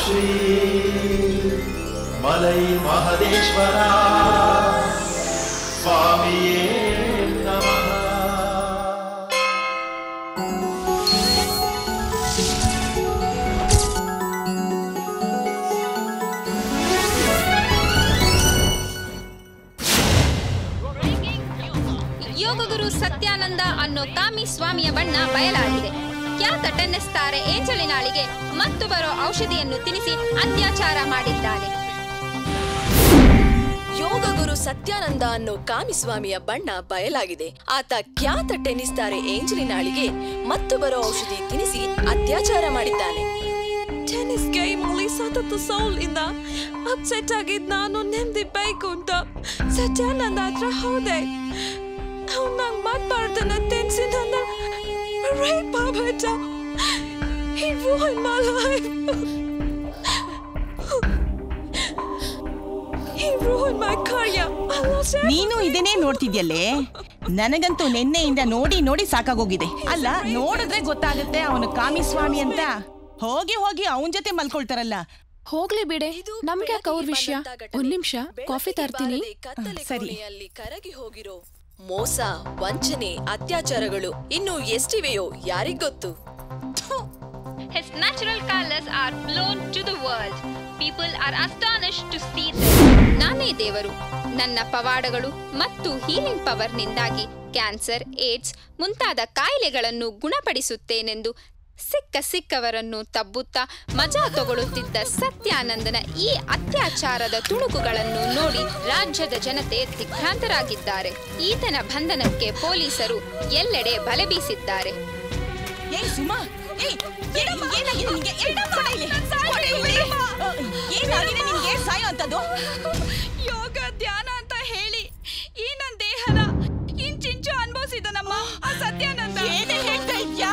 ಶ್ರೀ ಮಲೈ ಮಹದೇಶ್ವರ ಸ್ವಾಮಿಯೇ ನಮಃ ಯೋಗಗುರು ಸತ್ಯಾನಂದ ಅನ್ನೋ ಕಾಮಿ ಸ್ವಾಮಿಯ ಬಣ್ಣ ಬಯಲಾಗಿದೆ ಖ್ಯಾತ ಟೆನ್ನಿಸ್ ತಾರೆ ಏಂಜಲಿನಾಳಿಗೆ ಮತ್ತು ಬರೋ ಔಷಧಿಯನ್ನು ತಿನ್ನಿಸಿ ಅತ್ಯಾಚಾರ ಮಾಡಿದ್ದಾನೆ ಯೋಗ ಗುರು ಸತ್ಯಾನಂದ ಅನ್ನೋ ಕಾಮಿಸ್ವಾಮಿಯ ಬಣ್ಣ ಬಯಲಾಗಿದೆ ಆತ ಖ್ಯಾತ ಟೆನ್ನಿಸ್ ತಾರೆ ಏಂಜಲಿನಾಳಿಗೆ ಮತ್ತು ಬರೋ ಔಷಧಿ ತಿನ್ನಿಸಿ ಅತ್ಯಾಚಾರ ಮಾಡಿದ್ದಾನೆ ಟೆನ್ನಿಸ್ ಗೇಮ್ ಅಲ್ಲಿ ಸತತ ಸೋಲ್ ಇಂದ ಅಪ್ಸೆಟ್ ಆಗಿದ್ ನಾನು ನೆಮ್ಮದಿ ಬೇಕು ಅಂತ ಸತ್ಯಾನಂದ ಹತ್ರ ಹೋದೆ ಅವ್ನ್ ನಂಗ್ ಮಾತಾಡ್ತಾನ ತೆನ್ಸಿ ನನ್ನ ರೇಪ್ ಆಗ್ಬಿಟ್ಟ He ruined my life. He ruined my career. I lost everything. ನೀನು ಇದನ್ನೇ ನೋಡ್ತಿದ್ಯಲ್ಲೇ ನನಗಂತೂ ನಿನ್ನೆಯಿಂದ ನೋಡಿ ನೋಡಿ ಸಾಕಾಗೋಗಿದೆ ಅಲ್ಲ ನೋಡಿದ್ರೆ ಗೊತ್ತಾಗುತ್ತೆ ಅವನು ಕಾಮಿಸ್ವಾಮಿ ಅಂತ ಹೋಗಿ ಹೋಗಿ ಅವನ್ ಜೊತೆ ಮಲ್ಕೊಳ್ತಾರಲ್ಲ ಹೋಗ್ಲಿ ಬಿಡೆ ನಮ್ಗೆ ಯಾಕೆ ಅವ್ರ ವಿಷಯ ಒಂದ್ ನಿಮಿಷ ಕಾಫಿ ತರ್ತೀನಿ ಕತ್ತಲೆ ಸರಿ. ಕೋಣೆಯಲ್ಲಿ ಕರಗಿ ಹೋಗಿರೋ ಮೋಸ ವಂಚನೆ ಅತ್ಯಾಚಾರಗಳು ಇನ್ನು ಎಷ್ಟಿವೆಯೋ ಯಾರಿಗೊತ್ತು His natural colors are blown to the world. People are astonished to see them. ನಾನೇ ದೇವರು ನನ್ನ ಪವಾಡಗಳು ಮತ್ತು ಹೀಲಿಂಗ್ ಪವರ್ನಿಂದಾಗಿ ಕ್ಯಾನ್ಸರ್ ಏಡ್ಸ್ ಮುಂತಾದ ಕಾಯಿಲೆಗಳನ್ನು ಗುಣಪಡಿಸುತ್ತೇನೆಂದು ಸಿಕ್ಕ ಸಿಕ್ಕವರನ್ನು ತಬ್ಬುತ್ತಾ ಮಜಾ ತಗೊಳ್ಳುತ್ತಿದ್ದ ಸತ್ಯಾನಂದನ ಈ ಅತ್ಯಾಚಾರದ ತುಣುಕುಗಳನ್ನು ನೋಡಿ ರಾಜ್ಯದ ಜನತೆ ದಿಗ್ಭ್ರಾಂತರಾಗಿದ್ದಾರೆ ಈತನ ಬಂಧನಕ್ಕೆ ಪೊಲೀಸರು ಎಲ್ಲೆಡೆ ಬಲೆ ಬೀಸಿದ್ದಾರೆ ಏಯ್ ಸುಮಾ ಏಯ್ ಏನ್- ಏನಾಗಿದೆ ನಿನ್ಗೆ? ಏಯ್, ಕೊಡು ಇಲ್ಲಿ. ಕೊಡು ಇಲ್ಲಿ. ಅಹ್, ಏನಾಗಿದೆ ನಿನ್ಗೆ ಸಾಯೋ ಅಂತದ್ದು ಯೋಗ ಧ್ಯಾನ ಅಂತ ಹೇಳಿ ಈ ನನ್ನ ದೇಹನ ಇಂಚಿಂಚು ಅನುಭವಿಸಿದನಮ್ಮ ಆ ಸತ್ಯಾನಂದ ಏನೇ ಹೇಳ್ತಾ ಇದ್ಯಾ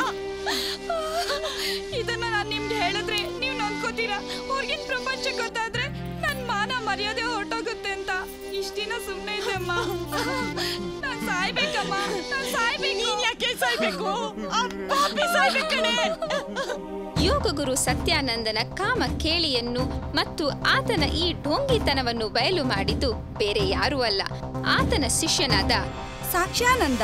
ಇದನ್ನ ನಾನು ನಿಮ್ಗೆ ಹೇಳಿದ್ರೆ ನೀವು ನೊಂದ್ಕೋತೀರಾ ಹೊರಗಿನ ಪ್ರಪಂಚ ಗೊತ್ತಾದ್ರೆ ನನ್ ಮಾನ ಮರ್ಯಾದೆ ಹೊರಟೋಗುತ್ತೆ ಅಂತ ಇಷ್ಟ ದಿನ ಸುಮ್ಮನೆ ಇದ್ದಮ್ಮ ನಾನ್ ಸಾಯ್ಬೇಕಮ್ಮ ನಾನ್ ಸಾಯ್ಬೇಕು ನೀನ್ ಯಾಕೆ ಸಾಯ್ಬೇಕು ಆ ಪಾಪಿ ಸಾಯ್ಬೇಕಣೆ ಯೋಗಗುರು ಸತ್ಯಾನಂದನ ಕಾಮ ಕೇಳಿಯನ್ನು ಮತ್ತು ಆತನ ಈ ಢೋಂಗಿತನವನ್ನು ಬಯಲು ಮಾಡಿದ್ದು ಬೇರೆ ಯಾರೂ ಅಲ್ಲ ಆತನ ಶಿಷ್ಯನಾದ ಸಾಕ್ಷ್ಯಾನಂದ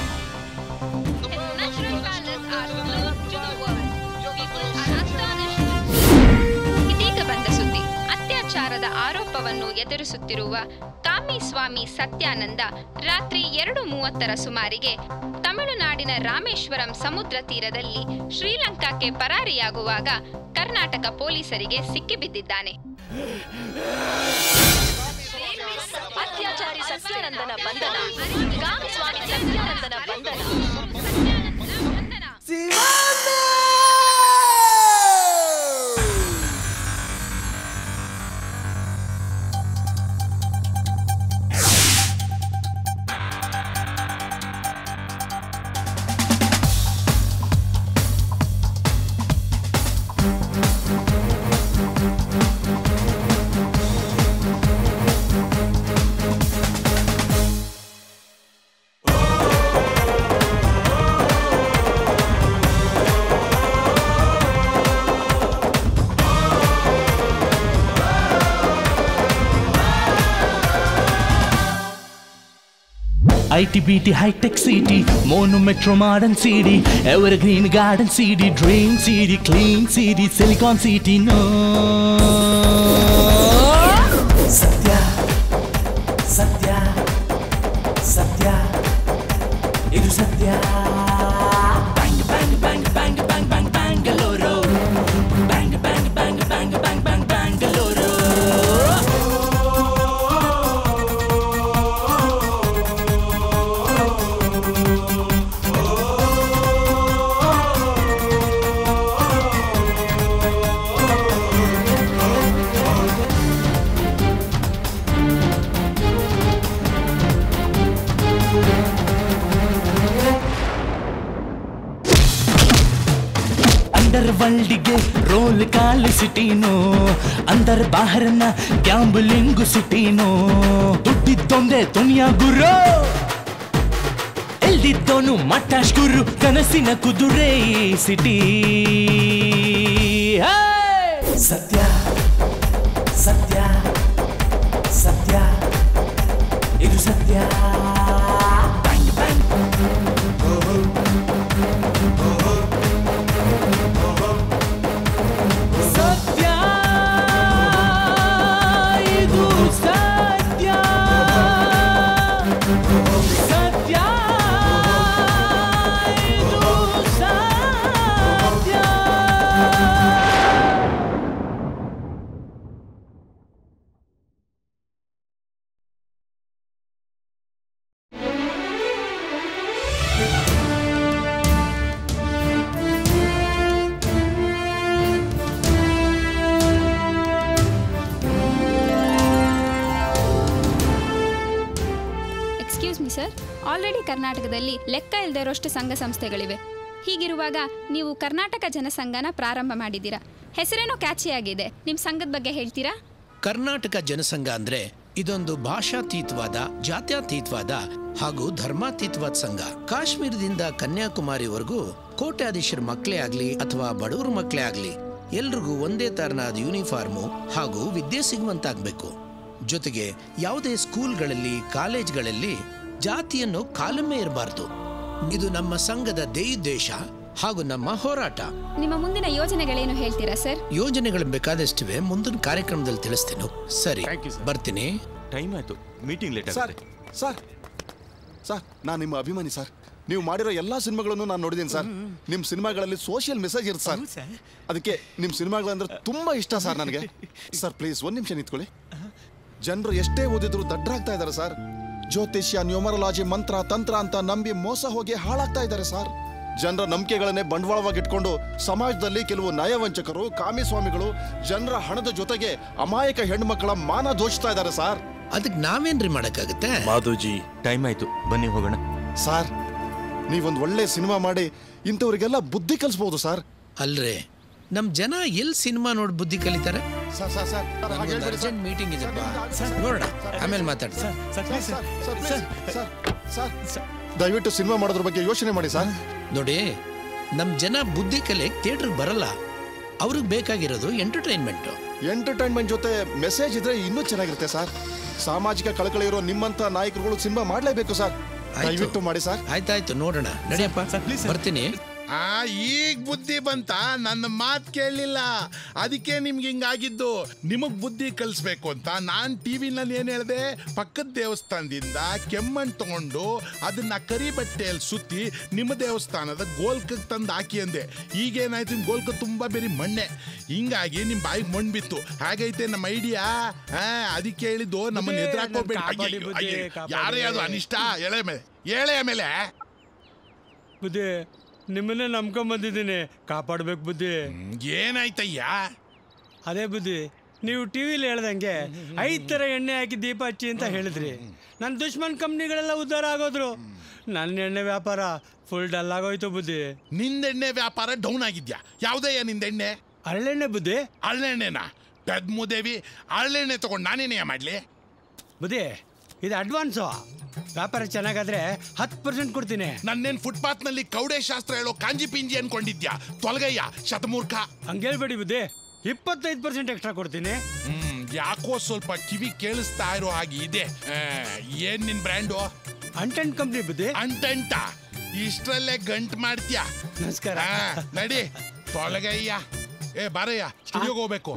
ಇದೀಗ ಬಂದ ಸುದ್ದಿ ಅತ್ಯಾಚಾರದ ಆರೋಪವನ್ನು ಎದುರಿಸುತ್ತಿರುವ ಕಾಮಿ ಸ್ವಾಮಿ ಸತ್ಯಾನಂದ ರಾತ್ರಿ ಎರಡು ಮೂವತ್ತರ ಸುಮಾರಿಗೆ ತಮಿಳುನಾಡಿನ ರಾಮೇಶ್ವರಂ ಸಮುದ್ರ ತೀರದಲ್ಲಿ ಶ್ರೀಲಂಕಾಕ್ಕೆ ಪರಾರಿಯಾಗುವಾಗ ಕರ್ನಾಟಕ ಪೊಲೀಸರಿಗೆ ಸಿಕ್ಕಿಬಿದ್ದಿದ್ದಾನೆ ಅತ್ಯಾಚಾರಿ ಸತ್ಯಾನಂದನ ಬಂಧನ ಕಾಮಸ್ವಾಮಿ ಸತ್ಯಾನಂದನ ಬಂಧನ ಐಟಿ ಬಿಟಿ ಹೈಟೆಕ್ ಸಿಟಿ ಮೋನು metro modern city evergreen garden city dream city clean city silicon city no ಸತ್ಯ ಸತ್ಯ ಸತ್ಯ ಇದು ಸತ್ಯ bang bang bang bang bang bang Bengaluru bang bang bang bang bang bang Bengaluru under ವರ್ಲ್ಡ್ಗೆ roll call ಸಿಟಿನೋ ಅಂದರ್ ಬಾಹರನ ಗ್ಯಾಂಬಲಿಂಗು ಸಿಟಿನೋ ದುಡ್ಡಿದ್ದೊಂದೇ ದುನಿಯಾ ಗುರು ಎಲ್ದಿದ್ದೋನು ಮಟಾಶ್ ಗುರು ಕನಸಿನ ಕುದುರೆ ಈ ಸಿಟಿ ಸತ್ಯ ಸತ್ಯ ಸತ್ಯ ಇದು ಸತ್ಯ ಬ್ಯಾಂಗ್ ಬ್ಯಾಂಗ್ ಸತ್ಯ ಇದು ಸತ್ಯ ಸತ್ಯ ಇದು ಸತ್ಯ ಎಕ್ಸ್ಕ್ಯೂಸ್ ಮಿ ಸರ್ ಆಲ್ರೆಡಿ ಕರ್ನಾಟಕದಲ್ಲಿ ಲೆಕ್ಕ ಇಲ್ಲದೆ ಇರೋಷ್ಟು ಸಂಘ ಸಂಸ್ಥೆಗಳಿವೆ ಹೀಗಿರುವಾಗ ನೀವು ಕರ್ನಾಟಕ ಜನಸಂಘನ ಪ್ರಾರಂಭ ಮಾಡಿದ್ದೀರಾ ಹೆಸರೇನೋ ಕ್ಯಾಚಿಯಾಗಿದೆ ನಿಮ್ಮ ಸಂಘದ ಬಗ್ಗೆ ಹೇಳ್ತೀರಾ ಕರ್ನಾಟಕ ಜನಸಂಘ ಅಂದ್ರೆ ಇದೊಂದು ಭಾಷಾತೀತವಾದ ಜಾತ್ಯತೀತವಾದ ಹಾಗೂ ಧರ್ಮಾತೀತವಾದ ಸಂಘ ಕಾಶ್ಮೀರದಿಂದ ಕನ್ಯಾಕುಮಾರಿವರೆಗೂ ಕೋಟ್ಯಾಧೀಶರ ಮಕ್ಕಳೇ ಆಗ್ಲಿ ಅಥವಾ ಬಡವರ ಮಕ್ಕಳೇ ಆಗ್ಲಿ ಎಲ್ರಿಗೂ ಒಂದೇ ತರನಾದ ಯೂನಿಫಾರ್ಮು ಹಾಗೂ ವಿದ್ಯೆ ಸಿಗುವಂತಾಗಬೇಕು ಜೊತೆಗೆ ಯಾವುದೇ ಸ್ಕೂಲ್ಗಳಲ್ಲಿ ಕಾಲೇಜ್ಗಳಲ್ಲಿ ಜಾತಿಯನ್ನು ಕಾಲಮ್ಮೆ ಇರಬಾರ್ದು ಇದು ನಮ್ಮ ಸಂಘದ ದೇಶ ಹಾಗೂ ನಮ್ಮ ಹೋರಾಟ ನಿಮ್ಮ ಮುಂದಿನ ಯೋಜನೆಗಳೇನು ಹೇಳ್ತೀರಾ ಸರ್ ಯೋಜನೆಗಳು ಬೇಕಾದಷ್ಟಿವೆ ಮುಂದಿನ ಕಾರ್ಯಕ್ರಮದಲ್ಲಿ ತಿಳಿಸ್ತೀನಿ ಸರಿ ಬರ್ತೀನಿ ಟೈಮ್ ಆಯ್ತು meeting late sir sir sir ನಾನು ನಿಮ್ಮ ಅಭಿಮಾನಿ ಸರ್ ನೀವು ಮಾಡಿರೋ ಎಲ್ಲ ಸಿನಿಮಾಗಳನ್ನು ನಾನು ನೋಡಿದ್ದೀನಿ ಸರ್ ನಿಮ್ಮ ಸಿನಿಮಾಗಳಲ್ಲಿ ಸೋಷಿಯಲ್ ಮೆಸೇಜ್ ಇರುತ್ತೆ ಸರ್ ಅದಕ್ಕೆ ನಿಮ್ಮ ಸಿನಿಮಾಗಳಂದ್ರೆ ತುಂಬಾ ಇಷ್ಟ ಸರ್ ನನಗೆ ಸರ್ ಪ್ಲೀಸ್ ಒಂದು ನಿಮಿಷ ನಿಂತ್ಕೊಳ್ಳಿ ಜನರು ಎಷ್ಟೇ ಓದಿದ್ರು ದಡ್ಡರಾಗ್ತಾ ಇದ್ದಾರೆ ಸರ್ ಜ್ಯೋತಿಷ್ಯ ನ್ಯೂಮರಲಾಜಿ ಮಂತ್ರ ತಂತ್ರ ಅಂತ ನಂಬಿ ಮೋಸ ಹೋಗಿ ಹಾಳಾಗ್ತಾ ಇದ್ದಾರೆ ಸರ್ ಜನರ ನಂಬಿಕೆಗಳನ್ನೇ ಬಂಡವಾಳವಾಗಿ ಇಟ್ಕೊಂಡು ಸಮಾಜದಲ್ಲಿ ಕೆಲವು ನಯವಂಚಕರು ಕಾಮಿಸ್ವಾಮಿಗಳು ಜನರ ಹಣದ ಜೊತೆಗೆ ಅಮಾಯಕ ಹೆಣ್ಮಕ್ಕಳ ಮಾನ ದೋಚ್ತಾ ಇದ್ದಾರೆ ಸರ್ ಅದಕ್ಕೆ ನಾವೇನ್ರಿ ಮಾಡಕ್ಕಾಗತ್ತೆ ಮಾಧುಜಿ ಟೈಮ್ ಆಯ್ತು ಬನ್ನಿ ಹೋಗೋಣ ಸರ್ ನೀವೊಂದು ಒಳ್ಳೆ ಸಿನಿಮಾ ಮಾಡಿ ಇಂಥವ್ರಿಗೆಲ್ಲ ಬುದ್ಧಿ ಕಲಿಸ್ಬೋದು ಸರ್ ಅಲ್ರೇ ನಮ್ ಜನ ಎಲ್ ಸಿನಿಮಾ ನೋಡಿ ಬುದ್ಧಿ ಕಲಿತಾರೆ ಸರ್ ಸರ್ ಸರ್ ಸರ್, ಹಾಗೆ ಹೇಳ್ಬೇಡಿ ಸರ್. ಅರ್ಜೆಂಟ್ ಮೀಟಿಂಗ್ ಇದೆಪ್ಪ ಸರ್, ನೋಡೋಣ ಆಮೇಲೆ ಮಾತಾಡ sir, sir, sir, please, sir, sir, ದಯವಿಟ್ಟು ಸಿನಿಮಾ ಮಾಡೋದ್ರ ಬಗ್ಗೆ ಯೋಚನೆ ಮಾಡಿ ಸರ್ ನೋಡಿ ನಮ್ ಜನ ಬುದ್ಧಿ ಕಲೆ ಥಿಯೇಟರ್ ಬರಲ್ಲ ಅವ್ರಿಗೆ ಬೇಕಾಗಿರೋದು ಎಂಟರ್ಟೈನ್ಮೆಂಟ್ ಎಂಟರ್ಟೈನ್ಮೆಂಟ್ ಜೊತೆ ಮೆಸೇಜ್ ಇದ್ರೆ ಇನ್ನೂ ಚೆನ್ನಾಗಿರುತ್ತೆ ಸರ್ ಸಾಮಾಜಿಕ ಕಳಕಳಿ ಇರೋ ನಿಮ್ಮಂತ ನಾಯಕರುಗಳು ಸಿನಿಮಾ ಮಾಡಲೇಬೇಕು ಸರ್ ದಯವಿಟ್ಟು ಮಾಡಿ ಸರ್ ಆಯ್ತಾಯ್ತು ನೋಡೋಣ ನಡಿಯಪ್ಪ ಬರ್ತೀನಿ ಆ ಈಗ ಬುದ್ಧಿ ಬಂತ ನನ್ನ ಮಾತ್ ಕೇಳಲಿಲ್ಲ ಅದಕ್ಕೆ ನಿಮ್ಗೆ ಹಿಂಗಾಗಿದ್ದು ನಿಮಗ್ ಬುದ್ಧಿ ಕಲಿಸ್ಬೇಕು ಅಂತ ನಾನ್ ಟಿವಿನಲ್ಲಿ ಏನ್ ಹೇಳ್ದೆ ಪಕ್ಕದ ದೇವಸ್ಥಾನದಿಂದ ಕೆಮ್ಮಣ್ಣು ತಗೊಂಡು ಅದನ್ನ ಕರಿ ಬಟ್ಟೆಯಲ್ಲಿ ಸುತ್ತಿ ನಿಮ್ಮ ದೇವಸ್ಥಾನದ ಗೋಲ್ಕಕ್ಕೆ ತಂದು ಹಾಕಿ ಅಂದೆ ಈಗೇನಾಯ್ತು ನಿಮ್ ಗೋಲ್ಕ ತುಂಬಾ ಬೇರೆ ಮಣ್ಣೆ ಹಿಂಗಾಗಿ ನಿಮ್ ಬಾಯಿಗೆ ಮಣ್ಣು ಬಿತ್ತು ಹಾಗೈತೆ ನಮ್ಮ ಐಡಿಯಾ ಹಾ ಅದಕ್ಕೆ ಹೇಳಿದ್ದು ನಮ್ಮನ್ನ ಎದುರಾಕೋಬೇಡಿ ಯಾರೇ ಅದು ಅನಿಷ್ಟ ಎಳೆ ಮೇಲೆ ಎಳೆ ಮೇಲೆ ಬುದ್ಧಿ ನಿಮ್ಮನ್ನೇ ನಂಬ್ಕೊಂಬಂದಿದ್ದೀನಿ ಕಾಪಾಡ್ಬೇಕು ಬುದ್ಧಿ ಏನಾಯ್ತಯ್ಯ ಅದೇ ಬುದ್ಧಿ ನೀವು ಟಿವಿಲಿ ಹೇಳ್ದಂಗೆ ಐದ್ ಥರ ಎಣ್ಣೆ ಹಾಕಿ ದೀಪ ಹಚ್ಚಿ ಅಂತ ಹೇಳಿದ್ರಿ ನನ್ನ ದುಶ್ಮನ್ ಕಂಪ್ನಿಗಳೆಲ್ಲ ಉದ್ಧಾರ ಆಗೋದ್ರು ನನ್ನ ಎಣ್ಣೆ ವ್ಯಾಪಾರ ಫುಲ್ ಡಲ್ ಆಗೋಯ್ತು ಬುದ್ಧಿ ನಿಂದೆಣ್ಣೆ ವ್ಯಾಪಾರ ಡೌನ್ ಆಗಿದ್ಯಾ ಯಾವುದಯ್ಯ ನಿಂದೆಣ್ಣೆ ಹರಳೆಣ್ಣೆ ಬುದ್ಧಿ ಹಳ್ಳೆಣ್ಣೆನಾ ಪೆದ್ಮುದೇವಿ ಹಳ್ಳೆಣ್ಣೆ ತಗೊಂಡು ನಾನೇನೆಯ ಮಾಡ್ಲಿ ಬುದ್ಧಿ ಇದು ಅಡ್ವಾನ್ಸು ವ್ಯಾಪಾರ ಚೆನ್ನಾಗಾದ್ರೆ ಹತ್ತು ಪರ್ಸೆಂಟ್ ಕೊಡ್ತೀನಿ ನನ್ನೇನ್ ಫುಟ್ಪಾತ್ ನಲ್ಲಿ ಕೌಡೆ ಶಾಸ್ತ್ರ ಹೇಳೋ ಕಾಂಜಿ ಪಿಂಜಿ ಅನ್ಕೊಂಡಿದ್ಯಾ ತೊಲಗಯ್ಯ ಶತಮೂರ್ಖ ಹಂಗೇಳ್ಬೇಡಿ ಬುದ್ಧಿ ಇಪ್ಪತ್ತೈದು ಪರ್ಸೆಂಟ್ ಎಕ್ಸ್ಟ್ರಾ ಕೊಡ್ತೀನಿ ಹ್ಮ್ ಯಾಕೋ ಸ್ವಲ್ಪ ಕಿವಿ ಕೇಳಿಸ್ತಾ ಇರೋ ಹಾಗೆ ಇದೆ ಆ, ಏನ್ ನಿನ್ ಬ್ರ್ಯಾಂಡು ಅಂಟೆಂಟ್ ಕಂಪ್ನಿ ಬುದ್ಧಿ ಅಂಟಂಟ ಇಷ್ಟ್ರಲ್ಲೇ ಗಂಟ್ ಮಾಡ್ತೀಯ ನಮಸ್ಕಾರ ಆ, ನಡಿ ತೊಲಗಯ್ಯ ಏ ಬಾರಯ್ಯ ಸ್ಟುಡಿಯೋಗೆ ಹೋಗ್ಬೇಕು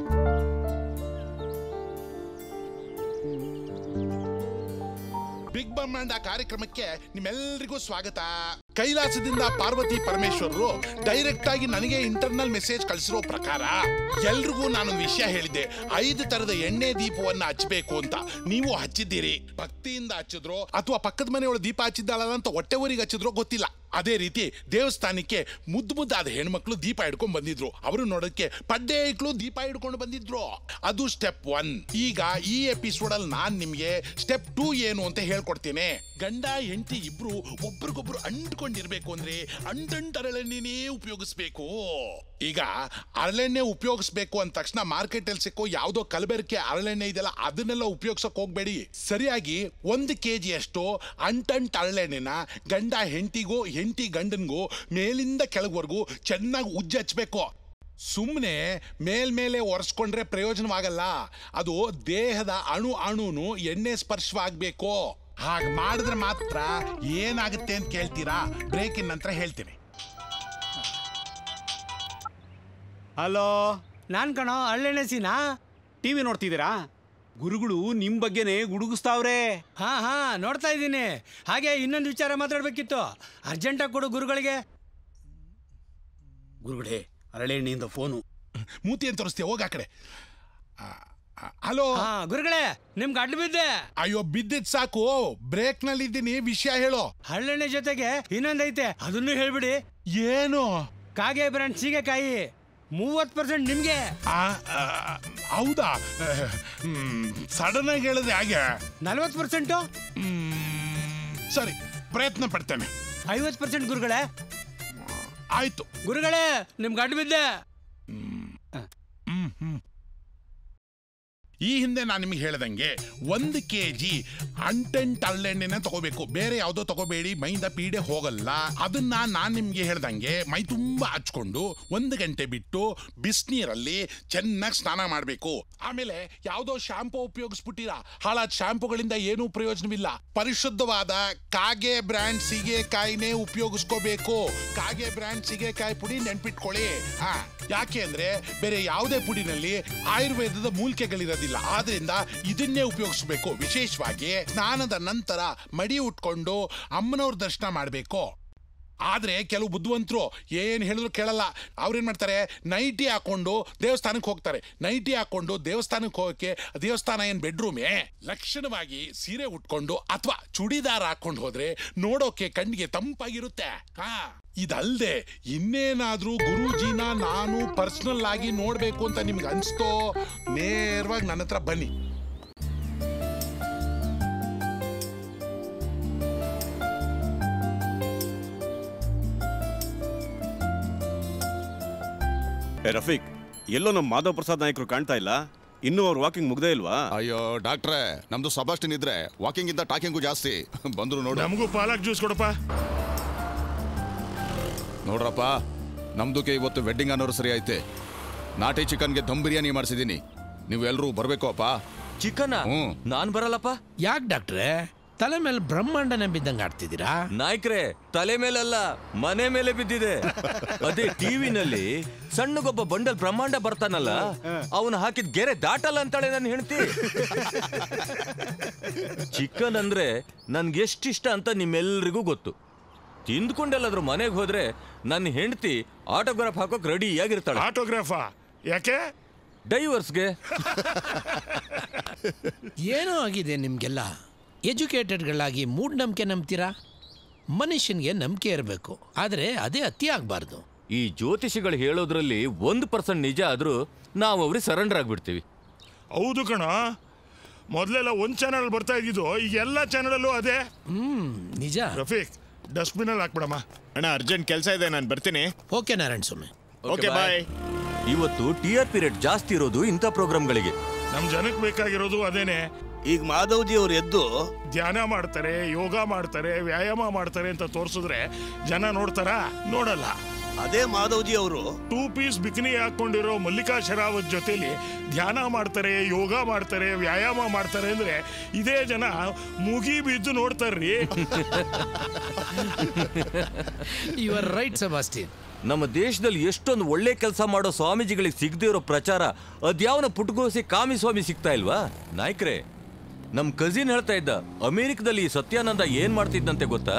ಬಿಗ್ ಬ್ರಹ್ಮಾಂಡ ಕಾರ್ಯಕ್ರಮಕ್ಕೆ ನಿಮ್ಮೆಲ್ಲರಿಗೂ ಸ್ವಾಗತ ಕೈಲಾಸದಿಂದ ಪಾರ್ವತಿ ಪರಮೇಶ್ವರರು ಡೈರೆಕ್ಟ್ ಆಗಿ ನನಗೆ ಇಂಟರ್ನಲ್ ಮೆಸೇಜ್ ಕಳಿಸಿರೋ ಪ್ರಕಾರ ಎಲ್ರಿಗೂ ನಾನೊಂದು ವಿಷಯ ಹೇಳಿದ್ದೆ ಐದು ತರದ ಎಣ್ಣೆ ದೀಪವನ್ನ ಹಚ್ಚಬೇಕು ಅಂತ ನೀವು ಹಚ್ಚಿದ್ದೀರಿ ಭಕ್ತಿಯಿಂದ ಹಚ್ಚಿದ್ರೋ ಅಥವಾ ಪಕ್ಕದ ಮನೆಯೊಳ ದೀಪ ಹಚ್ಚಿದ್ದಾಳಲ್ಲ ಅಂತ ಹೊಟ್ಟೆ ಊರಿಗೆ ಹಚ್ಚಿದ್ರೋ ಗೊತ್ತಿಲ್ಲ ಅದೇ ರೀತಿ ದೇವಸ್ಥಾನಕ್ಕೆ ಮುದ್ದು ಮುದ್ದಾದ ಹೆಣ್ಮಕ್ಳು ದೀಪ ಹಿಡ್ಕೊಂಡು ಬಂದಿದ್ರು ಅವರು ನೋಡೋದಕ್ಕೆ ಪಡ್ಡೆ ಐಕ್ಳು ದೀಪ ಹಿಡ್ಕೊಂಡು ಬಂದಿದ್ರು ಅದು ಸ್ಟೆಪ್ ಒನ್ ಈಗ ಈ ಎಪಿಸೋಡ್ ಅಲ್ಲಿ ನಾನ್ ನಿಮ್ಗೆ ಸ್ಟೆಪ್ ಟೂ ಏನು ಅಂತ ಹೇಳ್ಕೊಡ್ತೇನೆ ಗಂಡ ಹೆಂಡತಿ ಇಬ್ರು ಒಬ್ರಿಗೊಬ್ರು ಅಂಟ್ಕೊಂಡಿರ್ಬೇಕು ಅಂದ್ರೆ ಅಂಟಂಟ್ ಅರಳೆಣ್ಣೆನೇ ಉಪಯೋಗಿಸ್ಬೇಕು ಈಗ ಅರಳೆಣ್ಣೆ ಉಪಯೋಗಿಸ್ಬೇಕು ಅಂದ ತಕ್ಷಣ ಮಾರ್ಕೆಟ್ ಅಲ್ಲಿ ಸಿಕ್ಕೋ ಯಾವ್ದೋ ಕಲಬೆರಕೆ ಅರಳೆಣ್ಣೆ ಇದೆಯಲ್ಲ ಅದನ್ನೆಲ್ಲ ಉಪಯೋಗಿಸಕ್ ಹೋಗ್ಬೇಡಿ ಸರಿಯಾಗಿ ಒಂದು ಕೆ ಜಿ ಅಷ್ಟು ಅಂಟಂಟ್ ಅರಳೆಣ್ಣೆನ ಗಂಡ ಹೆಂಡತಿಗೂ ಹೆಂಡತಿ ಗಂಡನ್ಗೂ ಮೇಲಿಂದ ಕೆಳಗ್ವರೆಗೂ ಚೆನ್ನಾಗಿ ಉಜ್ಜಿ ಹಚ್ಬೇಕು ಸುಮ್ಮನೆ ಮೇಲ್ಮೇಲೆ ಒರೆಸ್ಕೊಂಡ್ರೆ ಪ್ರಯೋಜನವಾಗಲ್ಲ ಅದು ದೇಹದ ಅಣು ಅಣುನು ಎಣ್ಣೆ ಸ್ಪರ್ಶವಾಗಬೇಕು ಹಾಗೆ ಮಾಡಿದ್ರೆ ಮಾತ್ರ ಏನಾಗುತ್ತೆ ಅಂತ ಕೇಳ್ತೀರಾ ಬ್ರೇಕಿನ ನಂತರ ಹೇಳ್ತೀನಿ ಹಲೋ ನಾನ್ ಕಣೋ ಹಳ್ಳೆಣಸಿನಾ ಟಿವಿ ನೋಡ್ತಿದ್ದೀರಾ ಗುರುಗಳು ನಿಮ್ ಬಗ್ಗೆನೇ ಗುಡುಗಿಸ್ತಾವ್ರೆ ಹಾ ಹಾ ನೋಡ್ತಾ ಇದ್ದೀನಿ ಹಾಗೆ ಇನ್ನೊಂದು ವಿಚಾರ ಮಾತಾಡ್ಬೇಕಿತ್ತು ಅರ್ಜೆಂಟಾಗಿ ಕೊಡು ಗುರುಗಳಿಗೆ ಗುರುಗಳೇ ಅರಳೆಣ್ಣಿಂದ ಫೋನು ಮೂತಿ ಅಂತ ತೋರಿಸ್ತೀಯ ಹೋಗ ಆ ಕಡೆ ಹಲೋ ಹಾ ಗುರುಗಳೇ ನಿಮ್ಗೆ ಅಡ್ಡ ಬಿದ್ದೆ ಅಯ್ಯೋ ಬಿದ್ದಿದ್ ಸಾಕು ಬ್ರೇಕ್ ನಲ್ಲಿ ಇದ್ದೀನಿ ವಿಷಯ ಹೇಳೋ ಹಳ್ಳೆಣ್ಣೆ ಜೊತೆಗೆ ಇನ್ನೊಂದೈತೆ ಅದನ್ನು ಹೇಳ್ಬಿಡಿ ಏನು ಕಾಗೆ ಬ್ರ್ಯಾಂಡ್ ಸೀಗೆಕಾಯಿ ಮೂವತ್ ಪರ್ಸೆಂಟ್ ನಿಮ್ಗೆ ಆ, ಆ, ಹೌದಾ ಸಡನ್ ಆಗಿ ಹೇಳಿದ್ರೆ ಹಾಗೆ ನಲ್ವತ್ ಪರ್ಸೆಂಟು ಸರಿ ಪ್ರಯತ್ನ ಪಡ್ತೇನೆ ಐವತ್ ಪರ್ಸೆಂಟ್ ಗುರುಗಳೇ ಆಯ್ತು ಗುರುಗಳೇ ನಿಮ್ಗೆ ಅಡ್ಡ ಬಿದ್ದೆ ಹ್ಮ್ ಹ್ಮ್ ಈ ಹಿಂದೆ ನಾನು ನಿಮಗೆ ಹೇಳ್ದಂಗೆ ಒಂದು ಕೆ ಜಿ ಅಂಟೆಂಟ್ ಹಳ್ಳೆಣ್ಣೆನ ತಗೋಬೇಕು ಬೇರೆ ಯಾವುದೋ ತಗೋಬೇಡಿ ಮೈದ ಪೀಡೆ ಹೋಗಲ್ಲ ಅದನ್ನ ನಾನು ನಿಮ್ಗೆ ಹೇಳ್ದಂಗೆ ಮೈ ತುಂಬಾ ಹಚ್ಕೊಂಡು ಒಂದು ಗಂಟೆ ಬಿಟ್ಟು ಬಿಸಿನೀರಲ್ಲಿ ಚೆನ್ನಾಗಿ ಸ್ನಾನ ಮಾಡಬೇಕು ಆಮೇಲೆ ಯಾವುದೋ ಶಾಂಪೂ ಉಪಯೋಗಿಸ್ಬಿಟ್ಟಿರಾ ಹಾಳಾದ ಶಾಂಪೂಗಳಿಂದ ಏನೂ ಪ್ರಯೋಜನವಿಲ್ಲ ಪರಿಶುದ್ಧವಾದ ಕಾಗೆ ಬ್ರ್ಯಾಂಡ್ ಸೀಗೆಕಾಯಿನೇ ಉಪಯೋಗಿಸ್ಕೋಬೇಕು ಕಾಗೆ ಬ್ರ್ಯಾಂಡ್ ಸೀಗೆಕಾಯಿ ಪುಡಿ ನೆನ್ಪಿಟ್ಕೊಳ್ಳಿ ಹಾ ಯಾಕೆ ಅಂದ್ರೆ ಬೇರೆ ಯಾವುದೇ ಪುಡಿನಲ್ಲಿ ಆಯುರ್ವೇದದ ಮೂಲಿಕೆಗಳಿರೋದಿಲ್ಲ ಆದ್ರಿಂದ ಇದನ್ನೇ ಉಪಯೋಗಿಸ್ಬೇಕು ವಿಶೇಷವಾಗಿ ಸ್ನಾನದ ನಂತರ ಮಡಿ ಉಟ್ಕೊಂಡು ಅಮ್ಮನವ್ರ ದರ್ಶನ ಮಾಡಬೇಕು ಆದ್ರೆ ಕೆಲವು ಬುದ್ಧಿವಂತರು ಏನ್ ಹೇಳಿದ್ರು ಕೇಳಲ್ಲ ಅವ್ರೇನ್ ಮಾಡ್ತಾರೆ ನೈಟಿ ಹಾಕೊಂಡು ದೇವಸ್ಥಾನಕ್ಕೆ ಹೋಗ್ತಾರೆ ನೈಟಿ ಹಾಕೊಂಡು ದೇವಸ್ಥಾನಕ್ಕೆ ಹೋಗಕ್ಕೆ ದೇವಸ್ಥಾನ ಏನ್ ಬೆಡ್ರೂಮೇ ಲಕ್ಷಣವಾಗಿ ಸೀರೆ ಉಟ್ಕೊಂಡು ಅಥವಾ ಚೂಡಿದಾರ ಹಾಕೊಂಡು ಹೋದ್ರೆ ನೋಡೋಕೆ ಕಣ್ಣಿಗೆ ತಂಪಾಗಿರುತ್ತೆ ಹಾ ಇದಲ್ದೆ ಇನ್ನೇನಾದ್ರೂ ಗುರೂಜಿನ ನಾನು ಪರ್ಸನಲ್ ಆಗಿ ನೋಡ್ಬೇಕು ಅಂತ ನಿಮ್ಗೆ ಅನ್ಸ್ತೋ ನೇರವಾಗಿ ನನ್ನ ಹತ್ರ ಬನ್ನಿ ಏ ರಫೀಕ್ ಎಲ್ಲೋ ನಮ್ಮ ಮಾಧವ್ ಪ್ರಸಾದ್ ನಾಯಕರು ಕಾಣ್ತಾ ಇಲ್ಲ ಇನ್ನೂ ಅವ್ರು ವಾಕಿಂಗ್ ಮುಗ್ದೇ ಇಲ್ವಾ ಅಯ್ಯೋ ಡಾಕ್ಟ್ರೆ ನಮ್ದು ಸಬಾಸ್ಟಿನ್ ಇದ್ರೆ ವಾಕಿಂಗ್ ಇಂದ ಟಾಕಿಂಗು ಜಾಸ್ತಿ ಬಂದ್ರು ನೋಡು ನಮಗೂ ಪಾಲಕ್ ಜ್ಯೂಸ್ ಕೊಡಪ್ಪ ನೋಡ್ರಪ್ಪ ನಮ್ದಕ್ಕೆ ಇವತ್ತು ವೆಡ್ಡಿಂಗ್ ಆನಿವರ್ಸರಿ ಐತೆ ನಾಟಿ ಚಿಕನ್ಗೆ ದಮ್ ಬಿರಿಯಾನಿ ಮಾಡಿಸಿದ್ದೀನಿ ನೀವು ಎಲ್ಲರೂ ಬರ್ಬೇಕು ಅಪ್ಪ ಚಿಕನ್ ನಾನ್ ಬರಲ್ಲಪ್ಪ ಯಾಕೆ ಡಾಕ್ಟ್ರೆ ತಲೆ ಮೇಲೆ ಬ್ರಹ್ಮಾಂಡನ ಬಿದ್ದಂಗೆ ಆಡ್ತಿದ್ದೀರಾ ನಾಯ್ಕ್ರೆ ತಲೆ ಮೇಲಲ್ಲ ಮನೆ ಮೇಲೆ ಬಿದ್ದಿದೆ ಅದೇ ಟಿವಿನಲ್ಲಿ ಸಣ್ಣಗೊಬ್ಬ ಬಂಡಲ್ ಬ್ರಹ್ಮಾಂಡ ಬರ್ತಾನಲ್ಲ ಅವನು ಹಾಕಿದ ಗೆರೆ ದಾಟಲ್ಲ ಅಂತಾಳೆ ನನ್ನ ಹೆಂಡತಿ ಚಿಕನ್ ಅಂದ್ರೆ ನನ್ಗೆ ಎಷ್ಟಿಷ್ಟ ಅಂತ ನಿಮ್ಮೆಲ್ರಿಗೂ ಗೊತ್ತು ತಿಂದ್ಕೊಂಡೆಲ್ಲಾದ್ರೂ ಮನೆಗೆ ಹೋದ್ರೆ ನನ್ನ ಹೆಂಡತಿ ಆಟೋಗ್ರಾಫ್ ಹಾಕೋಕ್ ರೆಡಿ ಆಗಿರ್ತಾಳೆ ಆಟೋಗ್ರಾಫಾ ಯಾಕೆ ಡೈವರ್ಸ್ಗೆ ಏನೋ ಆಗಿದೆ ನಿಮಗೆಲ್ಲ ಎಜುಕೇಟೆಡ್ಗಳಾಗಿ ಮೂಢನಂಬಿಕೆ ನಂಬ್ತೀರಾ ಮನುಷ್ಯನಿಗೆ ನಂಬಿಕೆ ಇರಬೇಕು ಆದರೆ ಅದೇ ಅತಿ ಆಗಬಾರ್ದು ಈ ಜ್ಯೋತಿಷಿಗಳು ಹೇಳೋದ್ರಲ್ಲಿ ಒಂದು ಪರ್ಸೆಂಟ್ ನಿಜ ಆದ್ರೂ ನಾವು ಅವ್ರಿಗೆ ಸರೆಂಡರ್ ಆಗ್ಬಿಡ್ತೀವಿ ಹೌದು ಕಣ ಮೊದಲೆಲ್ಲ ಒಂದು ಚಾನಲ್ ಬರ್ತಾ ಇದ್ದಿದ್ದು ಈಗ ಎಲ್ಲ ಚಾನಲಲ್ಲೂ ಅದೇ ಹ್ಮ್ ನಿಜ ರಫೀಕ್ ಡಸ್ಟ್ಬಿನ್ ಅಲ್ಲಿ ಹಾಕ್ಬಿಡಮ್ಮ ಅಣ್ಣ ಅರ್ಜೆಂಟ್ ಕೆಲಸ ಇದೆ ನಾನು ಬರ್ತೀನಿ okay Narayan Swamy okay bye ಇವತ್ತು ಟಿ ಆರ್ ಪಿ ರೇಟ್ ಜಾಸ್ತಿ ಇರೋದು ಇಂಥ ಪ್ರೋಗ್ರಾಮ್ಗಳಿಗೆ ನಮ್ ಜನಕ್ಕೆ ಬೇಕಾಗಿರೋದು ಅದೇನೆ ಈಗ ಮಾಧವ್ಜಿ ಅವ್ರು ಎದ್ದು ಧ್ಯಾನ ಮಾಡ್ತಾರೆ ಯೋಗ ಮಾಡ್ತಾರೆ ವ್ಯಾಯಾಮ ಮಾಡ್ತಾರೆ ಅಂತ ತೋರಿಸಿದ್ರೆ ಜನ ನೋಡ್ತಾರಾ ನೋಡಲ್ಲ ಅದೇ ಮಾಧವ್ಜಿ ಅವರು ಟೂ ಪೀಸ್ ಬಿಕಿನಿ ಹಾಕೊಂಡಿರೋ ಮಲ್ಲಿಕಾ ಶರಾವತ್ ಜೊತೆಲಿ ಧ್ಯಾನ ಮಾಡ್ತಾರೆ ಯೋಗ ಮಾಡ್ತಾರೆ ವ್ಯಾಯಾಮ ಮಾಡ್ತಾರೆ ಅಂದ್ರೆ ಇದೇ ಜನ ಮುಗಿ ಬಿದ್ದು ನೋಡ್ತಾರ್ರಿ ಯು ಆರ್ ರೈಟ್ ಸಬಾಸ್ಟಿನ್ ನಮ್ಮ ದೇಶದಲ್ಲಿ ಎಷ್ಟೊಂದು ಒಳ್ಳೆ ಕೆಲಸ ಮಾಡೋ ಸ್ವಾಮೀಜಿಗಳಿಗೆ ಸಿಗದೇ ಇರೋ ಪ್ರಚಾರ ಅದ್ಯಾವನ ಪುಟ್ಗೋಸಿ ಕಾಮಿ ಸ್ವಾಮಿ ಸಿಗ್ತಾ ಇಲ್ವಾ ನಾಯ್ಕ್ರೆ ನಮ್ ಕಸಿನ್ ಹೇಳ್ತಾ ಇದ್ದ ಅಮೆರಿಕದಲ್ಲಿ ಈ ಸತ್ಯಾನಂದ ಏನ್ ಮಾಡ್ತಿದ್ದಂತೆ ಗೊತ್ತಾ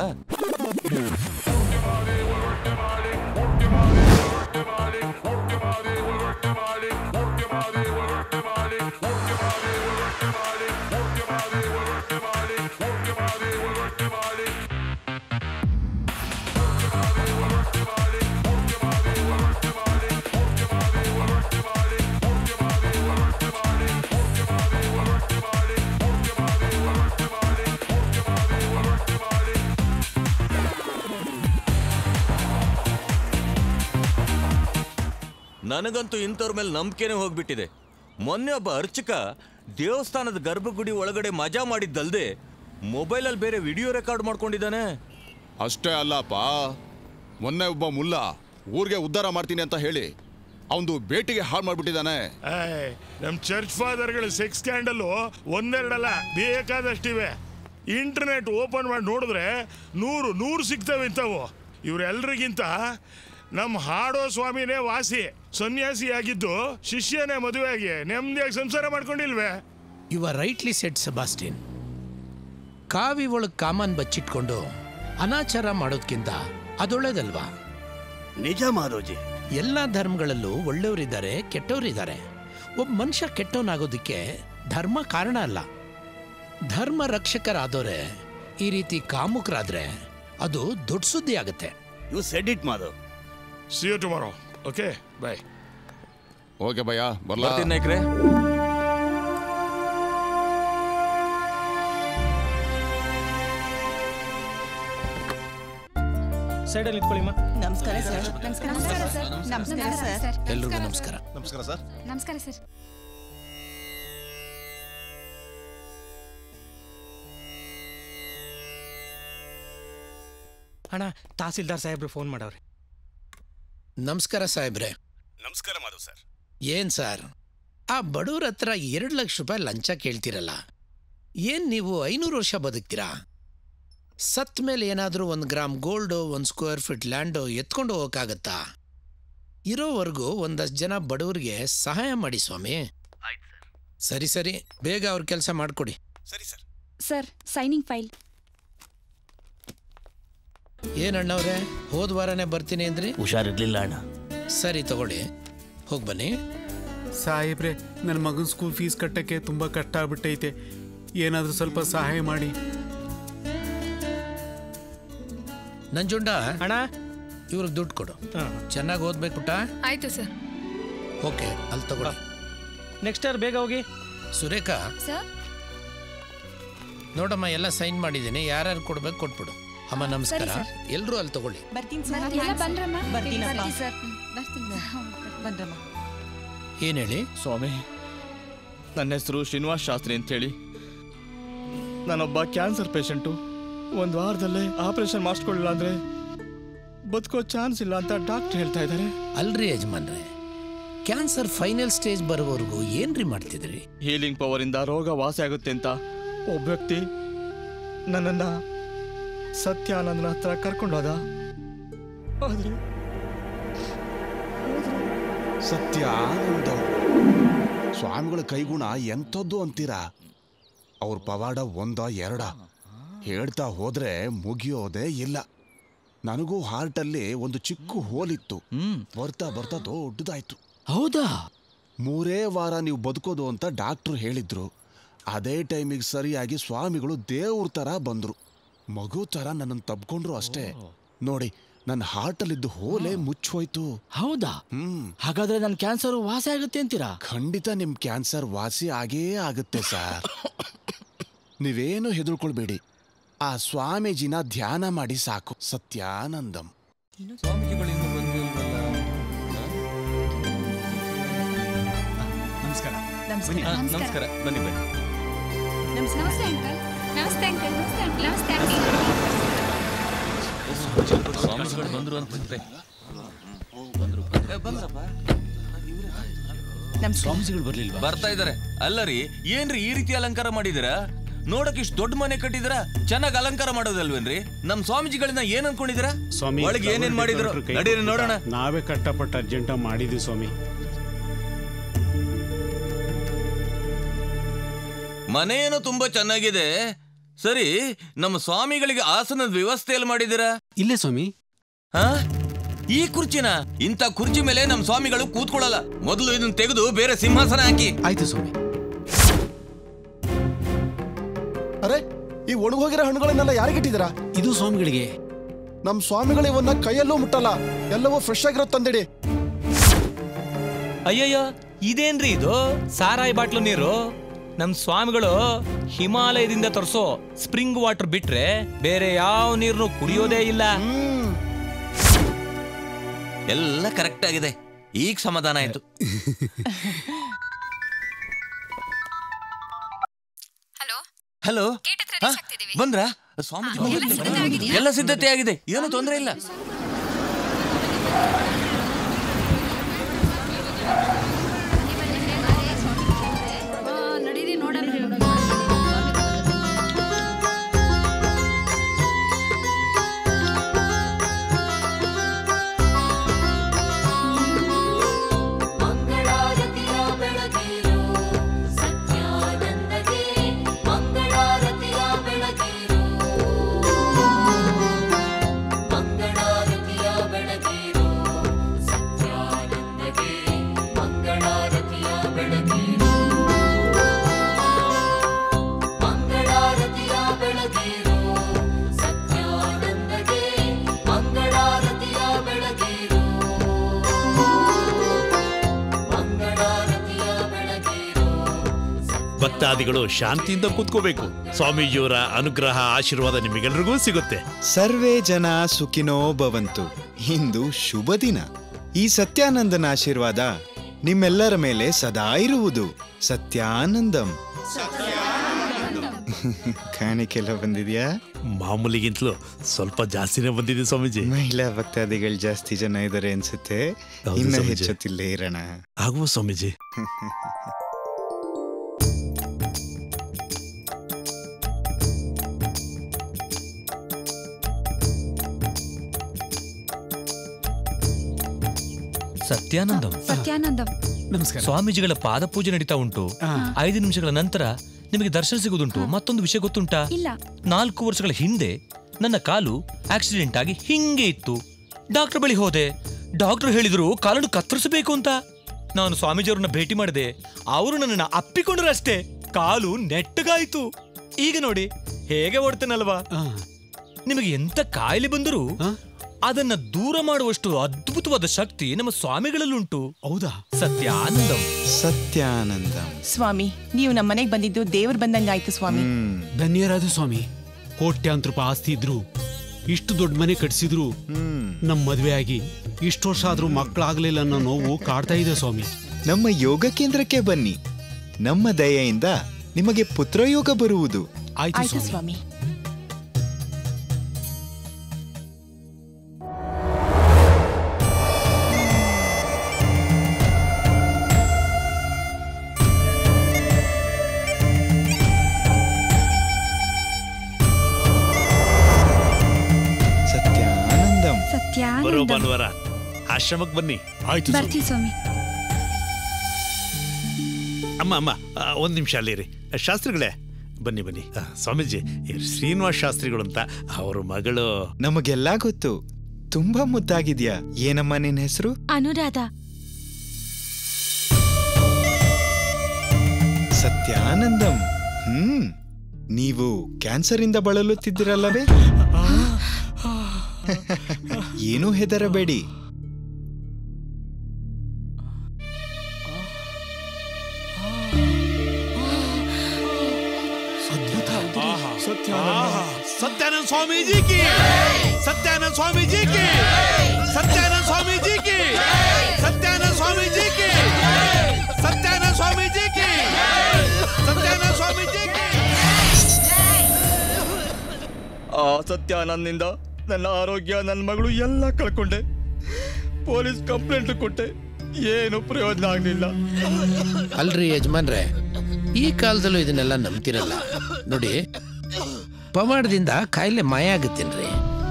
ನನಗಂತೂ ಇಂಥವ್ರ ಮೇಲೆ ನಂಬಿಕೆನೇ ಹೋಗ್ಬಿಟ್ಟಿದೆ ಮೊನ್ನೆ ಒಬ್ಬ ಅರ್ಚಕ ದೇವಸ್ಥಾನದ ಗರ್ಭಗುಡಿ ಒಳಗಡೆ ಮಜಾ ಮಾಡಿದ್ದಲ್ದೆ ಮೊಬೈಲಲ್ಲಿ ಬೇರೆ ವಿಡಿಯೋ ರೆಕಾರ್ಡ್ ಮಾಡ್ಕೊಂಡಿದ್ದಾನೆ ಅಷ್ಟೇ ಅಲ್ಲಪ್ಪ ಮೊನ್ನೆ ಒಬ್ಬ ಮುಲ್ಲ ಊರಿಗೆ ಉದ್ಧಾರ ಮಾಡ್ತೀನಿ ಅಂತ ಹೇಳಿ ಅವನು ಭೇಟಿಗೆ ಹಾಳು ಮಾಡ್ಬಿಟ್ಟಿದ್ದಾನೆ ಏಯ್, ನಮ್ ಚರ್ಚ್ ಫಾದರ್ಗಳ ಸೆಕ್ಸ್ ಸ್ಕ್ಯಾಂಡಲ್ ಒಂದೆರಡಲ್ಲ ಬೇಕಾದಷ್ಟಿವೆ ಇಂಟರ್ನೆಟ್ ಓಪನ್ ಮಾಡಿ ನೋಡಿದ್ರೆ ನೂರು ನೂರು ಸಿಗ್ತವೆ ಇಂಥವು ಇವರೆಲ್ರಿಗಿಂತ ನಮ್ಮ ಹಾಡೋ ಸ್ವಾಮಿನೇ ವಾಸಿ ಸನ್ಯಾಸಿಯಾಗಿದ್ದು ಶಿಷ್ಯನೇ ಮದುವೆಯಾಗಿ ನೆಮ್ಮದಿಯಾಗಿ ಸಂಸಾರ ಮಾಡ್ಕೊಂಡಿಲ್ವೇ you are rightly set Sebastian ಕಾವಿ ಒಳಗೆ ಕಾಮನ್ ಬಚ್ಚಿಟ್ಕೊಂಡು ಅನಾಚಾರ ಮಾಡೋದ್ಕಿಂತ ಅದೊಳ್ಳೇದಲ್ವಾ ನಿಜ ಮಾಧವ್ಜಿ ಎಲ್ಲ ಧರ್ಮಗಳಲ್ಲೂ ಒಳ್ಳೆಯವರಿದ್ದಾರೆ ಕೆಟ್ಟವರಿದ್ದಾರೆ ಒಬ್ಬ ಮನುಷ್ಯ ಕೆಟ್ಟವನಾಗೋದಕ್ಕೆ ಧರ್ಮ ಕಾರಣ ಅಲ್ಲ ಧರ್ಮ ರಕ್ಷಕರಾದವ್ರೆ ಈ ರೀತಿ ಕಾಮುಕರಾದ್ರೆ ಅದು ದೊಡ್ಡ ಸುದ್ದಿ ಆಗುತ್ತೆ you said it Madhav see you tomorrow okay bye okay ಭಯ್ಯ ಬರ್ಲಾ ಬರ್ತೀನಿ ನಾಯ್ಕ್ರೆ ಸೈಡಲ್ಲಿ ಇಟ್ಕೊಳ್ಳಿಮ್ಮ ನಮಸ್ಕಾರ ಸರ್ ನಮಸ್ಕಾರ ಸರ್ ನಮಸ್ಕಾರ ಸರ್ ಎಲ್ರಿಗೂ ನಮಸ್ಕಾರ ನಮಸ್ಕಾರ ಸರ್ ನಮಸ್ಕಾರ ಸರ್ ಅಣ್ಣ ತಹಸೀಲ್ದಾರ್ ಸಾಹೇಬ್ರು ಫೋನ್ ಮಾಡವ್ರೆ ನಮಸ್ಕಾರ ಸಾಹೇಬ್ರೆ ನಮಸ್ಕಾರ ಮಾಧವ್ ಸರ್ ಏನ್ ಸರ್ ಆ ಬಡವ್ರ ಹತ್ರ ಎರಡು ಲಕ್ಷ ರೂಪಾಯಿ ಲಂಚ ಕೇಳ್ತಿರಲ್ಲ ಏನ್ ನೀವು ಐನೂರು ವರ್ಷ ಬದುಕ್ತೀರಾ ಸತ್ ಮೇಲೆ ಏನಾದರೂ ಒಂದು ಗ್ರಾಮ್ ಗೋಲ್ಡು ಒಂದು ಸ್ಕ್ವೇರ್ ಫೀಟ್ ಲ್ಯಾಂಡು ಎತ್ಕೊಂಡು ಹೋಗೋಕ್ಕಾಗತ್ತಾ ಇರೋವರೆಗೂ ಒಂದಷ್ಟು ಜನ ಬಡವರಿಗೆ ಸಹಾಯ ಮಾಡಿ ಸ್ವಾಮಿ ಸರಿ ಸರಿ ಬೇಗ ಅವ್ರ ಕೆಲಸ ಮಾಡಿಕೊಡಿ ಸರಿ ಸರ್ ಸರ್ ಸೈನಿಂಗ್ ಫೈಲ್ ಏನಣ್ಣವ್ರೆ ಹೋದ ವಾರನೇ ಬರ್ತೀನಿ ಅಂದ್ರಿ ಹುಷಾರಿರ್ಲಿಲ್ಲ ಅಣ್ಣ ಸರಿ ತಗೊಳ್ಳಿ ಹೋಗಿ ಬನ್ನಿ ಸಾಹೇಬ್ರೆ ನನ್ನ ಮಗನ ಸ್ಕೂಲ್ ಫೀಸ್ ಕಟ್ಟಕ್ಕೆ ತುಂಬ ಕಷ್ಟ ಆಗ್ಬಿಟ್ಟೈತೆ ಏನಾದರೂ ಸ್ವಲ್ಪ ಸಹಾಯ ಮಾಡಿ ನಂಜುಂಡ ಅಣ್ಣ ಇವ್ರಿಗೆ ದುಡ್ಡು ಕೊಡು ಚೆನ್ನಾಗಿ ಓದ್ಬೇಕು ಪುಟ್ಟ ಆಯ್ತು ಸರ್ ಓಕೆ ಅಲ್ಲಿ ತಗೊಳ್ಳಿ ನೆಕ್ಸ್ಟ್ ಇಯರ್ ಬೇಗ ಹೋಗಿ ಸುರೇಖಾ ಸರ್ ನೋಡಮ್ಮ ಎಲ್ಲ ಸೈನ್ ಮಾಡಿದ್ದೀನಿ ಯಾರ್ಯಾರು ಕೊಡ್ಬೇಕು ಕೊಟ್ಬಿಡು ಅಮ್ಮ ನಮಸ್ಕಾರ ಸರಿ, ಎಲ್ಲರೂ ಅಲ್ಲಿ ತಗೊಳ್ಳಿ ಬರ್ತೀನಿ ಎಲ್ಲ ಬಂದ್ರಮ್ಮ ಬರ್ತೀನಪ್ಪ. ಬರ್ತೀನಿ ಸರ್ ಬರ್ತೀನಿ ಬಂದ್ರಮ್ಮ ಏನ್ ಹೇಳಿ ಸ್ವಾಮಿ ನನ್ನ ಹೆಸರು ಶ್ರೀನಿವಾಸ್ ಶಾಸ್ತ್ರಿ ಅಂತೇಳಿ ನಾನೊಬ್ಬ ಕ್ಯಾನ್ಸರ್ ಪೇಷಂಟು ಒಂದು ವಾರದಲ್ಲೇ ಆಪರೇಷನ್ ಮಾಡಿಸ್ಕೊಳ್ಳಿಲ್ಲ ಅಂದರೆ ಬದುಕೋ ಚಾನ್ಸ್ ಇಲ್ಲ ಅಂತ ಡಾಕ್ಟರ್ ಹೇಳ್ತಾ ಇದ್ದಾರೆ ಅಲ್ರಿ ಯಜಮಾನ್ರೆ ಕ್ಯಾನ್ಸರ್ ಫೈನಲ್ ಸ್ಟೇಜ್ ಬರೋವರೆಗೂ ಏನ್ರಿ ಮಾಡ್ತಿದ್ರಿ ಹೀಲಿಂಗ್ ಪವರಿಂದ ರೋಗ ವಾಸಿ ಆಗುತ್ತೆ ಅಂತ ಒಬ್ಬ ವ್ಯಕ್ತಿ ನನ್ನನ್ನು ಸತ್ಯಾನಂದನ ಹತ್ರ ಕರ್ಕೊಂಡು ಹೋದ ಆದರೆ ಸತ್ಯ ಆನಂದ ಸ್ವಾಮಿಗಳ ಕೈಗುಣ ಎಂಥದ್ದು ಅಂತೀರಾ ಅವ್ರ ಪವಾಡ ಒಂದ ಎರಡ ಹೇಳ್ತಾ ಹೋದ್ರೆ ಮುಗಿಯೋದೇ ಇಲ್ಲ ನನಗೂ ಹಾರ್ಟಲ್ಲಿ ಒಂದು ಚಿಕ್ಕ ಹೋಲಿತ್ತು ಬರ್ತಾ ಬರ್ತಾ ದೊಡ್ಡದಾಯ್ತು ಹೌದಾ ಮೂರೇ ವಾರ ನೀವು ಬದುಕೋದು ಅಂತ ಡಾಕ್ಟ್ರು ಹೇಳಿದ್ರು ಅದೇ ಟೈಮಿಗೆ ಸರಿಯಾಗಿ ಸ್ವಾಮಿಗಳು ದೇವ್ರ ಥರ ಬಂದ್ರು ಮಗು ಥರ ನನ್ನನ್ನು ತಬ್ಕೊಂಡ್ರು ಅಷ್ಟೇ ನೋಡಿ ನನ್ನ ಹಾರ್ಟಲ್ಲಿದ್ದು ಹೋಲೆ ಮುಚ್ಚೋಯ್ತು ಹೌದಾ ಹ್ಮ್ ಹಾಗಾದ್ರೆ ನನ್ನ ಕ್ಯಾನ್ಸರ್ ವಾಸಿ ಆಗುತ್ತೆ ಅಂತೀರಾ ಖಂಡಿತ ನಿಮ್ ಕ್ಯಾನ್ಸರ್ ವಾಸಿ ಆಗೇ ಆಗುತ್ತೆ ಸರ್ ನೀವೇನು ಹೆದರ್ಕೊಳ್ಬೇಡಿ ಆ ಸ್ವಾಮೀಜಿನ ಧ್ಯಾನ ಮಾಡಿ ಸಾಕು ಸತ್ಯಾನಂದಂ ನಮಸ್ಕಾರ ನಮಸ್ಕಾರ ಹಾ, ನಮಸ್ಕಾರ ಬನ್ನಿ ಬನ್ನಿ ನಮಸ್ತೆ ಅಂಕಲ್ ನಮಸ್ತೆ ಅಂಕಲ್ ನಮಸ್ತೆ ಅಂಕಲ್ ನಮಸ್ತೆ ಸ್ವಾಮಿಗಳು ಬಂದ್ರು ಅಂತಂದ್ರೆ ನಮ್ ಸ್ವಾಮೀಜಿಗಳು ಬರ್ಲಿಲ್ವಾ ಬರ್ತಾ ಇದಾರೆ ಅಲ್ಲ ರೀ ಏನ್ರಿ ಈ ರೀತಿ ಅಲಂಕಾರ ಮಾಡಿದಿರಾ ನೋಡಕ್ ಇಷ್ಟು ದೊಡ್ಡ ಮನೆ ಕಟ್ಟಿದಿರಾ ಚೆನ್ನಾಗಿ ಅಲಂಕಾರ ಮಾಡೋದಲ್ವೇನ್ರಿ ನಮ್ ಸ್ವಾಮೀಜಿಗಳನ್ನ ಏನ್ ಅನ್ಕೊಂಡಿದಿರಾ ಸ್ವಾಮಿ ಒಳಗೆ ಏನೇನ್ ಮಾಡಿದ್ರು ಕೈ ನಡೀರಿ ನೋಡೋಣ ನಾವೇ ಕಷ್ಟಪಟ್ಟು ಅರ್ಜೆಂಟ ಮಾಡಿದ್ವಿ ಸ್ವಾಮಿ ಮನೆ ಏನೋ ತುಂಬಾ ಚೆನ್ನಾಗಿದೆ ಸರಿ ನಮ್ಮ ಸ್ವಾಮಿಗಳಿಗೆ ಆಸನದ ವ್ಯವಸ್ಥೆ ಎಲ್ಲಿ ಮಾಡಿದಿರಾ ಇಲ್ಲೇ ಸ್ವಾಮಿ ಹಾ ಈ ಕುರ್ಚಿನ ಇಂಥ ಕುರ್ಚಿ ಮೇಲೆ ನಮ್ಮ ಸ್ವಾಮಿಗಳು ಕೂತ್ಕೊಳ್ಳಲ್ಲ ಮೊದಲು ಇದನ್ನ ತೆಗೆದು ಬೇರೆ ಸಿಂಹಾಸನ ಹಾಕಿ ಆಯ್ತು ಸ್ವಾಮಿ ಅರೆ ಈ ಒಣಗೋಗಿರೋ ಹಣ್ಣುಗಳನ್ನೆಲ್ಲ ಯಾರಿಗಿಟ್ಟಿದ್ದೀರಾ ಇದು ಸ್ವಾಮಿಗಳಿಗೆ ನಮ್ ಸ್ವಾಮಿಗಳು ಇವನ್ನ ಕೈಯಲ್ಲೂ ಮುಟ್ಟಲ್ಲ ಎಲ್ಲವೂ ಫ್ರೆಶ್ ಆಗಿರೋ ತಂದಿಡಿ ಅಯ್ಯಯ್ಯೋ ಇದೇನ್ರಿ ಇದು ಸಾರಾಯಿ ಬಾಟ್ಲು ನೀರು ನಮ್ ಸ್ವಾಮಿಗಳು ಹಿಮಾಲಯದಿಂದ ತರಿಸೋ ಸ್ಪ್ರಿಂಗ್ ವಾಟರ್ ಬಿಟ್ರೆ ಬೇರೆ ಯಾವ ನೀರ್ನು ಕುಡಿಯೋದೇ ಇಲ್ಲ ಎಲ್ಲ ಕರೆಕ್ಟ್ ಆಗಿದೆ ಈಗ ಸಮಾಧಾನ ಆಯ್ತು ಹಲೋ ಹಲೋ ಬಂದ್ರ ಸ್ವಾಮೀಜಿ ಬಂದ್ರು. ಎಲ್ಲ ಸಿದ್ಧತೆ ಆಗಿದೆ ಏನು ತೊಂದರೆ ಇಲ್ಲ ಭಕ್ತಾದಿಗಳು ಶಾಂತಿಯಿಂದ ಕೂತ್ಕೋಬೇಕು ಸ್ವಾಮೀಜಿಯವರ ಅನುಗ್ರಹ ಆಶೀರ್ವಾದ ನಿಮಗೆಲ್ರಿಗೂ ಸಿಗುತ್ತೆ ಸರ್ವೇ ಜನ ಸುಖಿನೋ ಭವಂತು ಇಂದು ಶುಭ ದಿನ ಈ ಸತ್ಯಾನಂದನ ಆಶೀರ್ವಾದ ನಿಮ್ಮೆಲ್ಲರ ಮೇಲೆ ಸದಾ ಇರುವುದು ಸತ್ಯಾನಂದಂ ಕಾಣಿಕೆಲ್ಲ ಬಂದಿದ್ಯಾ ಮಾಮೂಲಿಗಿಂತಲೂ ಸ್ವಲ್ಪ ಜಾಸ್ತಿನೇ ಬಂದಿದೆ ಸ್ವಾಮೀಜಿ ಮಹಿಳಾ ಭಕ್ತಾದಿಗಳು ಜಾಸ್ತಿ ಜನ ಇದ್ದಾರೆ ಅನ್ಸುತ್ತೆ ಹೌದು ಇನ್ನ ಸ್ವಾಮೀಜಿ. ಹೆಚ್ಚುತ್ತಿಲ್ಲೇ ಇರೋಣ ಆಗುವ ಸ್ವಾಮೀಜಿ ಸತ್ಯಾನಂದಂ ಸತ್ಯಾನಂದಂ ನಮಸ್ಕಾರ ಸ್ವಾಮೀಜಿಗಳ ಪಾದ ಪೂಜೆ ನಡೀತಾ ಉಂಟು ಐದು ನಿಮಿಷಗಳ ನಂತರ ನಿಮಗೆ ದರ್ಶನ ಸಿಗುವುದುಂಟು ಮತ್ತೊಂದು ವಿಷಯ ಗೊತ್ತುಂಟಾ ಇಲ್ಲ ನಾಲ್ಕು ವರ್ಷಗಳ ಹಿಂದೆ ನನ್ನ ಕಾಲು ಆಕ್ಸಿಡೆಂಟ್ ಆಗಿ ಹಿಂಗೆ ಇತ್ತು ಡಾಕ್ಟರ್ ಬಳಿ ಹೋದೆ ಡಾಕ್ಟರ್ ಹೇಳಿದ್ರು ಕಾಲನ್ನು ಕತ್ತರಿಸಬೇಕು ಅಂತ ನಾನು ಸ್ವಾಮೀಜಿಯವ್ರನ್ನ ಭೇಟಿ ಮಾಡಿದೆ ಅವರು ನನ್ನನ್ನು ಅಪ್ಪಿಕೊಂಡ್ರು ಅಷ್ಟೇ ಕಾಲು ನೆಟ್ಟಗಾಯ್ತು ಈಗ ನೋಡಿ ಹೇಗೆ ಓಡ್ತೇನಲ್ವಾ ನಿಮಗೆ ಎಂತ ಕಾಯಿಲೆ ಬಂದರೂ ಅದನ್ನ ದೂರ ಮಾಡುವಷ್ಟು ಅದ್ಭುತವಾದ ಶಕ್ತಿ ನಮ್ಮ ಸ್ವಾಮಿಗಳಲ್ಲುಂಟು ಹೌದಾ ಸತ್ಯ ಆನಂದಂ ಸತ್ಯಾನಂದಂ ಸ್ವಾಮಿ ನೀವು ನಮ್ಮ ಮನೆಗೆ ಬಂದಿದ್ದು ದೇವ್ರ ಬಂದಂಗಾಯ್ತು ಸ್ವಾಮಿ ಧನ್ಯರಾದ ಸ್ವಾಮಿ ಕೋಟ್ಯಾಂತರ ರೂಪಾಯಿ ಆಸ್ತಿ ಇದ್ರು ಇಷ್ಟು ದೊಡ್ಡ ಮನೆ ಕಟ್ಸಿದ್ರು ನಮ್ ಮದ್ವೆ ಆಗಿ ಇಷ್ಟು ವರ್ಷ ಆದ್ರೂ ಮಕ್ಕಳಾಗ್ಲಿಲ್ಲ ಅನ್ನೋ ನೋವು ಕಾಡ್ತಾ ಇದೆ ಸ್ವಾಮಿ ನಮ್ಮ ಯೋಗ ಕೇಂದ್ರಕ್ಕೆ ಬನ್ನಿ ನಮ್ಮ ದಯೆಯಿಂದ ನಿಮಗೆ ಪುತ್ರಯೋಗ ಬರುವುದು ಆಯ್ತು ಸ್ವಾಮಿ ಸತ್ಯಾನಂದಂ ಬರೋ ಸತ್ಯಾನಂದಂ ಭಾನುವಾರ ಆಶ್ರಮಕ್ಕೆ ಬನ್ನಿ ಆಯ್ತು ಬರ್ತೀವಿ ಸ್ವಾಮಿ ಅಮ್ಮ ಅಮ್ಮ ಆ, ಒಂದ್ ನಿಮಿಷ ಅಲ್ಲಿರಿ ಶಾಸ್ತ್ರಿಗಳೇ ಬನ್ನಿ ಬನ್ನಿ ಆ, ಸ್ವಾಮೀಜಿ ಇವ್ರು ಶ್ರೀನಿವಾಸ್ ಶಾಸ್ತ್ರಿಗಳು ಅಂತ ಅವ್ರ ಮಗಳು ನಮಗೆಲ್ಲ ಗೊತ್ತು ತುಂಬಾ ಮುದ್ದಾಗಿದ್ಯಾ ಏನಮ್ಮ ನಿನ್ ಹೆಸರು ಅನುರಾಧ ಸತ್ಯಾನಂದಂ ಹ್ಮ್ ನೀವು ಕ್ಯಾನ್ಸರ್ ಇಂದ ಬಳಲುತ್ತಿದ್ದಿರಲ್ಲವೇ ಏನೂ ಹೆದರಬೇಡಿ सत्यानंद स्वामी जी की सत्यानंद स्वामी जी की सत्यानंद स्वामी जी की सत्यानंद स्वामी जी की सत्यानंद स्वामी जी की सत्यानंद स्वामी जी की ಆ ಸತ್ಯಾನಂದಿಂದ ನನ್ನ ಆರೋಗ್ಯ ನನ್ನ ಮಗಳು ಎಲ್ಲ ಕಳ್ಕೊಂಡೆ ಪೊಲೀಸ್ ಕಂಪ್ಲೇಂಟ್ ಕೊಟ್ಟೆ ಏನು ಪ್ರಯೋಜನ ಆಗಲಿಲ್ಲ ಅಲ್ರಿ ಯಜಮಾನ್ರೆ ಈ ಕಾಲದಲ್ಲೂ ಇದನ್ನೆಲ್ಲ ನಂಬ್ತಿರಲ್ಲ ನೋಡಿ ಪವಾಡದಿಂದ ಕಾಯಿಲೆ ಮಾಯ ಆಗುತ್ತೇನ್ರಿ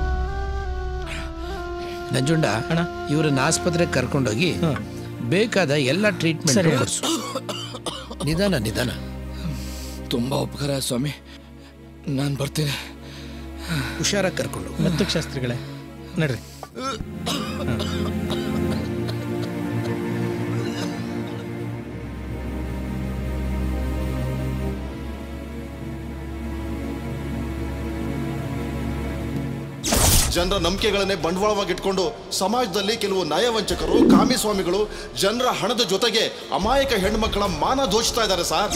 ನಂಜುಂಡ ಇವ್ರನ್ನ ಆಸ್ಪತ್ರೆಗೆ ಕರ್ಕೊಂಡೋಗಿ ಬೇಕಾದ ಎಲ್ಲ ಟ್ರೀಟ್ಮೆಂಟ್ ಸರಿ. ಕೊಡ್ಸು ನಿಧಾನ ನಿಧಾನ ತುಂಬಾ ಉಪಕಾರ ಸ್ವಾಮಿ ನಾನು ಬರ್ತೀನಿ ಹುಷಾರಾಗಿ ಕರ್ಕೊಂಡು ಮತ್ತು ಶಾಸ್ತ್ರಿಗಳೇ ನಡ್ರಿ ಜನರ ನಂಬಿಕೆಗಳನ್ನೇ ಬಂಡವಾಳವಾಗಿ ಇಟ್ಕೊಂಡು ಸಮಾಜದಲ್ಲಿ ಕೆಲವು ನಯವಂಚಕರು ಕಾಮಿಸ್ವಾಮಿಗಳು ಜನರ ಹಣದ ಜೊತೆಗೆ ಅಮಾಯಕ ಹೆಣ್ಮಕ್ಕಳ ಮಾನ ದೋಚ್ತಾ ಇದ್ದಾರೆ ಸರ್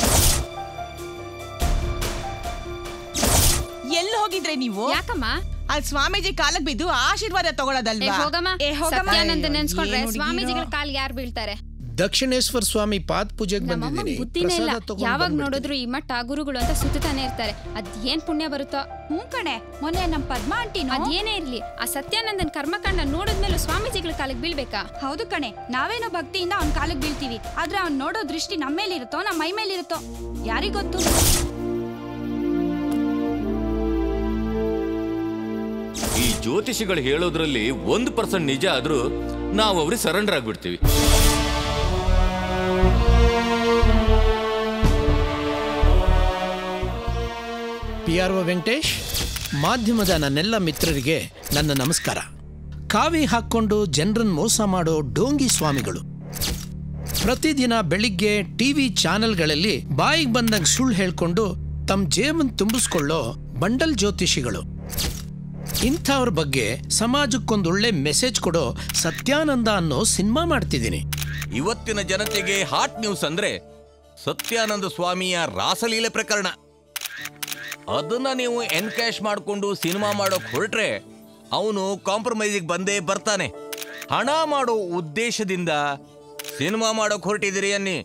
ಎಲ್ಲಿ ಹೋಗಿದ್ರೆ ನೀವು ಯಾಕಮ್ಮ ಅಲ್ಲಿ ಸ್ವಾಮೀಜಿ ಕಾಲಕ್ಕೆ ಬಿದ್ದು ಆಶೀರ್ವಾದ ಏ ತಗೊಳ್ಳೋದಲ್ವಾ ಹೋಗಮ್ಮ ಏ, ಹೋಗಮ್ಮ. ಸತ್ಯಾನಂದ ನೆನ್ಸ್ಕೊಂಡ್ರೆ ಏನು ಹುಡುಗಿರೋ? ಸ್ವಾಮೀಜಿಗಳ ಕಾಲ್ ಯಾರು ಬೀಳ್ತಾರೆ ದಕ್ಷಿಣೇಶ್ವರ ಸ್ವಾಮಿ ಪಾದ ಪೂಜೆಗೆ ನಮ್ಮಮ್ಮ ಬಂದಿದ್ದೀನಿ ಬುದ್ಧಿನೇ ಇಲ್ಲ ಪ್ರಸಾದ ತಗೊಂಡ್ ಯಾವಾಗ ಬಂದ್ಬಿಡ್ತೀನಿ. ನೋಡಿದ್ರು ಈ ಮಠ ಗುರುಗಳು ಅಂತ ಸುತ್ತಾನೆ ಇರ್ತಾರೆ ಅದ್ ಏನ್ ಪುಣ್ಯ ಬರುತ್ತೋ ಹ್ಞೂ ಕಣೆ ಮೊನ್ನೆ ನಮ್ ಪದ್ಮ ಆಂಟಿ ಅದೇನೇ ಇರ್ಲಿ ಆ ಸತ್ಯಾನಂದನ್ ಕರ್ಮಕಾಂಡ ನೋಡಿದ್ಮೇಲೆ ಸ್ವಾಮೀಜಿಗಳ ಕಾಲಿಗೆ ಬೀಳ್ಬೇಕಾ ಹೌದು ಕಣೆ ನಾವೇನೋ ಭಕ್ತಿಯಿಂದ ಅವ್ನ ಕಾಲಿಗೆ ಬೀಳ್ತೀವಿ ಆದ್ರೆ ಅವ್ನ್ ನೋಡೋ ದೃಷ್ಟಿ ನಮ್ಮ ಮೇಲಿರುತ್ತೋ ನಮ್ಮ ಮೈ ಮೇಲಿರುತ್ತೋ ಯಾರಿಗೊತ್ತು ಈ ಜ್ಯೋತಿಷಿಗಳು ಹೇಳೋದ್ರಲ್ಲಿ ಒಂದು ಪರ್ಸೆಂಟ್ ನಿಜ ಆದ್ರೂ ನಾವು ಅವ್ರಿಗೆ ಸರೆಂಡರ್ ಆಗ್ಬಿಡ್ತೀವಿ ಪಿ ಆರ್ ಒ ವೆಂಕಟೇಶ್ ಮಾಧ್ಯಮದ ನನ್ನೆಲ್ಲ ಮಿತ್ರರಿಗೆ ನನ್ನ ನಮಸ್ಕಾರ ಕಾವಿ ಹಾಕ್ಕೊಂಡು ಜನರನ್ನ ಮೋಸ ಮಾಡೋ ಡೋಂಗಿ ಸ್ವಾಮಿಗಳು ಪ್ರತಿದಿನ ಬೆಳಿಗ್ಗೆ ಟಿವಿ ಚಾನೆಲ್ಗಳಲ್ಲಿ ಬಾಯಿಗೆ ಬಂದಂಗೆ ಸುಳ್ಳು ಹೇಳ್ಕೊಂಡು ತಮ್ಮ ಜೇಬನ್ ತುಂಬಿಸ್ಕೊಳ್ಳೋ ಬಂಡಲ್ ಜ್ಯೋತಿಷಿಗಳು ಇಂಥವ್ರ ಬಗ್ಗೆ ಸಮಾಜಕ್ಕೊಂದೊಳ್ಳೆ ಮೆಸೇಜ್ ಕೊಡೋ ಸತ್ಯಾನಂದ ಅನ್ನೋ ಸಿನಿಮಾ ಮಾಡ್ತಿದ್ದೀನಿ ಇವತ್ತಿನ ಜನತೆಗೆ ಹಾಟ್ ನ್ಯೂಸ್ ಅಂದ್ರೆ ಸತ್ಯಾನಂದ ಸ್ವಾಮಿಯ ರಾಸಲೀಲೆ ಪ್ರಕರಣ ಅದನ್ನ ನೀವು ಎನ್ಕ್ಯಾಶ್ ಮಾಡಿಕೊಂಡು ಸಿನಿಮಾ ಮಾಡೋಕ್ ಹೊರಟ್ರೆ ಅವನು ಕಾಂಪ್ರಮೈಸಿಗೆ ಬಂದೇ ಬರ್ತಾನೆ ಹಣ ಮಾಡೋ ಉದ್ದೇಶದಿಂದ ಸಿನಿಮಾ ಮಾಡೋಕ್ ಹೊರಟಿದ್ದೀರಿ ಅನ್ನಿ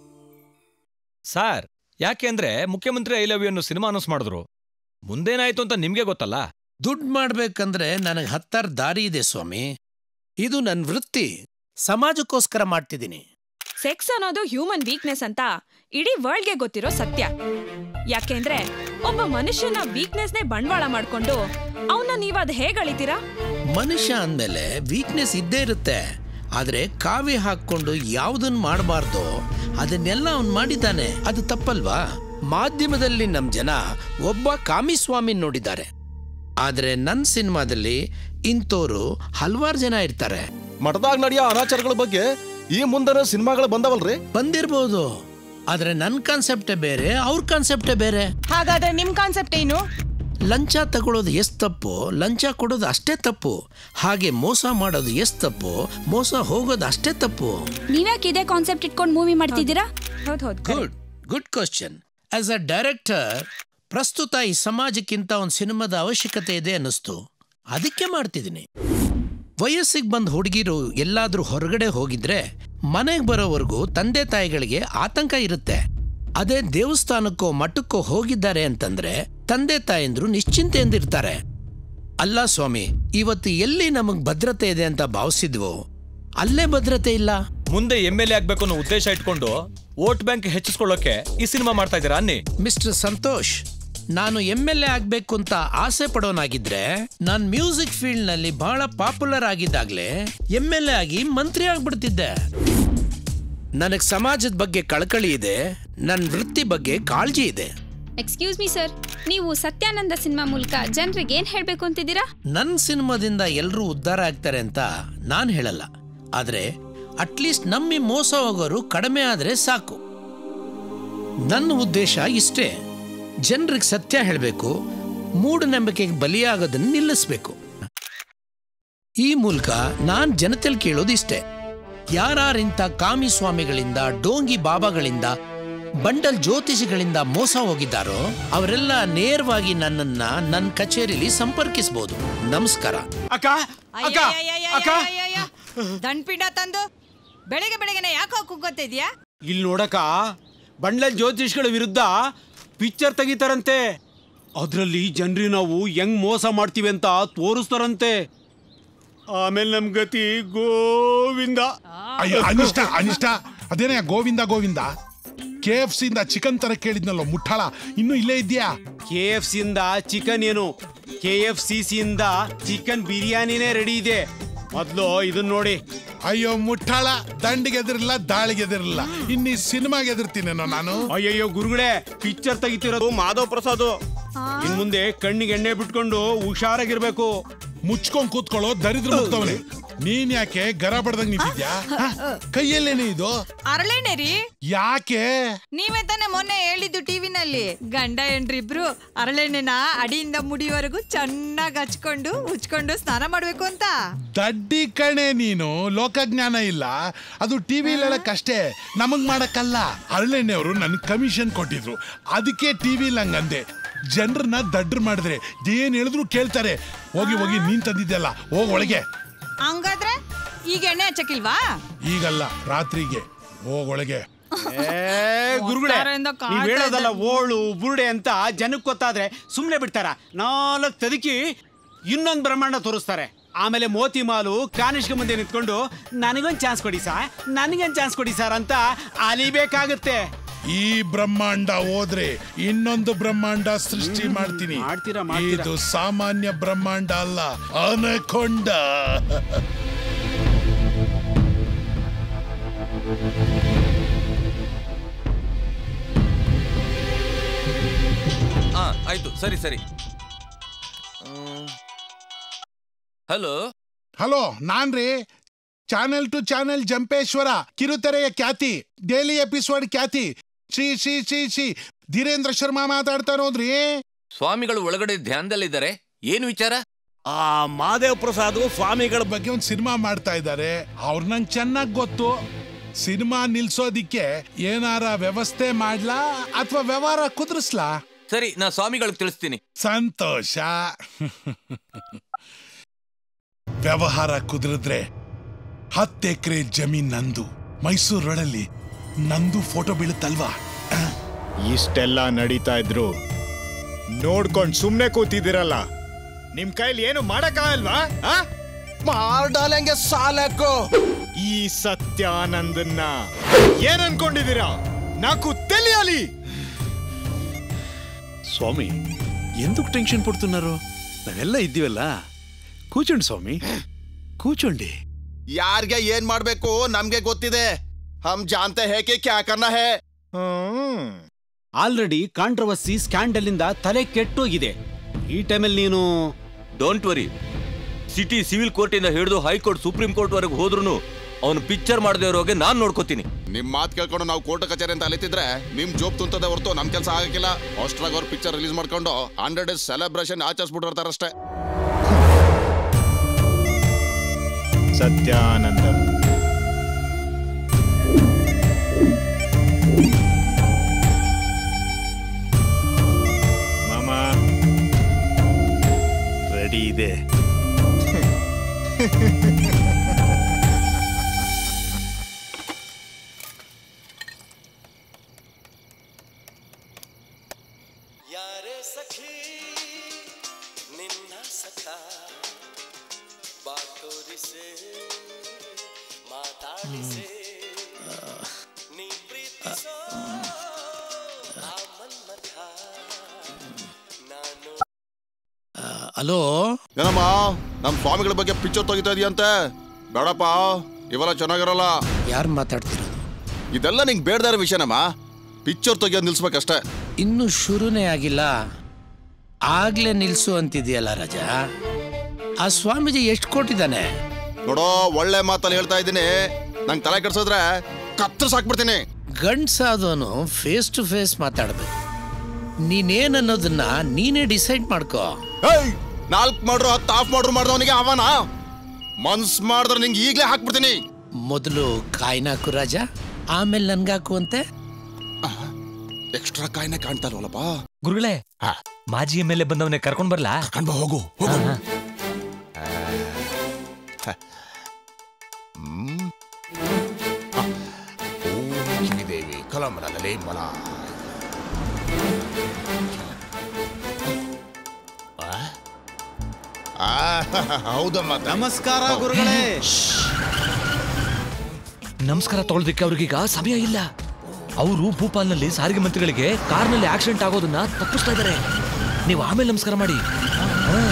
ಸಾರ್ ಯಾಕೆ ಅಂದ್ರೆ ಮುಖ್ಯಮಂತ್ರಿ ಐ ಲವ್ ಯು ಅನ್ನೋ ಸಿನಿಮಾ ಅನೌನ್ಸ್ ಮಾಡಿದ್ರು ಮುಂದೇನಾಯ್ತು ಅಂತ ನಿಮ್ಗೆ ಗೊತ್ತಲ್ಲ ದುಡ್ಡು ಮಾಡ್ಬೇಕಂದ್ರೆ ನನಗೆ ಹತ್ತಾರು ದಾರಿ ಇದೆ ಸ್ವಾಮಿ ಇದು ನನ್ನ ವೃತ್ತಿ ಸಮಾಜಕ್ಕೋಸ್ಕರ ಮಾಡ್ತಿದ್ದೀನಿ ಸೆಕ್ಸ್ ಅನ್ನೋದು ಹ್ಯೂಮನ್ ವೀಕ್ನೆಸ್ ಅಂತ ಇಡೀ ವರ್ಲ್ಡ್ಗೆ ಗೊತ್ತಿರೋ ಸತ್ಯ ಯಾಕೆಂದ್ರೆ ಒಬ್ಬ ಮನುಷ್ಯನ ವೀಕ್ನೆಸ್ನೇ ಬಂಡವಾಳ ಮಾಡ್ಕೊಂಡು ಅವನ್ನ ನೀವದ್ ಹೇಗ್ ಅಳಿತೀರಾ ಮನುಷ್ಯ ಅಂದಮೇಲೆ ವೀಕ್ನೆಸ್ ಇದ್ದೇ ಇರುತ್ತೆ ಆದ್ರೆ ಕಾವಿ ಹಾಕೊಂಡು ಯಾವುದನ್ನ ಮಾಡಬಾರ್ದು ಅದನ್ನೆಲ್ಲ ಅವ್ನು ಮಾಡಿದ್ದಾನೆ ಅದು ತಪ್ಪಲ್ವಾ ಮಾಧ್ಯಮದಲ್ಲಿ ನಮ್ ಜನ ಒಬ್ಬ ಕಾಮಿಸ್ವಾಮಿ ನೋಡಿದ್ದಾರೆ ಆದ್ರೆ ನನ್ನ ಸಿನಿಮಾದಲ್ಲಿ ಇಂಥವ್ರು ಹಲವಾರು ಜನ ಇರ್ತಾರೆ ಮಠದಾಗ ನಡೆಯೋ ಅನಾಚಾರಗಳ ಬಗ್ಗೆ ಈ ಮುಂದರ ಸಿನಿಮಾಗಳು ಬಂದವಲ್ರಿ ಬಂದಿರ್ಬೋದು ಆದ್ರೆ ನನ್ನ ಕಾನ್ಸೆಪ್ಟೇ ಬೇರೆ ಅವ್ರ ಕಾನ್ಸೆಪ್ಟೇ ಬೇರೆ ಹಾಗಾದ್ರೆ ನಿಮ್ ಕಾನ್ಸೆಪ್ಟ್ ಏನು ಲಂಚ ತಗೊಳ್ಳೋದು ಎಷ್ಟು ತಪ್ಪು ಲಂಚ ಕೊಡೋದು ಅಷ್ಟೇ ತಪ್ಪು ಹಾಗೆ ಮೋಸ ಮಾಡೋದು ಎಷ್ಟು ತಪ್ಪು ಮೋಸ ಹೋಗೋದು ಅಷ್ಟೇ ತಪ್ಪು ನೀವ್ಯಾಕೆ ಇದೇ ಕಾನ್ಸೆಪ್ಟ್ ಇಟ್ಕೊಂಡು ಮೂವಿ ಮಾಡ್ತಿದ್ದೀರಾ ಹೌದ್ ಹೌದ್ good good question as a director ಪ್ರಸ್ತುತ ಈ ಸಮಾಜಕ್ಕಿಂತ ಒಂದು ಸಿನಿಮಾದ ಅವಶ್ಯಕತೆ ಇದೆ ಅನ್ನಿಸ್ತು ಅದಕ್ಕೆ ಮಾಡ್ತಿದ್ದೀನಿ ವಯಸ್ಸಿಗೆ ಬಂದ ಹುಡುಗಿರು ಎಲ್ಲಾದ್ರೂ ಹೊರಗಡೆ ಹೋಗಿದ್ರೆ ಮನೆಗೆ ಬರೋವರೆಗೂ ತಂದೆ ತಾಯಿಗಳಿಗೆ ಆತಂಕ ಇರುತ್ತೆ ಅದೇ ದೇವಸ್ಥಾನಕ್ಕೋ ಮಠಕ್ಕೋ ಹೋಗಿದ್ದಾರೆ ಅಂತಂದ್ರೆ ತಂದೆ ತಾಯಂದ್ರು ನಿಶ್ಚಿಂತೆಯಿಂದಿರ್ತಾರೆ ಅಲ್ಲ ಸ್ವಾಮಿ ಇವತ್ತು ಎಲ್ಲಿ ನಮಗ್ ಭದ್ರತೆ ಇದೆ ಅಂತ ಭಾವಿಸಿದ್ವೋ ಅಲ್ಲೇ ಭದ್ರತೆ ಇಲ್ಲ ಮುಂದೆ ಎಂ ಎಲ್ ಎ ಆಗ್ಬೇಕು ಅನ್ನೋ ಉದ್ದೇಶ ಇಟ್ಕೊಂಡು ವೋಟ್ ಬ್ಯಾಂಕ್ ಹೆಚ್ಚಿಸ್ಕೊಳ್ಳೋಕೆ ಈ ಸಿನಿಮಾ ಮಾಡ್ತಾ ಇದ್ದೀರಾ ಅನ್ನಿ ಮಿಸ್ಟರ್ ಸಂತೋಷ್ ನಾನು ಎಂ ಎಲ್ ಎ ಆಗ್ಬೇಕು ಅಂತ ಆಸೆ ಪಡೋನಾಗಿದ್ರೆ ನಾನು ಮ್ಯೂಸಿಕ್ ಫೀಲ್ಡ್ ನಲ್ಲಿ ಬಹಳ ಪಾಪ್ಯುಲರ್ ಆಗಿದ್ದಾಗ್ಲೇ ಎಂ ಎಲ್ ಎ ಆಗಿ ಮಂತ್ರಿ ಆಗ್ಬಿಡ್ತಿದ್ದೆ ನನಗ್ ಸಮಾಜದ ಬಗ್ಗೆ ಕಳಕಳಿ ಇದೆ ನನ್ನ ವೃತ್ತಿ ಬಗ್ಗೆ ಕಾಳಜಿ ಇದೆ ಎಕ್ಸ್ಕ್ಯೂಸ್ ಮೀ ಸರ್ ನೀವು ಸತ್ಯಾನಂದ ಸಿನಿಮಾ ಮೂಲಕ ಜನರಿಗೆ ಏನ್ ಹೇಳ್ಬೇಕು ಅಂತಿದ್ದೀರಾ ನನ್ನ ಸಿನಿಮಾದಿಂದ ಎಲ್ಲರೂ ಉದ್ಧಾರ ಆಗ್ತಾರೆ ಅಂತ ನಾನು ಹೇಳಲ್ಲ ಆದ್ರೆ ಅಟ್ಲೀಸ್ಟ್ ನಮ್ಮಿ ಮೋಸ ಹೋಗೋರು ಕಡಿಮೆ ಆದ್ರೆ ಸಾಕು ನನ್ನ ಉದ್ದೇಶ ಇಷ್ಟೇ ಜನರಿಗೆ ಸತ್ಯ ಹೇಳಬೇಕು ಮೂಢನಂಬಿಕೆಗೆ ಬಲಿಯಾಗೋದನ್ನ ನಿಲ್ಲಿಸ್ಬೇಕು ಈ ಮೂಲಕ ನಾನ್ ಜನತೆಲ್ ಕೇಳೋದು ಇಷ್ಟೇ ಯಾರಿಂಥ ಕಾಮಿ ಸ್ವಾಮಿಗಳಿಂದ ಡೋಂಗಿ ಬಾಬಾಗಳಿಂದ ಬಂಡಲ್ ಜ್ಯೋತಿಷಿಗಳಿಂದ ಮೋಸ ಹೋಗಿದ್ದಾರೋ ಅವರೆಲ್ಲ ನೇರವಾಗಿ ನನ್ನನ್ನ ನನ್ನ ಕಚೇರಿಲಿ ಸಂಪರ್ಕಿಸಬಹುದು ನಮಸ್ಕಾರ ಅಕ್ಕ ಅಕ್ಕ ಅಕ್ಕ ದಂಡ್ಪಿಂಡ ತಂದು ಬೆಳಗ್ಗೆ ಬೆಳಗ್ಗೆನೆ ಯಾಕೋ ಕುಗ್ಗೋತಿದ್ಯಾ ಇಲ್ಲಿ ನೋಡಕ ಬಂಡ್ಲ ಜ್ಯೋತಿಷ್ಗಳ ವಿರುದ್ಧ ಪಿಕ್ಚರ್ ತೆಗಿತಾರಂತೆ ಅದರಲ್ಲಿ ಜನರಿ ನಾವು ಹೆಂಗ್ ಮೋಸ ಮಾಡ್ತೀವಿ ಅಂತ ತೋರಿಸ್ತಾರಂತೆ ಆಮೇಲೆ ನಮ್ ಗತಿ ಗೋವಿಂದ ಅಯ್ಯೋ ಅನಿಷ್ಟ ಅನಿಷ್ಟ ಅದೇನೇ Govinda Govinda K F C ಇಂದ ಚಿಕನ್ ತರ ಕೇಳಿದ್ನಲ್ಲೋ ಮುಟ್ಟಾಳ ಇನ್ನೂ ಇಲ್ಲೇ ಇದ್ಯಾ ಕೆ ಎಫ್ ಸಿ ಇಂದ ಚಿಕನ್ ಏನು ಕೆ ಎಫ್ ಸಿ ಸಿ ಇಂದ ಚಿಕನ್ ಬಿರಿಯಾನಿನೇ ರೆಡಿ ಇದೆ ಮೊದ್ಲು ಇದನ್ನ ನೋಡಿ ಅಯ್ಯೋ ಮುಟ್ಟಾಳ ದಂಡಿಗೆ ಎದಿರಲ್ಲ ದಾಳಿಗೆ ಎದಿರಲ್ಲ ಇನ್ನೀ ಸಿನಿಮಾಗೆ ಎದಿರ್ತೀನೇನೋ ನಾನು ಅಯ್ಯಯ್ಯೋ ಗುರುಗಳೇ ಪಿಕ್ಚರ್ ತೆಗಿತಿರೋದು ಮಾಧವ್ ಪ್ರಸಾದ್ ಇನ್ ಮುಂದೆ ಕಣ್ಣಿಗೆ ಎಣ್ಣೆ ಬಿಟ್ಕೊಂಡು ಹುಷಾರಾಗಿರ್ಬೇಕು ಮುಚ್ಕೊಂಡ್ ಕೂತ್ಕೊಳ್ಳೋ ದರಿದ್ರ ಮುಗ್ದವನೆ ನೀನ್ ಯಾಕೆ ಗರ ಬಡ್ದಂಗ್ ನಿಂತಿದ್ಯಾ ಹ? ಕೈಯಲ್ಲೇನೆ ಇದು ಅರಳೇನೆ ರೀ ಯಾಕೆ ನೀವೇ ತಾನೇ ಮೊನ್ನೆ ಹೇಳಿದ್ದು ಟಿವಿನಲ್ಲಿ ಗಂಡ ಹೆಂಡ್ರಿಬ್ರು ಅರಳೆಣ್ಣೆನ ಅಡಿಯಿಂದ ಮುಡಿವರೆಗೂ ಚೆನ್ನಾಗಿ ಹಚ್ಕೊಂಡು ಉಚ್ಕೊಂಡು ಸ್ನಾನ ಮಾಡ್ಬೇಕು ಅಂತ ದಡ್ಡಿ ಕಣೆ ನೀನು ಲೋಕಜ್ಞಾನ ಇಲ್ಲ ಅದು ಟಿವಿ ಹೇಳಕ್ಕಷ್ಟೇ ನಮಗ್ ಮಾಡಕ್ಕಲ್ಲ ಅರಳೆಣ್ಣೆಯವರು ನನ್ ಕಮಿಷನ್ ಕೊಟ್ಟಿದ್ರು ಅದಕ್ಕೆ ಟಿವಿ ಹಂಗಂದೆ ಜನರನ್ನ ದಡ್ಡ್ರ್ ಮಾಡಿದ್ರೆ ಏನ್ ಹೇಳಿದ್ರು ಕೇಳ್ತಾರೆ ಹೋಗಿ ಹೋಗಿ ನೀನ್ ತಂದಿದ್ದೆಲ್ಲ ಹೋಗ್ ಒಳಗೆ ಹಂಗಾದ್ರೆ ಈಗ ಎಣ್ಣೆ ಹಚ್ಚಕ್ಕಿಲ್ವಾ ಈಗಲ್ಲ ರಾತ್ರಿಗೆ ಹೋಗೊಳಗೆ ಏ ಗುರುಗಳೇ ಉತ್ತಾರದಿಂದ ಕಾಯ್ತಾ ನೀವ್ ಹೇಳೋದಲ್ಲ ಇದ್ದೆ. ಓಳು ಬುರುಡೆ ಅಂತ ಜನಕ್ಕೆ ಗೊತ್ತಾದ್ರೆ ಸುಮ್ನೆ ಬಿಡ್ತಾರ ನಾಲ್ಕು ತದಕಿ ಇನ್ನೊಂದು ಬ್ರಹ್ಮಾಂಡ ತೋರಿಸ್ತಾರೆ ಆಮೇಲೆ ಮೋತಿ ಮಾಲು ಕಾನಿಷ್ಕ ಮುಂದೆ ನಿಂತ್ಕೊಂಡು ನನಗೊಂದು ಚಾನ್ಸ್ ಕೊಡಿ ಸಾ ನನಗೊಂದು ಚಾನ್ಸ್ ಕೊಡಿ ಸರ್ ಅಂತ ಅಲಿಬೇಕಾಗುತ್ತೆ ಈ ಬ್ರಹ್ಮಾಂಡ ಹೋದ್ರೆ ಇನ್ನೊಂದು ಬ್ರಹ್ಮಾಂಡ ಸೃಷ್ಟಿ ಮಾಡ್ತೀನಿ ಮಾಡ್ತೀರಾ, ಮಾಡ್ತೀರಾ. ಇದು ಸಾಮಾನ್ಯ ಬ್ರಹ್ಮಾಂಡ ಅಲ್ಲ ಅನಕೊಂಡ ಆ ಆಯ್ತು ಸರಿ ಸರಿ ಹಲೋ ಹಲೋ ನಾನ್ರಿ ಚಾನೆಲ್ ಟು ಚಾನೆಲ್ ಜಂಪೇಶ್ವರ ಕಿರುತೆರೆಯ ಖ್ಯಾತಿ ಡೈಲಿ ಎಪಿಸೋಡ್ ಖ್ಯಾತಿ ಶ್ರೀ ಶ್ರೀ ಶ್ರೀ ಶ್ರೀ ಧೀರೇಂದ್ರ ಶರ್ಮಾ ಮಾತಾಡ್ತಾ ಇರೋದ್ರಿ ಸ್ವಾಮಿಗಳು ಒಳಗಡೆ ಧ್ಯಾನದಲ್ಲಿದ್ದಾರೆ ಏನು ವಿಚಾರ ಆ ಮಾದೇವ್ ಪ್ರಸಾದ್ ಸ್ವಾಮಿಗಳ ಬಗ್ಗೆ ಒಂದು ಸಿನಿಮಾ ಮಾಡ್ತಾ ಇದ್ದಾರೆ ಅವ್ರ ನಂಗೆ ಚೆನ್ನಾಗಿ ಗೊತ್ತು ಸಿನಿಮಾ ನಿಲ್ಸೋದಿಕ್ಕೆ ಏನಾರ ವ್ಯವಸ್ಥೆ ಮಾಡ್ಲಾ ಅಥವಾ ವ್ಯವಹಾರ ಕುದುರಿಸ್ಲಾ ಸರಿ ನಾ ಸ್ವಾಮಿಗಳಿಗೆ ತಿಳಿಸ್ತೀನಿ ಸಂತೋಷ ವ್ಯವಹಾರ ಕುದುರಿದ್ರೆ ಹತ್ತು ಎಕರೆ ಜಮೀನ್ ನಂದು ಮೈಸೂರೊಳಲ್ಲಿ ನಂದು ಫೋಟೋ ಬೀಳುತ್ತಲ್ವಾ ಇಷ್ಟೆಲ್ಲ ನಡೀತಾ ಇದ್ರು ನೋಡ್ಕೊಂಡ್ ಸುಮ್ನೆ ಕೂತಿದ್ದೀರಲ್ಲ ನಿಮ್ ಕೈಲಿ ಏನು ಮಾಡಕ್ಕಾಗಲ್ವಾ ಆ? ಮಾಡ್ಡಾಲೆಂಗೆ ಸಾಲಕ್ಕೋ ಈ ಸತ್ಯಾನಂದನ್ನ ಏನ್ ಅನ್ಕೊಂಡಿದ್ದೀರಾ ನಾಕು తెలియాలి స్వామి ఎందుకు టెన్షన్ పడుతున్నారు ನಾವೆಲ್ಲ ಇದ್ದೀವಲ್ಲ ಕೂಚೋಂಡಿ ಸ್ವಾಮಿ ಕೂಚೋಂಡಿ ಯಾರ್ಗೆ ಏನ್ ಮಾಡ್ಬೇಕು ನಮ್ಗೆ ಗೊತ್ತಿದೆ ಹಮ್ ಜಾನ್ತೆ ಹೇ ಕಿ ಕ್ಯಾ ಕರ್ನಾ ಹೇ ಆಲ್ರೆಡಿ ಕಾಂಟ್ರವರ್ಸಿ ಸ್ಕ್ಯಾಂಡಲ್ ಇಂದ ತಲೆ ಕೆಟ್ಟೋಗಿದೆ ಈ ಟೈಮಲ್ಲಿ ನೀನು don't worry city civil court ಇಂದ ಹಿಡಿದು ಹೈಕೋರ್ಟ್ ಸುಪ್ರೀಂ ಕೋರ್ಟ್ ವರೆಗೆ ಹೋದ್ರು ಅವನು ಪಿಕ್ಚರ್ ಮಾಡದೇ ಇರೋಗೆ ನಾನ್ ನೋಡ್ಕೋತೀನಿ ನಿಮ್ ಮಾತ್ ಕೇಳ್ಕೊಂಡು ನಾವು ಕೋರ್ಟ್ ಕಚೇರಿ ಅಂತ ಅಲಿತಿದ್ರೆ ನಿಮ್ ಜೋಬ್ ತುಂತದೆ ಹೊರತು ನಮ್ ಕೆಲಸ ಆಗಕ್ಕಿಲ್ಲ ಅಷ್ಟ್ರಾಗ ಅವ್ರ ಪಿಕ್ಚರ್ ರಿಲೀಸ್ ಮಾಡ್ಕೊಂಡು ಹಂಡ್ರೆಡ್ ಡೇಸ್ ಸೆಲೆಬ್ರೇಷನ್ ಆಚರಿಸ್ಬಿಟ್ಟಿರ್ತಾರಷ್ಟೇ ಸತ್ಯಾನಂದಂ ಮಾಮ ರೆಡಿ ಇದೆ ಯಾರೇ ಸಖಿ ನಿನ್ನ ಸಖ ಬಾತೋರಿಸೆ ಮಾತಾಡಿಸೆ ನೀ ಪ್ರೀತಿಸೋ ಆ ಮನ್ಮಥ ನಾನು ಹಲೋ ಏನಮ್ಮ ನಮ್ ಸ್ವಾಮಿಗಳ ಬಗ್ಗೆ ಪಿಕ್ಚರ್ ತೆಗಿತಾ ಇದೆಯಂತೆ ಬೇಡಪ್ಪ ಇವೆಲ್ಲ ಚೆನ್ನಾಗಿರಲ್ಲ ಯಾರು ಮಾತಾಡ್ತಿರೋದು ಇದೆಲ್ಲ ನಿಂಗೆ ಬೇಡದಾರ ವಿಷಯನಮ್ಮ ಪಿಕ್ಚರ್ ತೆಗಿಯೋದು ನಿಲ್ಸ್ಬೇಕಷ್ಟೇ ಇನ್ನು ಶುರುನೇ ಆಗಿಲ್ಲ ಆಗ್ಲೇ ನಿಲ್ಸು ಅಂತಿದೆಯಲ್ಲ ರಾಜ ಆ ಸ್ವಾಮೀಜಿ ಎಷ್ಟು ಕೊಟ್ಟಿದ್ದಾನೆ ನೋಡೋ ಒಳ್ಳೆ ಮಾತಲ್ಲಿ ಹೇಳ್ತಾ ಇದ್ದೀನಿ ನಂಗೆ ತಲೆ ಕೆಡ್ಸಿದ್ರೆ ಕತ್ತರಿಸ್ ಹಾಕ್ಬಿಡ್ತೀನಿ ಗಂಡ್ಸಾದವನು ಫೇಸ್ ಟು ಫೇಸ್ ಮಾತಾಡ್ಬೇಕು ನೀನೇನ್ ಅನ್ನೋದನ್ನ ನೀನೇ ಡಿಸೈಡ್ ಮಾಡ್ಕೋ ನಾಲ್ಕು ಮಾಡ್ರು ಹತ್ತು ಆಫ್ ಮಾಡ್ರು ಮಾಡ್ದವನಿಗೆ ಅವನ ಮನ್ಸ್ ಮಾಡಿದ್ರೆ ನಿಂಗೆ ಈಗಲೇ ಹಾಕ್ಬಿಡ್ತೀನಿ ಮೊದಲು ಕಾಯ್ನಾಕು ರಾಜ ಆಮೇಲೆ ನನ್ಗಾಕುವಂತೆ ಎಕ್ಸ್ಟ್ರಾ ಕಾಯಿನೆ ಕಾಣ್ತಾ ಇಲ್ವಲ್ಲಪ್ಪ ಗುರುಗಳೇ ಮಾಜಿ ಎಮ್ ಎಲ್ ಎ ಬಂದವನೇ ಕರ್ಕೊಂಡ್ ಬರ್ಲಾ ಕರ್ಕೊಂಡ್ ಹೋಗು ದೇವಿ ಕಲಮಲಲೇ ಮಲ ಹೌದಮ್ಮ ನಮಸ್ಕಾರ ಗುರುಗಳೇ ನಮಸ್ಕಾರ ತಗೊಳ್ದಕ್ಕೆ ಅವ್ರಿಗೀಗ ಸಮಯ ಇಲ್ಲ ಅವರು ಭೂಪಾಲ್ನಲ್ಲಿ ಸಾರಿಗೆ ಮಂತ್ರಿಗಳಿಗೆ ಕಾರ್ನಲ್ಲಿ ಆಕ್ಸಿಡೆಂಟ್ ಆಗೋದನ್ನ ತಪ್ಪಿಸ್ತಾ ಇದ್ದಾರೆ ನೀವು ಆಮೇಲೆ ನಮಸ್ಕಾರ ಮಾಡಿ ಹಾ.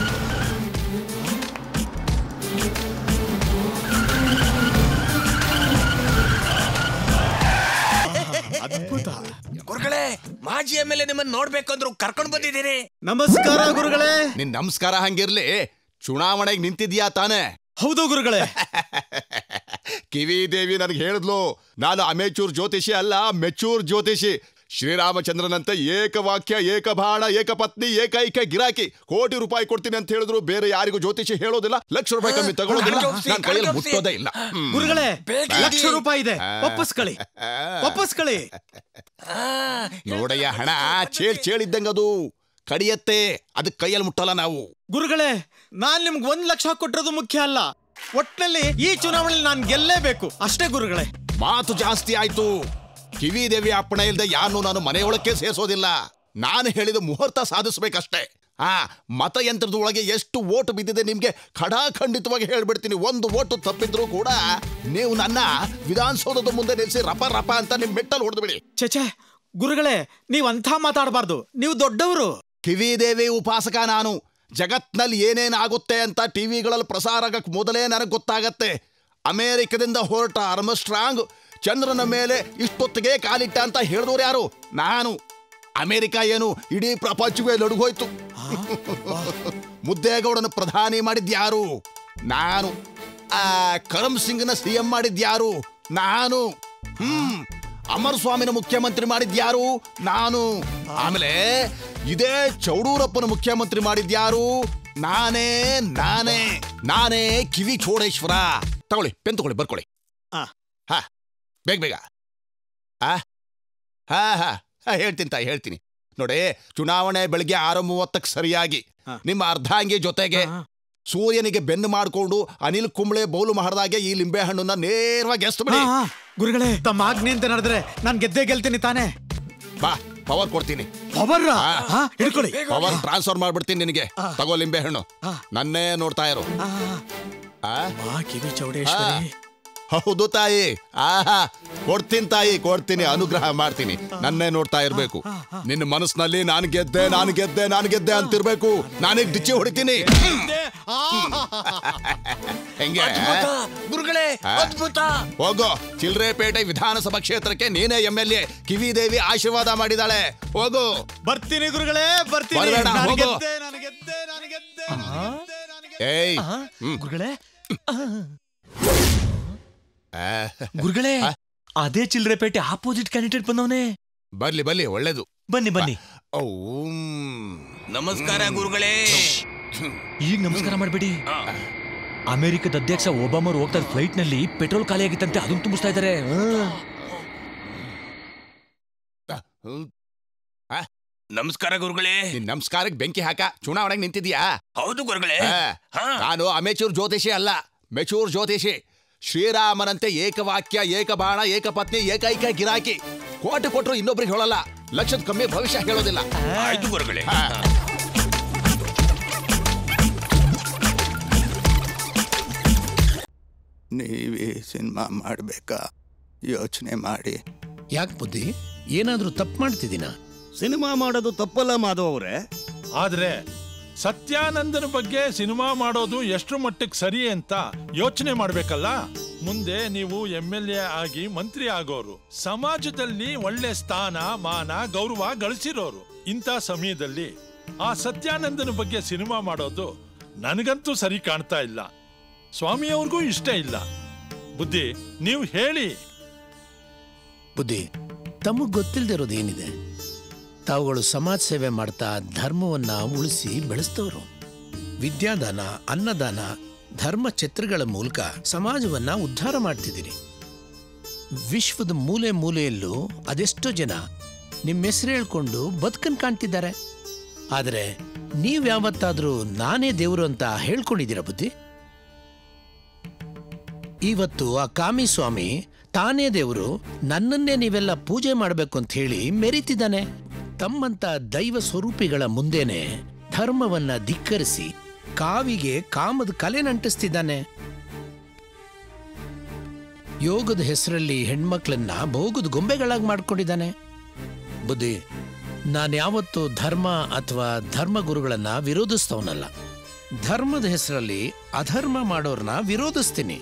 ಅದ್ಭುತ ಗುರುಗಳೇ ಮಾಜಿ ಎಮ್ ಎಲ್ ಎ ನಿಮ್ಮನ್ನ ನೋಡ್ಬೇಕಂದ್ರು ಕರ್ಕೊಂಡ್ ಬಂದಿದ್ದೀರಿ ನಮಸ್ಕಾರ ಗುರುಗಳೇ ನಿನ್ ನಮಸ್ಕಾರ ಹಂಗಿರ್ಲಿ ಚುನಾವಣೆಗೆ ನಿಂತಿದ್ಯಾ ತಾನೇ ಹೌದು ಗುರುಗಳೇ ಕಿವಿ ದೇವಿ ನನಗೆ ಹೇಳಿದ್ಲು ನಾನು ಅಮೇಚೂರ್ ಜ್ಯೋತಿಷಿ ಅಲ್ಲ ಮೆಚೂರ್ ಜ್ಯೋತಿಷಿ ಶ್ರೀರಾಮಚಂದ್ರನಂತೆ ಏಕವಾಕ್ಯ ಏಕಬಾಣ ಏಕಪತ್ನಿ ಏಕೈಕ ಗಿರಾಕಿ ಕೋಟಿ ರೂಪಾಯಿ ಕೊಡ್ತೀನಿ ಅಂತ ಹೇಳಿದ್ರು ಬೇರೆ ಯಾರಿಗೂ ಜ್ಯೋತಿಷಿ ಹೇಳೋದಿಲ್ಲ ಲಕ್ಷ ರೂಪಾಯಿ ಕಮ್ಮಿ ತಗೊಳ್ಳೋದಿಲ್ಲ ನನ್ನ ಕೈಯಲ್ಲಿ ಮುಟ್ಟೋದೇ ಇಲ್ಲ ಹ್ಮ್. ಗುರುಗಳೇ ಬೇಗ ಲಕ್ಷ ಇಡಿ. ರೂಪಾಯಿ ಇದೆ ಆ. ವಾಪಸ್ ಕಳಿ ವಾಪಸ್ ಕಳಿ ನೋಡಯ್ಯ ಹಣ ಚೇಳ್ ಚೇಳಿದ್ದಂಗ ಅದು ಕಡಿಯತ್ತೆ ಅದಕ್ಕೆ ಕೈಯಲ್ಲಿ ಮುಟ್ಟಲ್ಲ ನಾವು ಗುರುಗಳೇ ನಾನ್ ನಿಮ್ಗೆ ಒಂದ್ ಲಕ್ಷ ಕೊಟ್ಟಿರೋದು ಮುಖ್ಯ ಅಲ್ಲ ಒಟ್ನಲ್ಲಿ ಈ ಚುನಾವಣೆಯಲ್ಲಿ ನಾನು ಗೆಲ್ಲೇಬೇಕು ಅಷ್ಟೇ ಗುರುಗಳೇ ಮಾತು ಜಾಸ್ತಿ ಆಯ್ತು ಕಿವಿ ದೇವಿ ಅಪ್ಪಣೆ ಇಲ್ಲದೆ ಯಾರನ್ನು ನಾನು ಮನೆಯೊಳಕ್ಕೆ ಸೇರಿಸೋದಿಲ್ಲ ನಾನು ಹೇಳಿದ ಮುಹೂರ್ತ ಸಾಧಿಸ್ಬೇಕಷ್ಟೇ ಆ ಮತಯಂತ್ರದ ಒಳಗೆ ಎಷ್ಟು ಓಟು ಬಿದ್ದಿದೆ ನಿಮ್ಗೆ ಖಡಾಖಂಡಿತವಾಗಿ ಹೇಳ್ಬಿಡ್ತೀನಿ ಒಂದು ಓಟು ತಪ್ಪಿದ್ರು ಕೂಡ ನೀವು ನನ್ನ ವಿಧಾನಸೌಧದ ಮುಂದೆ ನಿಲ್ಸಿ ರಪ ರಪ ಅಂತ ನಿಮ್ ಮೆಟ್ಟಲ್ಲಿ ಹೊಡೆದ್ಬಿಡಿ ಚಚೆ ಗುರುಗಳೇ ನೀವ್ ಅಂಥ ಮಾತಾಡಬಾರ್ದು ನೀವು ದೊಡ್ಡವರು ಕಿವಿ ದೇವಿ ಉಪಾಸಕ ನಾನು ಜಗತ್ನಲ್ಲಿ ಏನೇನಾಗುತ್ತೆ ಅಂತ ಟಿವಿಗಳಲ್ಲಿ ಪ್ರಸಾರ ಆಗಕ್ ಮೊದಲೇ ನನಗೆ ಗೊತ್ತಾಗತ್ತೆ ಅಮೇರಿಕದಿಂದ ಹೊರಟ ಅರ್ಮಸ್ಟ್ರಾಂಗ್ ಚಂದ್ರನ ಮೇಲೆ ಇಷ್ಟೊತ್ತಿಗೆ ಕಾಲಿಟ್ಟ ಅಂತ ಹೇಳಿದವ್ರು ಯಾರು ನಾನು ಅಮೇರಿಕ ಏನು ಇಡೀ ಪ್ರಪಂಚವೇ ನಡುಗೋಯ್ತು ಮುದ್ದೇಗೌಡನ ಪ್ರಧಾನಿ ಮಾಡಿದ್ಯಾರು ನಾನು ಆ ಕರಮ್ ಸಿಂಗ್ನ ಸಿ ಎಂ ಮಾಡಿದ್ಯಾರು ನಾನು ಹ್ಮ್ ಅಮರ್ ಸ್ವಾಮಿನ ಮುಖ್ಯಮಂತ್ರಿ ಮಾಡಿದ್ಯಾರು ನಾನು ಆಮೇಲೆ ಇದೇ ಚೌಡೂರಪ್ಪನ ಮುಖ್ಯಮಂತ್ರಿ ಮಾಡಿದ್ಯಾರು ನಾನೇ ನಾನೇ ನಾನೇ ಕಿವಿ ಚೋಡೇಶ್ವರ ತಗೊಳ್ಳಿ ಪೆನ್ ತಗೊಳ್ಳಿ ಬರ್ಕೊಳ್ಳಿ ಹಾ ಬೇಗ ಬೇಗ ಆ ಹಾ ಹಾ ಹಾ, ಹೇಳ್ತೀನಿ ತಾಯಿ ಹೇಳ್ತೀನಿ ನೋಡಿ ಚುನಾವಣೆ ಬೆಳಿಗ್ಗೆ ಆರು ಮೂವತ್ತಕ್ಕೆ ಸರಿಯಾಗಿ ನಿಮ್ಮ ಅರ್ಧಾಂಗಿ ಜೊತೆಗೆ ಸೂರ್ಯನಿಗೆ ಬೆನ್ನು ಮಾಡಿಕೊಂಡು ಅನಿಲ್ ಕುಂಬ್ಳೆ ಬೌಲು ಮಹರ್ದಾಗೆ ಈ ಲಿಂಬೆ ಹಣ್ಣನ್ನ ನೇರವಾಗಿ ಎಸ್ಬಿಡಿ ಗುರುಗಳೇ ತಮ್ಮ ಆಜ್ಞೆ ಅಂತ ನಡೆದ್ರೆ ನಾನು ಗೆದ್ದೇ ಗೆಲ್ತೀನಿ ತಾನೇ ಬಾ ಪವರ್ ಕೊಡ್ತೀನಿ ಪವರ್ ಹಿಡ್ಕೊಳ್ಳಿ ಪವರ್ ಟ್ರಾನ್ಸ್ಫರ್ ಮಾಡ್ಬಿಡ್ತೀನಿ ನಿನಗೆ ತಗೋ ಲಿಂಬೆ ಹಣ್ಣು ನನ್ನೇ ನೋಡ್ತಾ ಇರು ಆ? ಕಿವಿ ಆ, ಹೌದು ತಾಯಿ ಆಹಾ ಕೊಡ್ತೀನಿ ತಾಯಿ ಕೊಡ್ತೀನಿ ಅನುಗ್ರಹ ಮಾಡ್ತೀನಿ ನನ್ನೇ ನೋಡ್ತಾ ಇರ್ಬೇಕು ನಿನ್ನ ಮನಸ್ಸಿನಲ್ಲಿ ನಾನು ಗೆದ್ದೆ ನಾನು ಗೆದ್ದೆ ನಾನು ಗೆದ್ದೆ ಅಂತಿರ್ಬೇಕು ನಾನೀಗ ಡಿಚ್ಚಿ ಹೊಡಿತೀನಿ ಹೆಂಗೆ ಗುರುಗಳೇ ಆ? ಅದ್ಭುತ ಹೋಗೋ ಚಿಲ್ರೆಪೇಟೆ ವಿಧಾನಸಭಾ ಕ್ಷೇತ್ರಕ್ಕೆ ನೀನೇ ಎಂ ಎಲ್ ಎ ಕಿವಿ ದೇವಿ ಆಶೀರ್ವಾದ ಮಾಡಿದಾಳೆ ಹೋಗು ಬರ್ತೀನಿ ಗುರುಗಳೇ ಬರ್ತೀನಿ ಬರ್ಬೇಡ, ನಾನು ಹೋಗು. ಗೆದ್ದೆ, ನಾನು ಗೆದ್ದೆ, ನಾನು ಗೆದ್ದೆ. ಏಯ್ ಗುರುಗಳೇ ಆ, ಗುರುಗಳೇ ಅದೇ ಚಿಲ್ರೆಪೇಟೆ ಆಪೋಸಿಟ್ ಕ್ಯಾಂಡಿಡೇಟ್ ಬಂದವನೇ ಬರ್ಲಿ ಬರ್ಲಿ ಒಳ್ಳೇದು ಬನ್ನಿ ಬನ್ನಿ ನಮಸ್ಕಾರ ಗುರುಗಳೇ ಈಗ ನಮಸ್ಕಾರ ಮಾಡ್ಬೇಡಿ ಅಮೆರಿಕದ ಅಧ್ಯಕ್ಷ ಒಬಾಮರು ಹೋಗ್ತಾ ಫ್ಲೈಟ್ ನಲ್ಲಿ ಪೆಟ್ರೋಲ್ ಖಾಲಿ ಆಗಿತ್ತಂತೆ ಅದನ್ನ ತುಂಬಿಸ್ತಾ ಇದಾರೆ ನಮಸ್ಕಾರ ಗುರುಗಳೇ ನಿನ್ ನಮಸ್ಕಾರಕ್ಕೆ ಬೆಂಕಿ ಹಾಕ ಚುನಾವಣೆಗೆ ನಿಂತಿದ್ಯಾ ಹೌದು ಗುರುಗಳೇ ಆ, ನಾನು ಅಮೆಚೂರ್ ಜ್ಯೋತಿಷಿ ಅಲ್ಲ ಮೆಚೂರ್ ಜ್ಯೋತಿಷಿ ಶ್ರೀರಾಮನಂತೆ ಏಕವಾಕ್ಯ ಏಕಬಾಣ ಏಕಪತ್ನಿ ಏಕೈಕ ಗಿರಾಕಿ ಕೋಟಿ ಕೊಟ್ರು ಇನ್ನೊಬ್ರಿಗೆ ಹೇಳಲ್ಲ ಲಕ್ಷದ ಕಮ್ಮಿ ಭವಿಷ್ಯ ಹೇಳೋದಿಲ್ಲ ಆಯ್ತು ಗುರುಗಳೇ ಆ. ನೀವೇ ಸಿನಿಮಾ ಮಾಡಬೇಕಾ ಯೋಚನೆ ಮಾಡಿ ಯಾಕೆ ಬುದ್ಧಿ ಏನಾದ್ರೂ ತಪ್ಪು ಮಾಡ್ತಿದ್ದೀನ ಸಿನಿಮಾ ಮಾಡೋದು ತಪ್ಪಲ್ಲ ಮಾಧವ್ ಅವರೇ ಆದ್ರೆ ಸತ್ಯಾನಂದನ ಬಗ್ಗೆ ಸಿನಿಮಾ ಮಾಡೋದು ಎಷ್ಟು ಮಟ್ಟಕ್ಕೆ ಸರಿ ಅಂತ ಯೋಚನೆ ಮಾಡ್ಬೇಕಲ್ಲ ಮುಂದೆ ನೀವು ಎಂ ಎಲ್ ಎ ಆಗಿ ಮಂತ್ರಿ ಆಗೋರು ಸಮಾಜದಲ್ಲಿ ಒಳ್ಳೆ ಸ್ಥಾನ ಮಾನ ಗೌರವ ಗಳಿಸಿರೋರು ಇಂಥ ಸಮಯದಲ್ಲಿ ಆ ಸತ್ಯಾನಂದನ ಬಗ್ಗೆ ಸಿನಿಮಾ ಮಾಡೋದು ನನಗಂತೂ ಸರಿ ಕಾಣ್ತಾ ಇಲ್ಲ ಸ್ವಾಮಿಯವ್ರಿಗೂ ಇಷ್ಟ ಇಲ್ಲ ಬುದ್ಧಿ ನೀವು ಹೇಳಿ ಬುದ್ಧಿ ತಮಗ್ ಗೊತ್ತಿಲ್ದಿರೋದು ಏನಿದೆ ತಾವುಗಳು ಸಮಾಜ ಸೇವೆ ಮಾಡ್ತಾ ಧರ್ಮವನ್ನ ಉಳಿಸಿ ಬೆಳೆಸ್ತವ್ರು ವಿದ್ಯಾದಾನ ಅನ್ನದಾನ ಧರ್ಮ ಚಿತ್ರಗಳ ಮೂಲಕ ಸಮಾಜವನ್ನ ಉದ್ಧಾರ ಮಾಡ್ತಿದ್ದೀರಿ ವಿಶ್ವದ ಮೂಲೆ ಮೂಲೆಯಲ್ಲೂ ಅದೆಷ್ಟೋ ಜನ ನಿಮ್ಮ ಹೆಸರು ಹೇಳ್ಕೊಂಡು ಬದುಕನ್ ಕಾಣ್ತಿದ್ದಾರೆ ಆದರೆ ನೀವ್ ಯಾವತ್ತಾದ್ರೂ ನಾನೇ ದೇವರು ಅಂತ ಹೇಳ್ಕೊಂಡಿದ್ದೀರಾ ಬುದ್ಧಿ ಇವತ್ತು ಆ ಕಾಮಿ ಸ್ವಾಮಿ ತಾನೇ ದೇವರು ನನ್ನನ್ನೇ ನೀವೆಲ್ಲ ಪೂಜೆ ಮಾಡಬೇಕು ಅಂತ ಹೇಳಿ ಮೆರೀತಿದ್ದಾನೆ ತಮ್ಮಂತ ದೈವ ಸ್ವರೂಪಿಗಳ ಮುಂದೆನೆ ಧರ್ಮವನ್ನ ಧಿಕ್ಕರಿಸಿ ಕಾವಿಗೆ ಕಾಮದ ಕಲೆ ನಂಟಿಸ್ತಿದ್ದಾನೆ ಯೋಗದ ಹೆಸರಲ್ಲಿ ಹೆಣ್ಮಕ್ಳನ್ನ ಭೋಗದ ಗೊಂಬೆಗಳಾಗಿ ಮಾಡ್ಕೊಂಡಿದ್ದಾನೆ ಬುದ್ಧಿ ನಾನ್ಯಾವತ್ತೂ ಧರ್ಮ ಅಥವಾ ಧರ್ಮಗುರುಗಳನ್ನ ವಿರೋಧಿಸ್ತವನಲ್ಲ ಧರ್ಮದ ಹೆಸರಲ್ಲಿ ಅಧರ್ಮ ಮಾಡೋರ್ನ ವಿರೋಧಿಸ್ತೀನಿ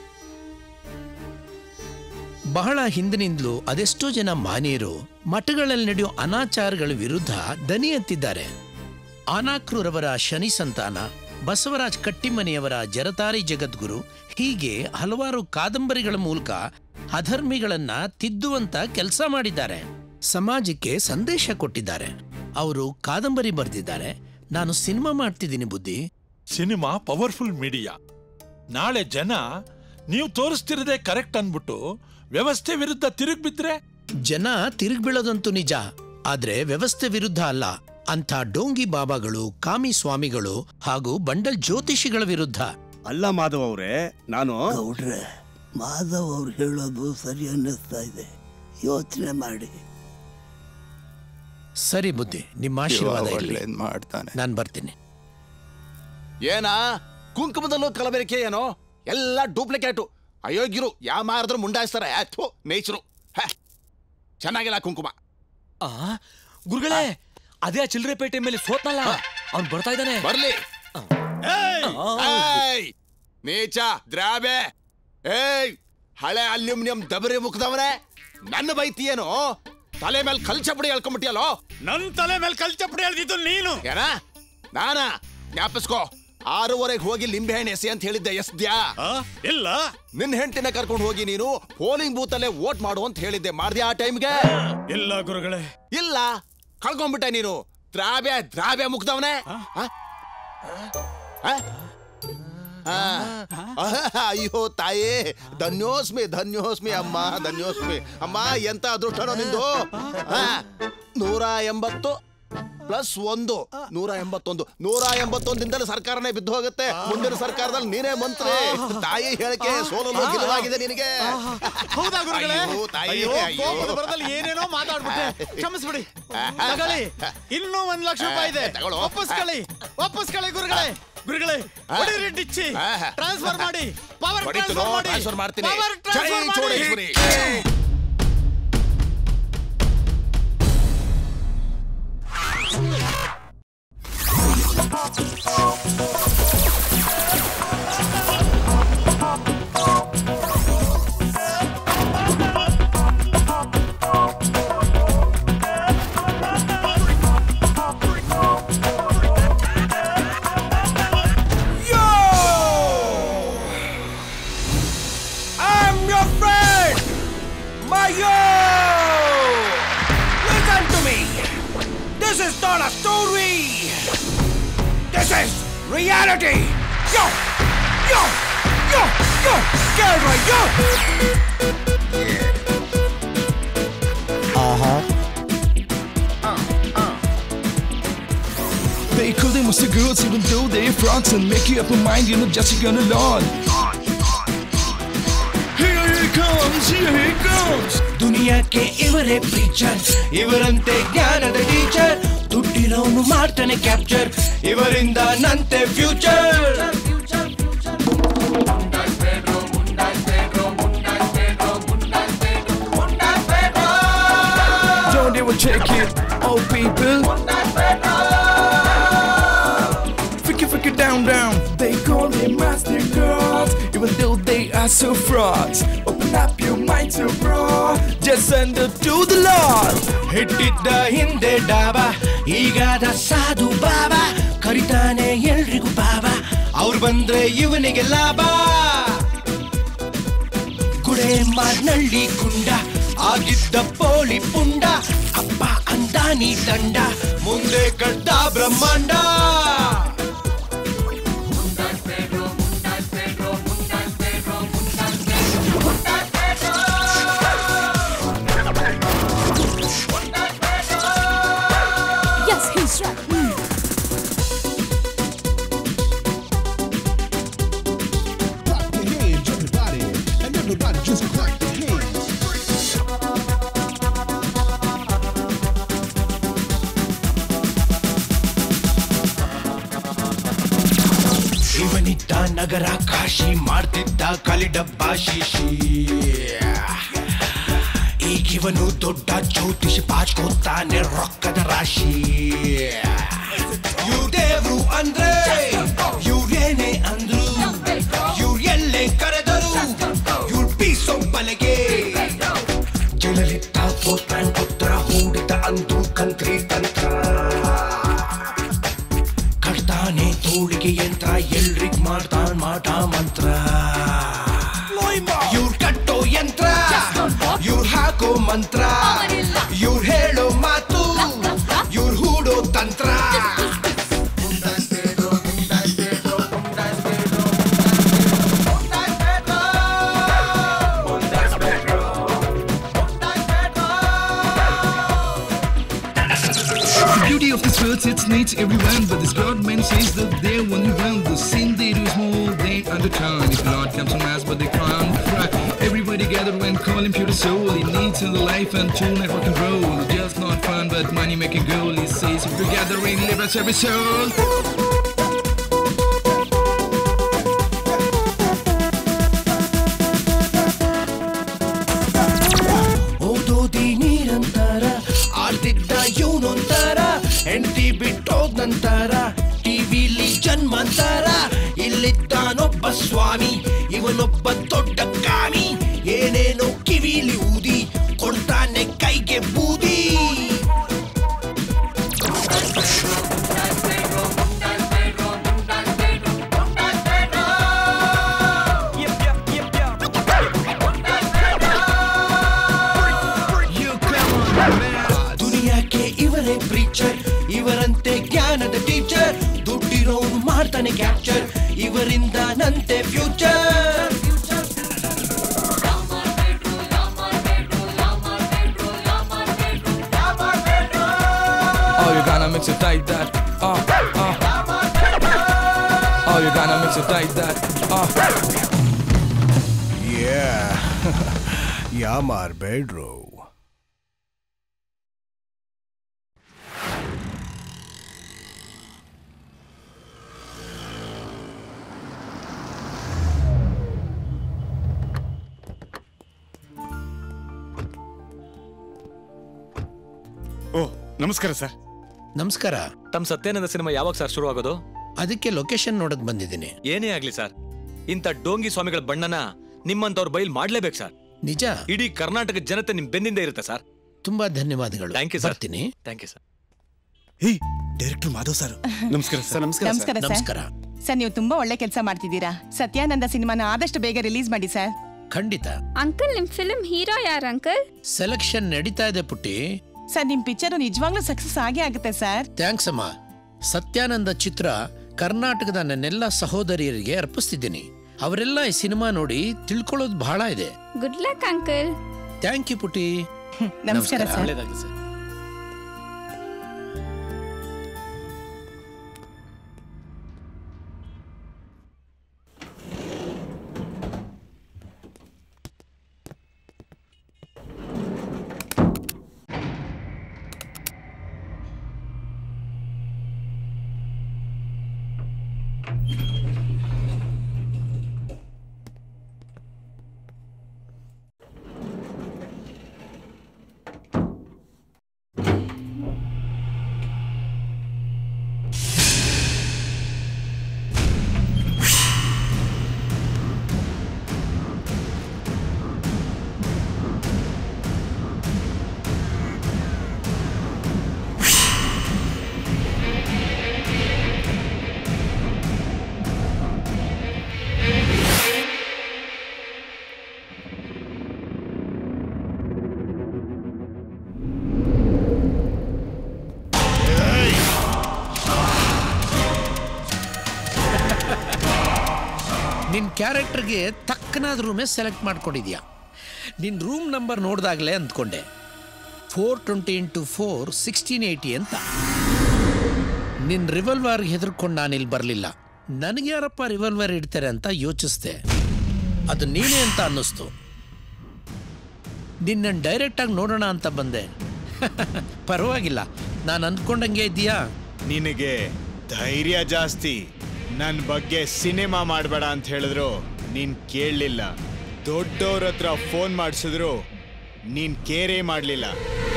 ಬಹಳ ಹಿಂದಿನಿಂದಲೂ ಅದೆಷ್ಟೋ ಜನ ಮಾನ್ಯರು ಮಠಗಳಲ್ಲಿ ನಡೆಯೋ ಅನಾಚಾರಗಳ ವಿರುದ್ಧ ದನಿ ಎತ್ತಿದ್ದಾರೆ ಆನಾಕ್ರೂರವರ ಶನಿ ಸಂತಾನ ಬಸವರಾಜ್ ಕಟ್ಟಿಮನೆಯವರ ಜರತಾರಿ ಜಗದ್ಗುರು ಹೀಗೆ ಹಲವಾರು ಕಾದಂಬರಿಗಳ ಮೂಲಕ ಅಧರ್ಮಿಗಳನ್ನ ತಿದ್ದುವಂತ ಕೆಲಸ ಮಾಡಿದ್ದಾರೆ ಸಮಾಜಕ್ಕೆ ಸಂದೇಶ ಕೊಟ್ಟಿದ್ದಾರೆ ಅವರು ಕಾದಂಬರಿ ಬರೆದಿದ್ದಾರೆ ನಾನು ಸಿನಿಮಾ ಮಾಡ್ತಿದ್ದೀನಿ ಬುದ್ಧಿ ಸಿನಿಮಾ ಪವರ್ಫುಲ್ ಮೀಡಿಯಾ ನಾಳೆ ಜನ ನೀವು ತೋರಿಸ್ತಿರದೆ ಕರೆಕ್ಟ್ ಅನ್ಬಿಟ್ಟು ವ್ಯವಸ್ಥೆ ವಿರುದ್ಧ ತಿರುಗ್ ಬಿದ್ರೆ ಜನ ತಿರುಗ್ಬೀಳೋದಂತೂ ನಿಜ ಆದ್ರೆ ವ್ಯವಸ್ಥೆ ವಿರುದ್ಧ ಅಲ್ಲ ಅಂಥ ಡೋಂಗಿ ಬಾಬಾಗಳು ಕಾಮಿ ಸ್ವಾಮಿಗಳು ಹಾಗೂ ಬಂಡಲ್ ಜ್ಯೋತಿಷಿಗಳ ವಿರುದ್ಧ ಅಲ್ಲ ಮಾಧವ್ ಅವರೇ ನಾನು ಗೌಡ್ರೆ ಮಾಧವ್ ಅವ್ರು ಹೇಳೋದು ಸರಿ ಅನ್ನಿಸ್ತಾ ಇದೆ ಯೋಚನೆ ಮಾಡಿ ಸರಿ ಬುದ್ಧಿ ನಿಮ್ಮ ಆಶೀರ್ವಾದ ಇವ ಇರ್ಲಿ. ಒಳ್ಳೇದ್ ಮಾಡ್ತಾನೆ ನಾನ್ ಬರ್ತೀನಿ ಏನಾ ಕುಂಕುಮದಲ್ಲೂ ಕಲಬೆರಕೆ ಏನೋ ಎಲ್ಲ ಡೂಪ್ಲಿಕೇಟು ಅಯೋಗ್ಯರು ಯಾವ ಮಾರಿದ್ರು ಮುಂಡಾಯಿಸ್ತಾರೆ ಅಥು ನೇಚರು ಚೆನ್ನಾಗಿಲ್ಲ ಕುಂಕುಮ ಆ ಗುರುಗಳೇ ಅದೇ ಆ ಚಿಲ್ರೆಪೇಟೆ ಮೇಲೆ ಸೋತ್ನಲ್ಲ ಅವ್ನು ಬರ್ತಾ ಇದ್ದಾನೆ ಬರ್ಲಿ ಏಯ್! ನೀಚ ದ್ರಾಬೆ ಏಯ್ ಹಳೆ ಅಲ್ಯೂಮಿನಿಯಂ ದಬರಿ ಮುಖದವನೇ ನನ್ನ ಬೈತಿಯೇನು ತಲೆ ಮೇಲೆ ಕಲ್ಚಪಡಿ ಹೇಳ್ಕೊಂಬಿಟ್ಟಿಯಲ್ಲೋ ನನ್ ತಲೆ ಮೇಲೆ ಕಲ್ಚಪಡಿ ಹೇಳ್ದಿದ್ದು ನೀನು ಏನ ನಾನ ಜ್ಞಾಪಿಸ್ಕೋ ಆರೂವರೆಗೆ ಹೋಗಿ ಲಿಂಬೆ ಹಣ್ಣು ಎಸೆ ಅಂತ ಹೇಳಿದ್ದೆ ಎಸ್ದ್ಯಾ ಇಲ್ಲ ನಿನ್ನ ಹೆಂಡತಿನ ಕರ್ಕೊಂಡು ಹೋಗಿ ನೀನು ಪೋಲಿಂಗ್ ಬೂತ್ ಅಲ್ಲೇ ವೋಟ್ ಮಾಡು ಅಂತ ಹೇಳಿದ್ದೆ ಮಾಡ್ದ್ಯಾ ಆ ಟೈಮ್ಗೆ ಇಲ್ಲ ಗುರುಗಳೇ ಇಲ್ಲ ಕಳ್ಕೊಂಡ್ಬಿಟ್ಟೆ ನೀನು ದ್ರಾಬ್ಯ ದ್ರಾಬ್ಯ ಮುಗ್ದವನೇ ಅಯ್ಯೋ ತಾಯೇ ಧನ್ಯೋಸ್ಮಿ ಧನ್ಯೋಸ್ಮಿ ಅಮ್ಮ ಧನ್ಯೋಸ್ಮಿ ಅಮ್ಮ ಎಂತ ಅದೃಷ್ಟನೋ ನಿಂದು ಆ, ನೂರ ಎಂಬತ್ತು ಪ್ಲಸ್ ಒಂದು ನೂರ ಎಂಬತ್ತೊಂದು ನೂರ ಎಂಬತ್ತೊಂದಿಂದಲೇ ಸರ್ಕಾರನೇ ಬಿದ್ದು ಹೋಗುತ್ತೆ ಮುಂದಿನ ಸರ್ಕಾರದಲ್ಲಿ ನೀನೇ ಮಂತ್ರಿ ತಾಯಿ ಹೇಳಿಕೆ ಸೋಲಲು ಗೆಲುವಾಗಿದೆ ನಿನಗೆ ಹೌದಾ ಗುರುಗಳೇ ಅಯ್ಯೋ, ತಾಯಿ, ಅಯ್ಯೋ, ಅಯ್ಯೋ. ಕೋಪದ ಬರದಲ್ಲಿ ಏನೇನೋ ಮಾತಾಡ್ಬಿಟ್ಟೆ ಕ್ಷಮಿಸ್ಬಿಡಿ ತಗೊಳ್ಳಿ ಇನ್ನೂ ಒಂದ್ ಲಕ್ಷ ರೂಪಾಯಿ ಇದೆ ತಗೊಳ್ಳೋ. ವಾಪಸ್ಕಳಿ ವಾಪಸ್ಕಳಿ ಗುರುಗಳೇ ಗುರುಗಳೇ ಹೊಡೀರಿ ಡಿಚ್ಚಿ ಟ್ರಾನ್ಸ್ಫರ್ ಮಾಡಿ ಪವರ್ ಹೊಡಿತು, ಟ್ರಾನ್ಸ್ಫರ್ ಮಾಡಿ ಟ್ರಾನ್ಸ್ಫರ್ ಮಾಡ್ತೀನಿ. ಪವರ್ ಜೈ ಟ್ರಾನ್ಸ್ಫರ್ ಮಾಡಿ Chowdeshwari. I'm your friend, Mayo! Listen to me. This is not a story. This is reality. Yo, yo, yo, yo, get right, yo. Uh huh. They call them the girls even though they're frauds and make you up your mind you're not just gonna learn. Here he comes, here he comes. ದುನಿಯಾಕ್ಕೆ ಇವರೇ preacher ಇವರಂತೆ ಜ್ಞಾನದ teacher ದುಡ್ಡಿರೋನು ಮಾಡ್ತಾನೆ capture ಇವರಿಂದ ನಂತೆ future Don't ever check it, oh people. Freaky, freaky down, down. They call me master girls, even though they are so frauds. Open up your mind so broad, just send it to the Lord. ಹಿಟ್ಟಿದ್ದ ಹಿಂದೆ ಡಾಬಾ ಈಗಾದ ಸಾಧು ಬಾಬಾ ಕರಿತಾನೆ ಎಲ್ರಿಗೂ ಬಾಬಾ ಅವ್ರು ಬಂದ್ರೆ ಇವನಿಗೆ ಲಾಭ ಗುಡೆ ಮಾರ್ನಳ್ಳಿ ಕುಂಡ ಆಗಿದ್ದ ಪೋಳಿ ಪುಂಡ ಅಪ್ಪ ಅಂದಾನಿ ದಂಡ ಮುಂದೆ ಕಡ್ಡ ಬ್ರಹ್ಮಾಂಡ Yes, he's right. ಇವನಿದ್ದ ನಗರ ಕಾಶಿ ಮಾಡ್ತಿದ್ದ ಕಲಿಡಬ್ಬ ಶೀಶಿ ಈಗಿವನು ದೊಡ್ಡ ಜ್ಯೋತಿಷಿ ಪಾಚ್ಕೋತಾನೆ ರೊಕ್ಕದ ರಾಶಿ ಇವ್ರ್ ದೇವ್ರು ಅಂದ್ರೆ ಇವ್ರೇನೇ ಅಂದ್ರು ಇವ್ರ್ ಎಲ್ಲೇ ಕರೆದರು ಇವ್ರ್ ಬೀಸೋ ಬಲೆಗೆ ಜಲಲಿದ್ದ ಪೋಸ್ಟ್ಮ್ಯಾನ್ ಪುತ್ರ ಹೂಡಿದ ಅಂದು ಕಂತ್ರಿ ತಂತ್ರ ಕಟ್ತಾನೆ ತೋಳಿಗೆ ಯಂತ್ರ ಎಲ್ರಿಗ್ ಮಾಡ್ತಾನ್ ಮಾಟ ಮಂತ್ರ ಇವ್ರ್ ಕಟ್ಟೋ ಯಂತ್ರ ಇವ್ರ್ ಹಾಕೋ ಮಂತ್ರ ಇವ್ರ್ ಹೇಳೋ ಮಾತು ಇವ್ರ್ ಹೂಡೋ ತಂತ್ರ The beauty of this world it needs everyone, but this God man says that they're only one. The sin they do is more than undertone. If the Lord comes on mass, but they can't cry. Everybody gather and call him pure soul. He needs in the life and tonight rock and roll. It's just not fun, but money making goal. He says if we gather in, live us every soul. ಓದೋದಿ ನೀರಂತಾರ ಆಡ್ತಿದ್ದ ಇವನೊಂತಾರ ಹೆಂಡತಿ ಬಿಟ್ಟೋದ್ ನಂತರ ಟಿವಿಲಿ ಜನ್ಮಂತಾರ ಇಲ್ಲಿದ್ದಾನೊಬ್ಬ ಸ್ವಾಮಿ ಇವನೊಬ್ಬ ದೊಡ್ಡ ಕಾಮಿ ಏನೇನೋ ಕಿವಿಲಿ ಊದಿ ಕೊಡ್ತಾನೆ ಕೈಗೆ ಬೂದಿ ದುನಿಯಾಕ್ಕೆ ಇವರೇ ಪ್ರೀಚರ್ ಇವರಂತೆ ಜ್ಞಾನದ ಟೀಚರ್ ದುಡ್ಡಿರೋನು ಮಾಡ್ತಾನೆ ಕ್ಯಾಪ್ಚರ್ ಇವರಿಂದ ನಂತೆ future Oh, you gonna mix it like that. Oh, oh. Oh, you gonna mix it like that. Oh. Yeah. Yamar Bedro. ಓ ನಮಸ್ಕಾರ ಸರ್ ನಮಸ್ಕಾರ ತಮ್ಮ ಸತ್ಯಾನಂದ ಸಿನಿಮಾ ಯಾವಾಗ ಸರ್ ಶುರು ಆಗೋದು ಅದಕ್ಕೆ ಲೊಕೇಶನ್ ನೋಡಕ್ ಬಂದಿದ್ದೀನಿ ಏನೇ ಆಗ್ಲಿ ಸರ್ ಇಂಥ ಡೋಂಗಿ ಸ್ವಾಮಿಗಳ ಬಣ್ಣನ ನಿಮ್ಮಂತವ್ರ ಬೈಲ್ ಮಾಡ್ಲೇಬೇಕು ಸರ್ ನಿಜ ಇಡೀ ಕರ್ನಾಟಕ ಜನತೆ ನಿಮ್ ಬೆನ್ನಿಂದ ಇರುತ್ತೆ ಸರ್ ತುಂಬಾ ಧನ್ಯವಾದಗಳು ಥ್ಯಾಂಕ್ ಯು ಸರ್ ಬರ್ತೀನಿ thank you sir director Madhav sir ನಮಸ್ಕಾರ ಸರ್ ನಮಸ್ಕಾರ ಸರ್ ಸರ್ ನೀವು ತುಂಬಾ ಒಳ್ಳೆ ಕೆಲಸ ಮಾಡ್ತಿದ್ದೀರಾ ಸತ್ಯಾನಂದ ಸಿನಿಮಾನ ಆದಷ್ಟು ಬೇಗ ರಿಲೀಸ್ ಮಾಡಿ ಸರ್ ಖಂಡಿತ ಅಂಕಲ್ ನಿಮ್ ಫಿಲ್ಮ್ ಹೀರೋ ಯಾರು ಅಂಕಲ್ ಸೆಲೆಕ್ಷನ್ ನಡೀತಾ ಇದೆ ಪುಟ್ಟಿ ಸರ್ ನಿಮ್ ಪಿಕ್ಚರ್ ನಿಜವಾಗ್ಲೂ ಸಕ್ಸಸ್ ಆಗೇ ಆಗುತ್ತೆ ಸರ್ ಥ್ಯಾಂಕ್ಸ್ ಅಮ್ಮ ಸತ್ಯಾನಂದ ಚಿತ್ರ ಕರ್ನಾಟಕದ ನನ್ನೆಲ್ಲ ಸಹೋದರಿಯರಿಗೆ ಅರ್ಪಿಸ್ತಿದ್ದೀನಿ ಅವರೆಲ್ಲ ಈ ಸಿನಿಮಾ ನೋಡಿ ತಿಳ್ಕೊಳ್ಳೋದು ಬಹಳ ಇದೆ good luck uncle thank you ಪುಟಿ ನಮಸ್ಕಾರ ಸರ್ ಒಳ್ಳೆದಾಗ್ಲಿ ಸರ್ ನಿನ್ನ ಕ್ಯಾರೆಕ್ಟರ್ಗೆ ತಕ್ಕನಾದ ರೂಮೇ ಸೆಲೆಕ್ಟ್ ಮಾಡ್ಕೊಂಡಿದ್ಯಾ ನಿನ್ನ ರೂಮ್ ನಂಬರ್ ನೋಡಿದಾಗಲೇ ಅಂದ್ಕೊಂಡೆ four twenty into four sixteen eighty ಅಂತ ನಿನ್ನ ರಿವಲ್ವರ್ಗೆ ಹೆದರ್ಕೊಂಡು ನಾನಿಲ್ಲಿ ಬರಲಿಲ್ಲ ನನಗೆ ಯಾರಪ್ಪ ರಿವಲ್ವರ್ ಇಡ್ತಾರೆ ಅಂತ ಯೋಚಿಸ್ದೆ ಅದು ನೀನೇ ಅಂತ ಅನ್ನಿಸ್ತು ನಿನ್ನನ್ನು ಡೈರೆಕ್ಟಾಗಿ ನೋಡೋಣ ಅಂತ ಬಂದೆ ಪರವಾಗಿಲ್ಲ ನಾನು ಅಂದ್ಕೊಂಡಂಗೆ ಇದೆಯಾ ನಿನಗೆ ಧೈರ್ಯ ಜಾಸ್ತಿ ನನ್ನ ಬಗ್ಗೆ ಸಿನಿಮಾ ಮಾಡಬೇಡ ಅಂತ ಹೇಳಿದ್ರು ನೀನ್ ಕೇಳಲಿಲ್ಲ ದೊಡ್ಡವ್ರ ಹತ್ರ ಫೋನ್ ಮಾಡಿಸಿದ್ರು ನೀನ್ ಕೇರೇ ಮಾಡಲಿಲ್ಲ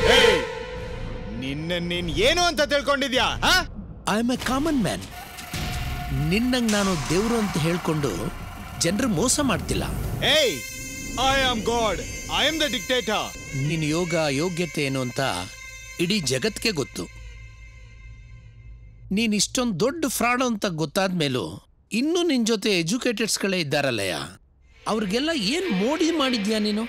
ನಿನ್ನ ನೀನ್ ಏನು ಅಂತ ತಿಳ್ಕೊಂಡಿದ್ಯಾ I am a common man ನಿನ್ನಂಗೆ ನಾನು ದೇವರು ಅಂತ ಹೇಳ್ಕೊಂಡು ಜನರು ಮೋಸ ಮಾಡ್ತಿಲ್ಲ ಏಯ್ I am God I am the dictator ನಿನ್ನ ಯೋಗ ಯೋಗ್ಯತೆ ಏನು ಅಂತ ಇಡೀ ಜಗತ್ಗೆ ಗೊತ್ತು ನೀನ್ ಇಷ್ಟೊಂದು ದೊಡ್ಡ ಫ್ರಾಡ್ ಅಂತ ಗೊತ್ತಾದ ಮೇಲೂ ಇನ್ನೂ ನಿನ್ ಜೊತೆ ಎಜುಕೇಟೆಡ್ಸ್ಗಳೇ ಇದ್ದಾರಲ್ಲಯ್ಯ ಅವ್ರಿಗೆಲ್ಲ ಏನ್ ಮೋಡಿ ಮಾಡಿದ್ಯಾ ನೀನು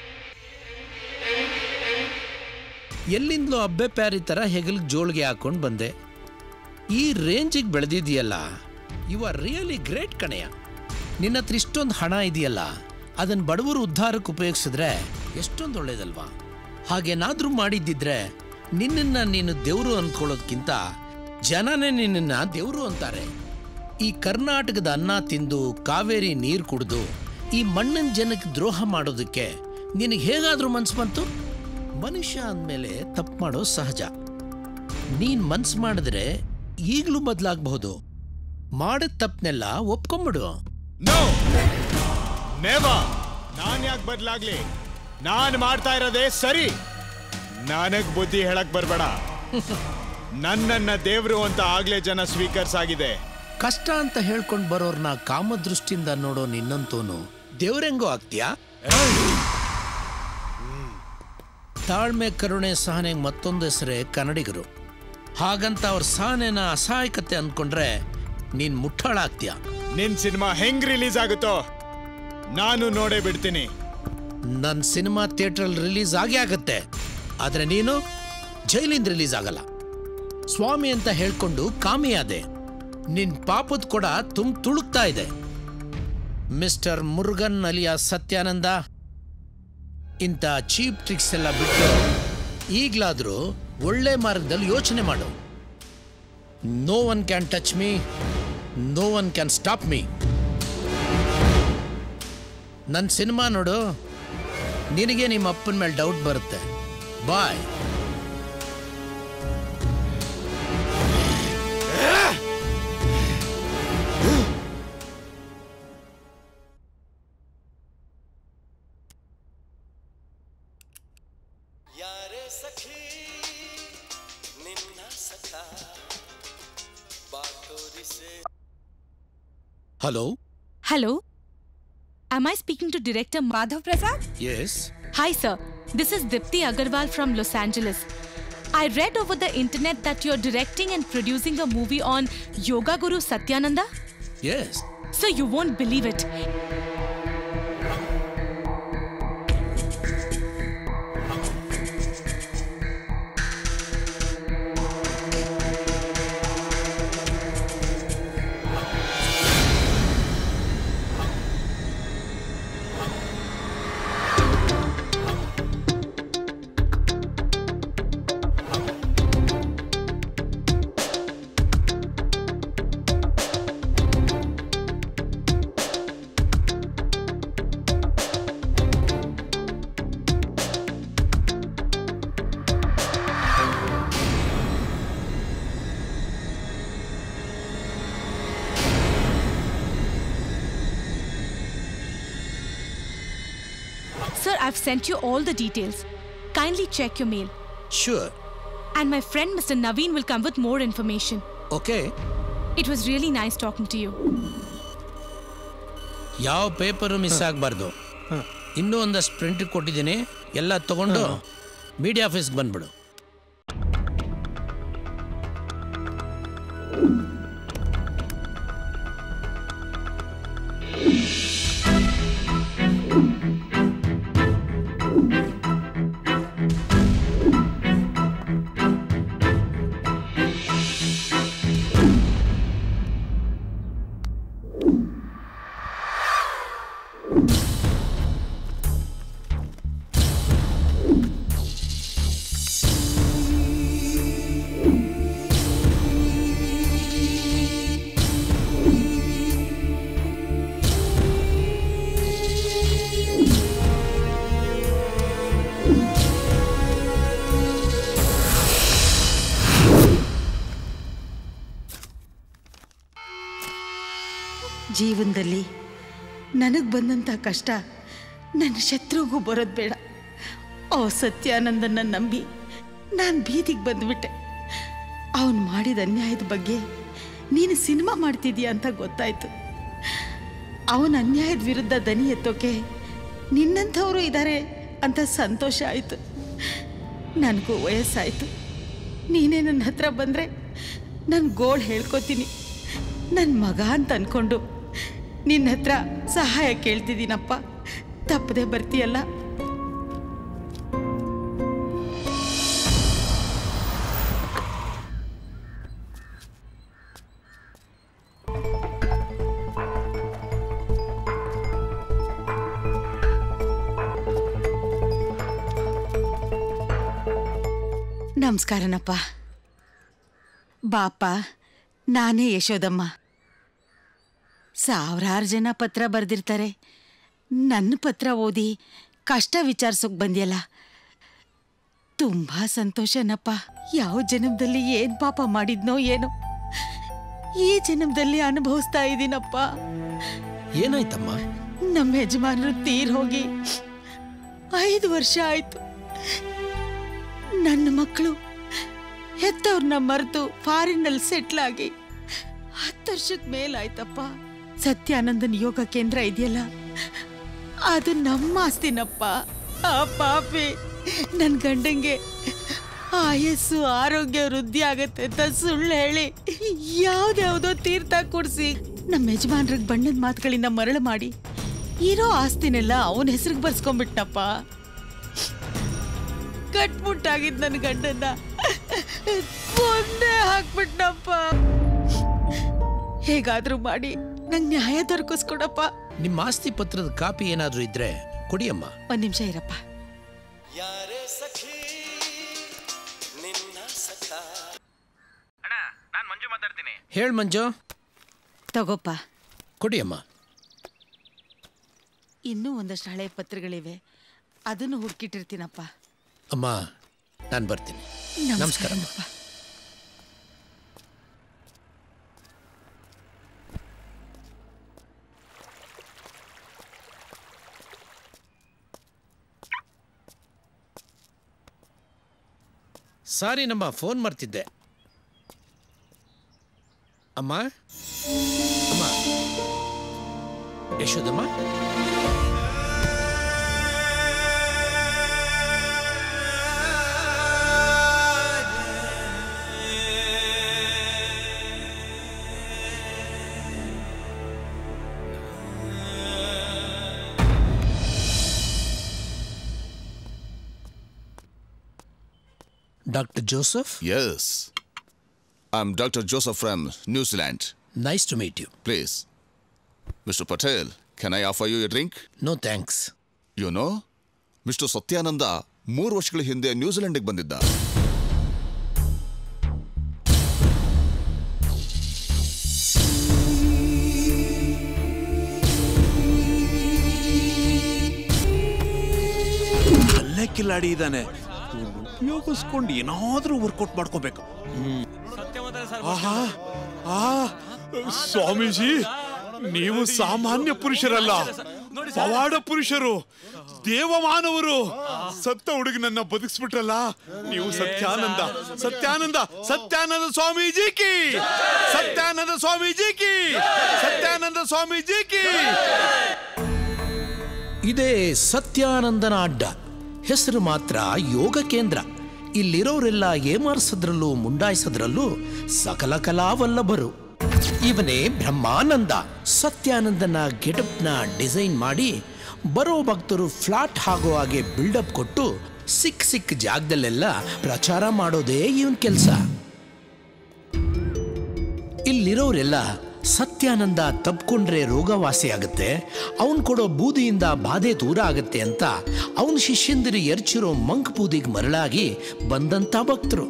ಎಲ್ಲಿಂದಲೂ ಅಬ್ಬೆ ಪ್ಯಾರಿ ಥರ ಹೆಗಲ್ಗೆ ಜೋಳಿಗೆ ಹಾಕೊಂಡು ಬಂದೆ ಈ ರೇಂಜಿಗೆ ಬೆಳೆದಿದೆಯಲ್ಲ ಯು ಆರ್ ರಿಯಲಿ ಗ್ರೇಟ್ ಕಣಯ್ಯ ನಿನ್ನ ಹತ್ರ ಇಷ್ಟೊಂದು ಹಣ ಇದೆಯಲ್ಲ ಅದನ್ನು ಬಡವರು ಉದ್ಧಾರಕ್ಕೆ ಉಪಯೋಗಿಸಿದ್ರೆ ಎಷ್ಟೊಂದು ಒಳ್ಳೇದಲ್ವಾ ಹಾಗೇನಾದ್ರೂ ಮಾಡಿದ್ದಿದ್ರೆ ನಿನ್ನನ್ನ ನೀನು ದೇವರು ಅನ್ಕೊಳ್ಳೋದ್ಕಿಂತ ಜನನೇ ನಿನ್ನನ್ನ ದೇವರು ಅಂತಾರೆ ಈ ಕರ್ನಾಟಕದ ಅನ್ನ ತಿಂದು ಕಾವೇರಿ ನೀರು ಕುಡಿದು ಈ ಮಣ್ಣಿನ ಜನಕ್ಕೆ ದ್ರೋಹ ಮಾಡೋದಕ್ಕೆ ನಿನಗೆ ಹೇಗಾದ್ರೂ ಮನ್ಸು ಬಂತು ಮನುಷ್ಯ ಅಂದಮೇಲೆ ತಪ್ಪು ಮಾಡೋ ಸಹಜ ನೀನ್ ಮನ್ಸು ಮಾಡಿದ್ರೆ ಈಗಲೂ ಬದಲಾಗಬಹುದು ಮಾಡಿದ ತಪ್ಪನೆಲ್ಲ ಒಪ್ಕೊಂಬಿಡು ನೇವಾ ನಾನ್ ಯಾಕೆ ಬದಲಾಗ್ಲಿ ನಾನ್ ಮಾಡ್ತಾ ಇರೋದೇ ಸರಿ ನನಗ್ ಬುದ್ಧಿ ಹೇಳಕ್ ಬರ್ಬೇಡ ನನ್ನನ್ನ ದೇವ್ರು ಅಂತ ಆಗ್ಲೇ ಜನ ಸ್ವೀಕರಿಸಾಗಿದೆ ಕಷ್ಟ ಅಂತ ಹೇಳ್ಕೊಂಡು ಬರೋರ್ನ ಕಾಮದೃಷ್ಟಿಯಿಂದ ನೋಡೋ ನಿನ್ನಂತೋನು ದೇವ್ರೆಂಗೋ ಆಗ್ತೀಯಾ ತಾಳ್ಮೆ ಕರುಣೆ ಸಹನೆಗೆ ಮತ್ತೊಂದು ಹೆಸರೇ ಕನ್ನಡಿಗರು ಹಾಗಂತ ಅವ್ರ ಸಹನೆನ ಅಸಹಾಯಕತೆ ಅನ್ಕೊಂಡ್ರೆ ನೀನ್ ಮುಟ್ಟಾಳಾಗ್ತೀಯ ನಿನ್ ಸಿನಿಮಾ ಹೆಂಗ್ ರಿಲೀಸ್ ಆಗುತ್ತೋ ನಾನು ನೋಡೇ ಬಿಡ್ತೀನಿ ನನ್ನ ಸಿನಿಮಾ ಥಿಯೇಟ್ರಲ್ಲಿ ರಿಲೀಸ್ ಆಗೇ ಆಗತ್ತೆ ಆದ್ರೆ ನೀನು ಜೈಲಿಂದ ರಿಲೀಸ್ ಆಗಲ್ಲ ಸ್ವಾಮಿ ಅಂತ ಹೇಳ್ಕೊಂಡು ಕಾಮಿಯಾದೆ ನಿನ್ ಪಾಪದ ಕೊಡ ತುಂಬ ತುಳುಕ್ತಾ ಇದೆ ಮಿಸ್ಟರ್ ಮುರುಗನ್ ಅಲಿಯಾ ಸತ್ಯಾನಂದ ಇಂಥ ಚೀಪ್ ಟ್ರಿಕ್ಸ್ ಎಲ್ಲ ಬಿಟ್ಟು ಈಗಲಾದರೂ ಒಳ್ಳೆ ಮಾರ್ಗದಲ್ಲಿ ಯೋಚನೆ ಮಾಡು no one can touch me no one can stop me ನನ್ನ ಸಿನಿಮಾ ನೋಡು ನಿನಗೆ ನಿಮ್ಮ ಅಪ್ಪನ ಮೇಲೆ ಡೌಟ್ ಬರುತ್ತೆ ಬಾಯ್ ಯಾರೇ ಸಖಿ ನಿನ್ನ ಸಖ ಬಾತೋರಿಸೆ hello Hello. Am I speaking to director Madhav Prasad? Yes Hi, sir. This is Dipti Agarwal from Los Angeles. I read over the internet that you're directing and producing a movie on Yoga Guru Satyananda. Yes So you won't believe it. Sir, I've sent you all the details. Kindly check your mail. Sure. And my friend Mr. Naveen will come with more information. Okay It was really nice talking to you. ಯಾವ paper miss ಆಗಬಾರ್ದು ಇನ್ನೂ ಒಂದಷ್ಟು print ಕೊಟ್ಟಿದ್ದೀನಿ ಎಲ್ಲ ತಗೊಂಡು media ಆಫೀಸ್ಗೆ ಬಂದ್ಬಿಡು ಜೀವನದಲ್ಲಿ ನನಗೆ ಬಂದಂಥ ಕಷ್ಟ ನನ್ನ ಶತ್ರುಗೂ ಬರೋದು ಬೇಡ ಓ ಸತ್ಯಾನಂದನ ನಂಬಿ ನಾನು ಬೀದಿಗೆ ಬಂದುಬಿಟ್ಟೆ ಅವನು ಮಾಡಿದ ಅನ್ಯಾಯದ ಬಗ್ಗೆ ನೀನು ಸಿನಿಮಾ ಮಾಡ್ತಿದೀಯ ಅಂತ ಗೊತ್ತಾಯ್ತು ಅವನ ಅನ್ಯಾಯದ ವಿರುದ್ಧ ದನಿ ಎತ್ತೋಕೆ ನಿನ್ನಂಥವರು ಇದ್ದಾರೆ ಅಂತ ಸಂತೋಷ ಆಯಿತು ನನಗೂ ವಯಸ್ಸಾಯಿತು ನೀನೇ ನನ್ನ ಹತ್ರ ಬಂದರೆ ನನ್ನ ಗೋಳು ಹೇಳ್ಕೊತೀನಿ ನನ್ನ ಮಗ ಅಂತ ಅನ್ಕೊಂಡು ನಿನ್ನ ಹತ್ರ ಸಹಾಯ ಕೇಳ್ತಿದ್ದೀನಪ್ಪ ತಪ್ಪದೆ ಬರ್ತೀಯಲ್ಲ ನಮಸ್ಕಾರನಪ್ಪ ಬಾಪ ನಾನೇ ಯಶೋದಮ್ಮ ಸಾವಿರಾರು ಜನ ಪತ್ರ ಬರೆದಿರ್ತಾರೆ ನನ್ನ ಪತ್ರ ಓದಿ ಕಷ್ಟ ವಿಚಾರಿಸೋಕ್ ಬಂದ್ಯಲ್ಲ ತುಂಬಾ ಸಂತೋಷನಪ್ಪ ಯಾವ ಜನ್ಮದಲ್ಲಿ ಏನ್ ಪಾಪ ಮಾಡಿದ್ನೋ ಏನೋ ಈ ಜನ್ಮದಲ್ಲಿ ಅನುಭವಿಸ್ತಾ ಇದ್ದೀನಪ್ಪ ಏನಾಯ್ತಮ್ಮ ನಮ್ಮ ಯಜಮಾನರು ತೀರ್ ಹೋಗಿ ಐದು ವರ್ಷ ಆಯ್ತು ನನ್ನ ಮಕ್ಕಳು ಹೆತ್ತವ್ರನ್ನ ಮರೆತು ಫಾರಿನಲ್ಲಿ ಸೆಟ್ಲ್ ಆಗಿ ಹತ್ತು ವರ್ಷದ ಮೇಲಾಯ್ತಪ್ಪ ಸತ್ಯಾನಂದನ್ ಯೋಗ ಕೇಂದ್ರ ಇದೆಯಲ್ಲ ಅದು ನಮ್ಮ ಆಸ್ತಿನಪ್ಪ ಆ ಪಾಪಿ ನನ್ನ ಗಂಡಂಗೆ ಆಯಸ್ಸು ಆರೋಗ್ಯ ವೃದ್ಧಿ ಆಗತ್ತೆ ಅಂತ ಸುಳ್ಳು ಹೇಳಿ ಯಾವ್ದ್ಯಾವ್ದೋ ತೀರ್ಥ ಕೊಡಿಸಿ ನಮ್ಮ ಯಜಮಾನ್ರಿಗೆ ಬಣ್ಣದ ಮಾತುಗಳಿಂದ ಮರಳು ಮಾಡಿ ಇರೋ ಆಸ್ತಿನೆಲ್ಲ ಅವನ ಹೆಸರಿಗೆ ಬರ್ಸ್ಕೊಂಡ್ಬಿಟ್ನಪ್ಪ ಕಟ್ಮುಟ್ಟಾಗಿದ್ ನನ್ನ ಗಂಡನ್ನ ಒಂದೇ ಹಾಕ್ಬಿಟ್ನಪ್ಪ ಹೇಗಾದ್ರೂ ಮಾಡಿ ನಂಗೆ ನ್ಯಾಯ ದೊರಕಿಸ್ಕೊಡಪ್ಪ ನಿಮ್ಮ ಆಸ್ತಿ ಪತ್ರದ ಕಾಪಿ ಏನಾದರೂ ಇದ್ರೆ ಕೊಡಿಯಮ್ಮ ಒಂದ್ ನಿಮಿಷ ಇರಪ್ಪ ಯಾರೇ ಸಖಿ ನಿನ್ನ ಸಖ ಹೇಳ್ ಮಂಜು ತಗೋಪ್ಪ ಕೊಡಿಯಮ್ಮ ಇನ್ನೂ ಒಂದಷ್ಟು ಹಳೆ ಪತ್ರಗಳಿವೆ ಅದನ್ನು ಹುಡುಕಿಟ್ಟಿರ್ತೀನಪ್ಪ ಅಮ್ಮ ನಾನು ಬರ್ತೀನಿ ನಮಸ್ಕಾರ ಅಮ್ಮ. ಸಾರಿ ನಮ್ಮ ಫೋನ್ ಮಾಡ್ತಿದ್ದೆ ಅಮ್ಮ ಅಮ್ಮ Yashodamma Dr. Joseph? Yes. I'm Dr. Joseph from New Zealand. Nice to meet you. Please. Mr. Patel, can I offer you a drink? No thanks. You know, mister Satyananda ಮೂರು ವರ್ಷಗಳ ಹಿಂದೆ ನ್ಯೂಜಿಲೆಂಡ್ಗೆ ಬಂದಿದ್ದ ಅಲ್ಲೇ ಕಿಲಾಡಿ ಇದ್ದಾನೆ ಉಪಯೋಗಿಸ್ಕೊಂಡು ಏನಾದ್ರೂ ವರ್ಕೌಟ್ ಮಾಡ್ಕೋಬೇಕು ಆಹಾ ಆ ಸ್ವಾಮೀಜಿ ನೀವು ಸಾಮಾನ್ಯ ಪುರುಷರಲ್ಲ ಪವಾಡ ಪುರುಷರು ದೇವಮಾನವರು ಸತ್ತ ಹುಡುಗನನ್ನ ಬದುಕಿಸ್ಬಿಟ್ರಲ್ಲ ನೀವು ಸತ್ಯಾನಂದ ಸತ್ಯಾನಂದ ಸತ್ಯಾನಂದ ಸ್ವಾಮೀಜಿ ಕಿ ಸತ್ಯಾನಂದ ಸ್ವಾಮೀಜಿ ಕಿ ಸತ್ಯಾನಂದ ಸ್ವಾಮೀಜಿ ಕಿ ಇದೇ ಸತ್ಯಾನಂದನ ಅಡ್ಡ ಹೆಸರು ಮಾತ್ರ ಯೋಗ ಕೇಂದ್ರ ಇಲ್ಲಿರೋರೆಲ್ಲ ಏಮಾರಿಸೋದ್ರಲ್ಲೂ ಮುಂಡಾಯಿಸೋದ್ರಲ್ಲೂ ಸಕಲ ಕಲಾವಲ್ಲಭರು ಇವನೇ ಬ್ರಹ್ಮಾನಂದ ಸತ್ಯಾನಂದನ ಗೆಟಪ್ನ ಡಿಸೈನ್ ಮಾಡಿ ಬರೋ ಭಕ್ತರು ಫ್ಲಾಟ್ ಆಗೋ ಹಾಗೆ ಬಿಲ್ಡಪ್ ಕೊಟ್ಟು ಸಿಕ್ ಸಿಕ್ ಜಾಗದಲ್ಲೆಲ್ಲ ಪ್ರಚಾರ ಮಾಡೋದೇ ಇವನ್ ಕೆಲಸ ಇಲ್ಲಿರೋರೆಲ್ಲ ಸತ್ಯಾನಂದ ತಪ್ಕೊಂಡ್ರೆ ರೋಗ ವಾಸಿ ಆಗುತ್ತೆ ಅವನ್ ಕೊಡೋ ಬೂದಿಯಿಂದ ಬಾಧೆ ದೂರ ಆಗುತ್ತೆ ಅಂತ ಅವನ ಶಿಷ್ಯಂದಿರು ಎರ್ಚಿರೋ ಮಂಕ್ ಬೂದಿಗೆ ಮರಳಾಗಿ ಬಂದಂತ ಭಕ್ತರು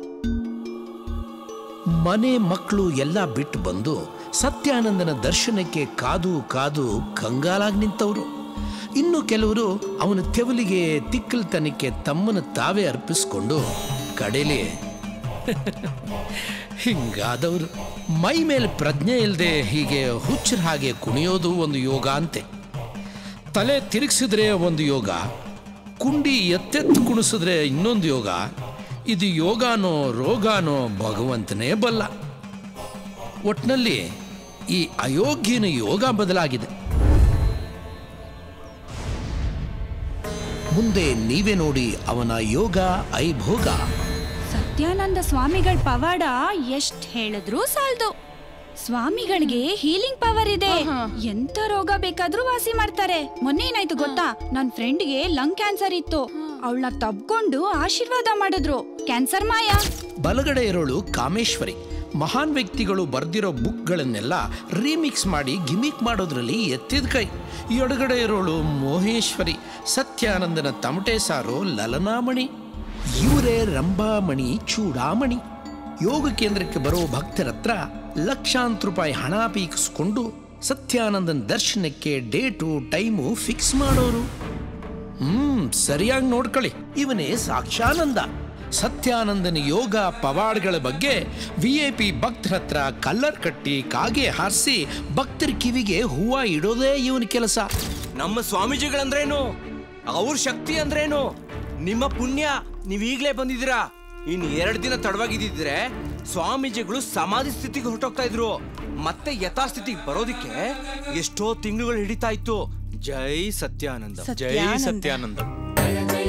ಮನೆ ಮಕ್ಕಳು ಎಲ್ಲ ಬಿಟ್ಟು ಬಂದು ಸತ್ಯಾನಂದನ ದರ್ಶನಕ್ಕೆ ಕಾದು ಕಾದು ಕಂಗಾಲಾಗಿ ನಿಂತವರು ಇನ್ನು ಕೆಲವರು ಅವನ ತೆವಲಿಗೆ ತಿಕ್ಕಲ್ತನಕ್ಕೆ ತಮ್ಮನ್ನು ತಾವೇ ಅರ್ಪಿಸ್ಕೊಂಡು ಕಡೆಲಿ ಹಿಂಗಾದವರು ಮೈ ಮೇಲೆ ಪ್ರಜ್ಞೆ ಇಲ್ಲದೆ ಹೀಗೆ ಹುಚ್ಚರ ಹಾಗೆ ಕುಣಿಯೋದು ಒಂದು ಯೋಗ ಅಂತೆ ತಲೆ ತಿರುಗಿಸಿದ್ರೆ ಒಂದು ಯೋಗ ಕುಂಡಿ ಎತ್ತೆತ್ತು ಕುಣಿಸಿದ್ರೆ ಇನ್ನೊಂದು ಯೋಗ ಇದು ಯೋಗಾನೋ ರೋಗಾನೋ ಭಗವಂತನೇ ಬಲ್ಲ ಒಟ್ನಲ್ಲಿ ಈ ಅಯೋಗ್ಯನ ಯೋಗ ಬದಲಾಗಿದೆ ಮುಂದೆ ನೀವೇ ನೋಡಿ ಅವನ ಯೋಗ ಐಭೋಗ ಸತ್ಯಾನಂದ ಸ್ವಾಮಿಗಳ ಪವಾಡ ಎಷ್ಟ್ ಹೇಳಿದ್ರು ಸಾಲ್ದು ಸ್ವಾಮಿಗಳಿಗೆ ಹೀಲಿಂಗ್ ಪವರ್ ಇದೆ ಎಂತ ರೋಗ ಬೇಕಾದ್ರೂ ವಾಸಿ ಮಾಡ್ತಾರೆ ಮೊನ್ನೆ ಏನಾಯ್ತು ಗೊತ್ತಾ ನನ್ ಫ್ರೆಂಡ್ಗೆ ಲಂಗ್ ಕ್ಯಾನ್ಸರ್ ಇತ್ತು ಅವಳನ್ನ ತಬ್ಕೊಂಡು ಆಶೀರ್ವಾದ ಮಾಡಿದ್ರು ಕ್ಯಾನ್ಸರ್ ಮಾಯ ಬಲಗಡೆ ಇರೋಳು ಕಾಮೇಶ್ವರಿ ಮಹಾನ್ ವ್ಯಕ್ತಿಗಳು ಬರೆದಿರೋ ಬುಕ್ಗಳನ್ನೆಲ್ಲ ರೀಮಿಕ್ಸ್ ಮಾಡಿ ಗಿಮಿಕ್ ಮಾಡೋದ್ರಲ್ಲಿ ಎತ್ತಿದ ಕೈ ಎಡಗಡೆ ಇರೋಳು ಮೋಹೇಶ್ವರಿ ಸತ್ಯಾನಂದನ ತಮಟೆ ಸಾರೋ ಲಲನಾಮಣಿ ಇವರೇ ರಂಭಾಮಣಿ ಚೂಡಾಮಣಿ ಯೋಗ ಕೇಂದ್ರಕ್ಕೆ ಬರೋ ಭಕ್ತರ ಹತ್ರ ಲಕ್ಷಾಂತರ ರೂಪಾಯಿ ಹಣ ಪೀಕಿಸ್ಕೊಂಡು ಸತ್ಯಾನಂದನ ದರ್ಶನಕ್ಕೆ ಡೇಟು ಟೈಮು ಫಿಕ್ಸ್ ಮಾಡೋರು ಹ್ಮ್ ಸರಿಯಾಗಿ ನೋಡ್ಕೊಳ್ಳಿ ಇವನೇ ಸಾಕ್ಷಾನಂದ ಸತ್ಯಾನಂದನ ಯೋಗ ಪವಾಡಗಳ ಬಗ್ಗೆ ವಿ ಐ ಪಿ ಭಕ್ತರ ಹತ್ರ ಕಲ್ಲರ್ ಕಟ್ಟಿ ಕಾಗೆ ಹಾರಿಸಿ ಭಕ್ತರ ಕಿವಿಗೆ ಹೂವ ಇಡೋದೇ ಇವನ ಕೆಲಸ ನಮ್ಮ ಸ್ವಾಮೀಜಿಗಳಂದ್ರೇನು ಅವ್ರ ಶಕ್ತಿ ಅಂದ್ರೇನು ನಿಮ್ಮ ಪುಣ್ಯ ನೀವ್ ಈಗ್ಲೇ ಬಂದಿದ್ದೀರಾ ಇನ್ ಎರಡ್ ದಿನ ತಡವಾಗಿದ್ದಿದ್ರೆ ಸ್ವಾಮೀಜಿಗಳು ಸಮಾಧಿ ಸ್ಥಿತಿಗೆ ಹೊರಟೋಗ್ತಾ ಇದ್ರು ಮತ್ತೆ ಯಥಾಸ್ಥಿತಿಗೆ ಬರೋದಿಕ್ಕೆ ಎಷ್ಟೋ ತಿಂಗಳುಗಳು ಹಿಡಿತಾ ಇತ್ತು ಜೈ ಸತ್ಯಾನಂದ ಜೈ Satyananda. Satyananda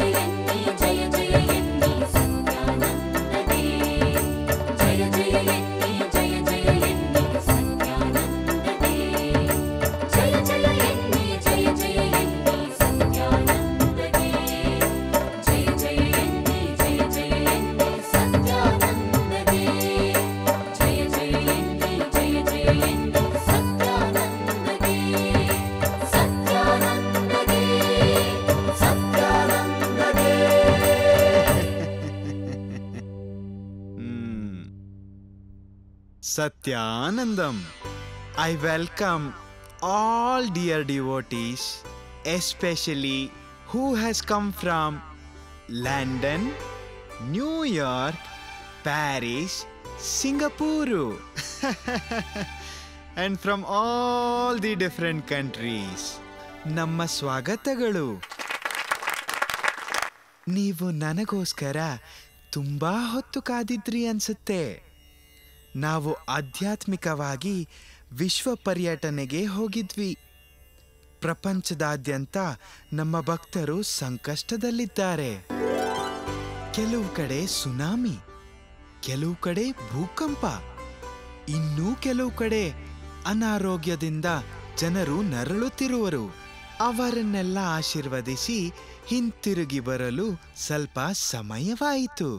Satyanandam. I welcome all dear devotees, especially who has come from London, New York, Paris, Singapore, and from all the different countries. ನಮ್ಮ ಸ್ವಾಗತಗಳು ನೀವು ನನಗೋಸ್ಕರ ತುಂಬಾ ಹೊತ್ತು ಕಾದಿದ್ರಿ ಅನ್ಸುತ್ತೆ ನಾವು ಆಧ್ಯಾತ್ಮಿಕವಾಗಿ ವಿಶ್ವ ಪರ್ಯಟನೆಗೆ ಹೋಗಿದ್ವಿ ಪ್ರಪಂಚದಾದ್ಯಂತ ನಮ್ಮ ಭಕ್ತರು ಸಂಕಷ್ಟದಲ್ಲಿದ್ದಾರೆ ಕೆಲವು ಕಡೆ ಸುನಾಮಿ ಕೆಲವು ಕಡೆ ಭೂಕಂಪ ಇನ್ನೂ ಕೆಲವು ಕಡೆ ಅನಾರೋಗ್ಯದಿಂದ ಜನರು ನರಳುತ್ತಿರುವರು ಅವರನ್ನೆಲ್ಲ ಆಶೀರ್ವದಿಸಿ ಹಿಂತಿರುಗಿ ಬರಲು ಸ್ವಲ್ಪ ಸಮಯವಾಯಿತು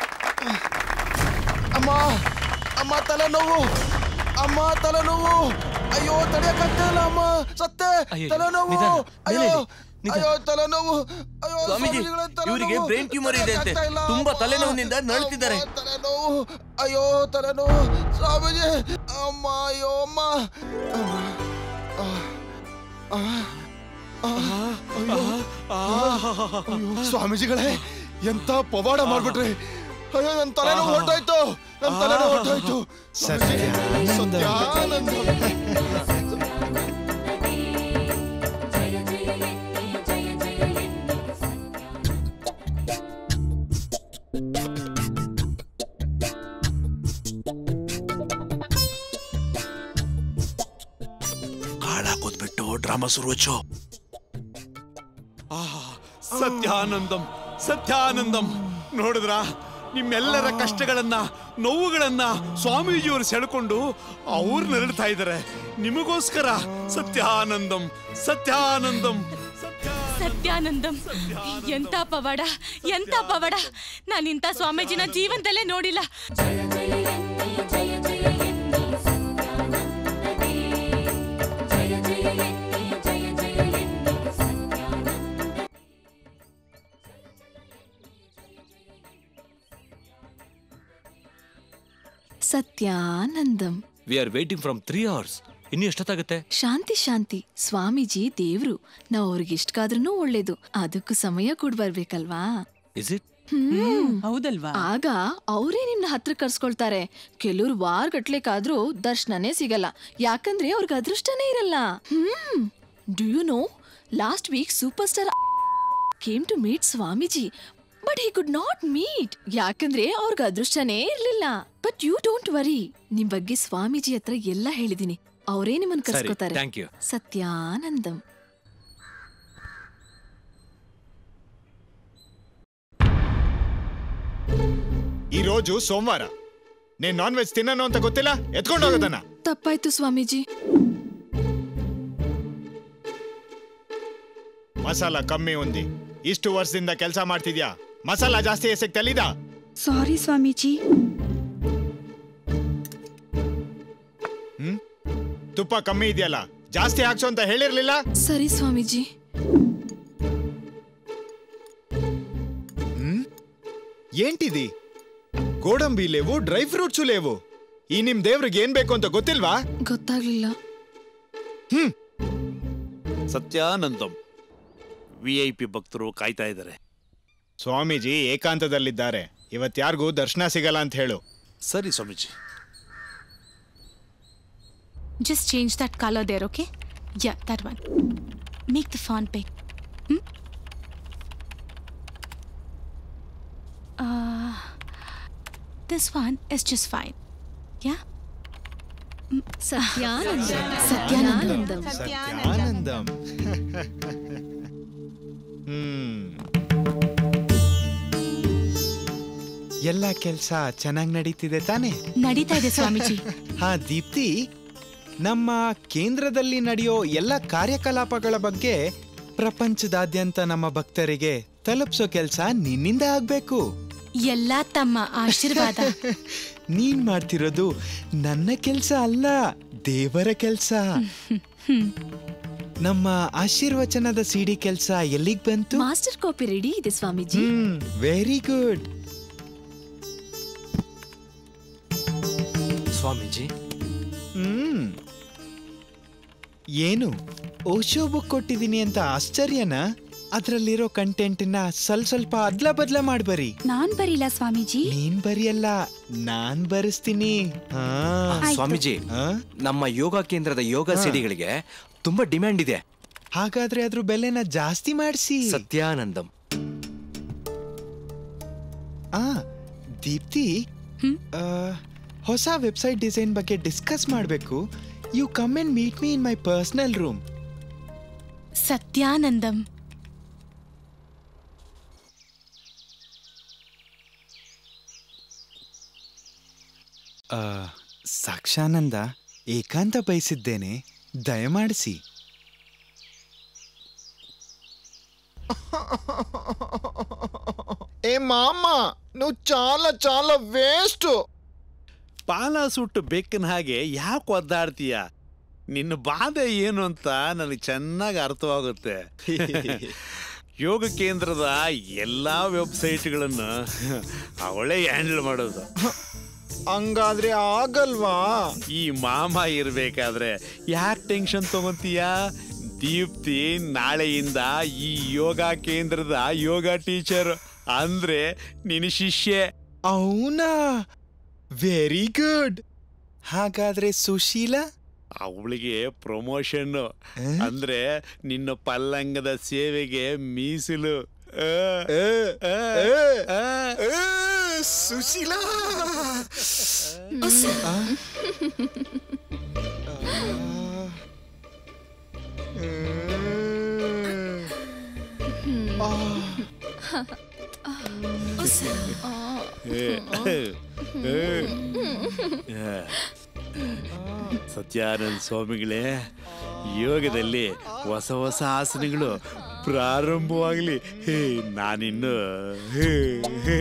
ಅಮ್ಮ ಅಮ್ಮ ತಲೆನೋವು ಅಮ್ಮ ತಲೆನೋವು ಅಯ್ಯೋ ತಡೆಯಕ್ಕಾಗ್ತಿಲ್ಲ ಅಮ್ಮ ಸತ್ತೆ ಅಯ್ಯೋ, ತಲೆನೋವು ನಿಧಾನ, ಅಯ್ಯೋ ಮೇಲೆ ಇಡಿ, ನಿಧಾನ. ಅಯ್ಯೋ ತಲೆನೋವು ಅಯ್ಯೋ ಸ್ವಾಮೀಜಿ ಸ್ವಾಮಿಗಳೇ, ತಲೆನೋವು. ಇವರಿಗೆ ಬ್ರೈನ್ ಟ್ಯೂಮರ್ ಇದೆ ಅಂತೆ ತಡೆಯಕ್ಕಾಗ್ತಾ ಇಲ್ಲ, ತುಂಬಾ ಅಮ್ಮ. ತಲೆನೋವಿನಿಂದ ನರಳುತ್ತಿದ್ದಾರೆ ಅಮ್ಮ, ತಲೆನೋವು ಅಯ್ಯೋ ತಲೆನೋವು ಸ್ವಾಮೀಜಿ ಅಮ್ಮ ಅಯ್ಯೋ ಅಮ್ಮ ಅಮ್ಮ. ಆ, ಆ, ಆ, ಅಯ್ಯೋ. ಅಯ್ಯೋ, ಸ್ವಾಮೀಜಿಗಳೇ ಎಂತ ಪವಾಡ ಮಾಡ್ಬಿಟ್ರಿ ಅಯ್ಯೋ ನನ್ನ ತಲೆನೋವು ಹೊರಟೋಯ್ತು ನನ್ನ ತಲೆನೋವು ಹೊರಟೋಯ್ತು ಸತ್ಯಾನಂದ ಕಾಳಾಕೋದ್ಬಿಟ್ಟು ಡ್ರಾಮಾ ಶುರುವಚ್ಚು ಆಹಾ ಸತ್ಯಾನಂದಂ ಸತ್ಯಾನಂದಂ ನೋಡಿದ್ರ ನಿಮ್ಮೆಲ್ಲರ ಕಷ್ಟಗಳನ್ನ ನೋವುಗಳನ್ನ ಸ್ವಾಮೀಜಿಯವರು ಸೆಳ್ಕೊಂಡು ಅವ್ರು ನರಳ್ತಾ ಇದ್ದಾರೆ ನಿಮಗೋಸ್ಕರ ಸತ್ಯಾನಂದಂ ಸತ್ಯಾನಂದಂ ಸತ್ಯಾನಂದಂ ಎಂತ ಪವಾಡ ಎಂತ ಪವಾಡ ನಾನು ಇಂಥ ಸ್ವಾಮೀಜಿನ ಜೀವನದಲ್ಲೇ ನೋಡಿಲ್ಲ Satyanandam we are waiting from three hours ಇನ್ನು ಎಷ್ಟೊತ್ತಾಗುತ್ತೆ ಶಾಂತಿ ಶಾಂತಿ ಸ್ವಾಮೀಜಿ ದೇವ್ರು ನಾವು ಅವ್ರಿಗೆ ಇಷ್ಟಕಾದ್ರೂ ಒಳ್ಳೇದು ಅದಕ್ಕೂ ಸಮಯ ಕೂಡ ಬರ್ಬೇಕಲ್ವಾ ಇಸ್ ಇಟ್ ಹ್ಮ್ ಹೌದಲ್ವಾ ಆಗ ಅವರೇ ನಿಮ್ನ ಹತ್ರ ಕರ್ಸ್ಕೊಳ್ತಾರೆ ಕೆಲವ್ರು ವಾರ ಗಟ್ಲೆಕಾದ್ರೂ ದರ್ಶನನೇ ಸಿಗಲ್ಲ ಯಾಕಂದ್ರೆ ಅವ್ರಿಗೆ ಅದೃಷ್ಟನೇ ಇರಲ್ಲ hmm do you know last week super star came to meet Swamiji but he could not meet ಯಾಕಂದ್ರೆ ಅವ್ರಿಗೆ ಅದೃಷ್ಟನೇ ಇರ್ಲಿಲ್ಲ ಬಟ್ ಯು ಡೋಂಟ್ ವರಿ ನಿಮ್ ಬಗ್ಗೆ ಸ್ವಾಮೀಜಿ ಹತ್ರ ಎಲ್ಲ ಹೇಳಿದೀನಿ ಅವರೇ ನಿಮ್ಮನ್ನ ಸರಿ ಕರ್ಸ್ಕೊತಾರೆ ಥ್ಯಾಂಕ್ ಯು ಸತ್ಯಾನಂದಂ ಈ రోజు ಸೋಮವಾರ నేను ನಾನ್ ವೆಜ್ ತಿನ್ನನು ಅಂತ ಗೊತ್ತಿಲ್ಲ ಎತ್ಕೊಂಡು ಹೋಗೋದನ್ನ ತಪ್ಪಾಯ್ತು ಸ್ವಾಮೀಜಿ ಮಸಾಲ ಕಮ್ಮಿ ఉంది ಇಷ್ಟು ವರ್ಷದಿಂದ ಕೆಲಸ ಮಾಡ್ತಿದ್ಯಾ ಮಸಾಲ ಜಾಸ್ತಿ ಎಸಕ್ ತಲಿದ ಸಾರಿ ಸ್ವಾಮೀಜಿ ಹ್ಮ್ ತುಪ್ಪ ಕಮ್ಮಿ ಇದೆಯಲ್ಲ ಜಾಸ್ತಿ ಹಾಕ್ಸು ಅಂತ ಹೇಳಿರ್ಲಿಲ್ಲ ಸರಿ ಸ್ವಾಮೀಜಿ ಹ್ಮ್ ఏంటిది ಗೋಡಂಬಿ ಲೇವು ಡ್ರೈ ಫ್ರೂಟ್ಸು ಲೇವು ಈ ನಿಮ್ ದೇವ್ರಿಗೆ ಏನ್ ಬೇಕು ಅಂತ ಗೊತ್ತಿಲ್ವಾ ಗೊತ್ತಾಗ್ಲಿಲ್ಲ ಹ್ಮ್ ಸತ್ಯಾನಂದಂ ವಿ ಐ ಪಿ ಭಕ್ತರು ಕಾಯ್ತಾ ಇದ್ದಾರೆ ಸ್ವಾಮೀಜಿ ಏಕಾಂತದಲ್ಲಿದ್ದಾರೆ ಇವತ್ ಯಾರಿಗೂ ದರ್ಶನ ಸಿಗಲ್ಲ ಅಂತ ಹೇಳು ಸರಿ Swamiji Just change that color there, okay? Yeah, that one. Make the font big. Hmm? Uh, this one is just fine. Yeah? ಸತ್ಯಾನಂದಂ ಸತ್ಯಾನಂದಂ Satyanandam ಹ್ಮ್ ಎಲ್ಲ ಕೆಲ್ಸ ಚೆನ್ನಾಗಿ ನಡೀತಿದೆ ತಾನೇ ನಡೀತಾ ಇದೆ ಸ್ವಾಮೀಜಿ ಹಾ ದೀಪ್ತಿ ನಮ್ಮ ಕೇಂದ್ರದಲ್ಲಿ ನಡೆಯೋ ಎಲ್ಲ ಕಾರ್ಯಕಲಾಪಗಳ ಬಗ್ಗೆ ಪ್ರಪಂಚದಾದ್ಯಂತ ನಮ್ಮ ಭಕ್ತರಿಗೆ ತಲುಪಿಸೋ ಕೆಲಸ ನಿನ್ನಿಂದ ಆಗ್ಬೇಕು ಎಲ್ಲ ತಮ್ಮ ಆಶೀರ್ವಾದ ನೀನ್ ಮಾಡ್ತಿರೋದು ನನ್ನ ಕೆಲ್ಸ ಅಲ್ಲ ದೇವರ ಕೆಲ್ಸ ನಮ್ಮ ಆಶೀರ್ವಚನದ ಸಿಡಿ ಕೆಲ್ಸ ಎಲ್ಲಿಗ್ ಬಂತು ಮಾಸ್ಟರ್ ಕಾಪಿ ರೆಡಿ ಇದೆ ಸ್ವಾಮೀಜಿ ವೆರಿ ಗುಡ್ ಸ್ವಾಮೀಜಿ ಹ್ಮ್ ಏನು ಓಶೋ ಬುಕ್ ಕೊಟ್ಟಿದ್ದೀನಿ ಅಂತ ಆಶ್ಚರ್ಯನಾ ಅದ್ರಲ್ಲಿರೋ ಕಂಟೆಂಟ್ನ ಸ್ವಲ್ಪ ಸ್ವಲ್ಪ ಅದ್ಲ ಬದ್ಲ ಮಾಡ್ಬರಿ ನಾನ್ ಬರಿಲ್ಲ ಸ್ವಾಮೀಜಿ ನೀನ್ ಬರಿಯಲ್ಲ ನಾನ್ ಬರೆಸ್ತೀನಿ ಹಾ. ಸ್ವಾಮೀಜಿ ನಮ್ಮ ಯೋಗ ಕೇಂದ್ರದ ಯೋಗ ಹಾ. ಸಿಡಿಗಳಿಗೆ ತುಂಬಾ ಡಿಮ್ಯಾಂಡ್ ಇದೆ ಹಾಗಾದ್ರೆ ಅದ್ರ ಬೆಲೆನ ಜಾಸ್ತಿ ಮಾಡಿಸಿ ಸತ್ಯಾನಂದಂ ಆ ದೀಪ್ತಿ ಆ, ಹೊಸ ವೆಬ್ಸೈಟ್ ಡಿಸೈನ್ ಬಗ್ಗೆ ಡಿಸ್ಕಸ್ ಮಾಡಬೇಕು you come and meet me in my personal room Satyanandam ಸಾಕ್ಷಾನಂದ ಏಕಾಂತ ಬಯಸಿದ್ದೇನೆ ದಯಮಾಡಿಸಿ ఏ మామ నువ్వు చాలా చాలా వేస్ట్ ಪಾಲ ಸುಟ್ಟು ಬೆಕ್ಕಿನ ಹಾಗೆ ಯಾಕೆ ಒದ್ದಾಡ್ತೀಯ ನಿನ್ನ ಬಾಧೆ ಏನು ಅಂತ ನನಗೆ ಚೆನ್ನಾಗಿ ಅರ್ಥವಾಗುತ್ತೆ ಯೋಗ ಕೇಂದ್ರದ ಎಲ್ಲಾ ವೆಬ್ಸೈಟ್ಗಳನ್ನು ಅವಳೇ ಹ್ಯಾಂಡಲ್ ಮಾಡೋದು ಹಂಗಾದ್ರೆ ಆಗಲ್ವಾ ಈ ಮಾಮ ಇರ್ಬೇಕಾದ್ರೆ ಯಾಕೆ ಟೆನ್ಷನ್ ತಗೊಂತೀಯ ದೀಪ್ತಿ ನಾಳೆಯಿಂದ ಈ ಯೋಗ ಕೇಂದ್ರದ ಯೋಗ ಟೀಚರ್ ಅಂದ್ರೆ ನಿನ್ನ ಶಿಷ್ಯೆ ಅವನಾ ವೆರಿ ಗುಡ್ ಹಾಗಾದ್ರೆ ಸುಶೀಲಾ ಅವಳಿಗೆ ಪ್ರಮೋಷನ್ ಅಂದ್ರೆ ನಿನ್ನ ಪಲ್ಲಂಗದ ಸೇವೆಗೆ ಮೀಸಲು ಆ, ಆ, ಆ, ಆ. ಸುಶೀಲಾ ಸತ್ಯಾನಂದ ಸ್ವಾಮಿಗಳೇ ಯೋಗದಲ್ಲಿ ಹೊಸ ಹೊಸ ಆಸನಗಳು ಪ್ರಾರಂಭವಾಗಲಿ ಹೇ ನಾನಿನ್ನು ಹೇ, ಹೇ.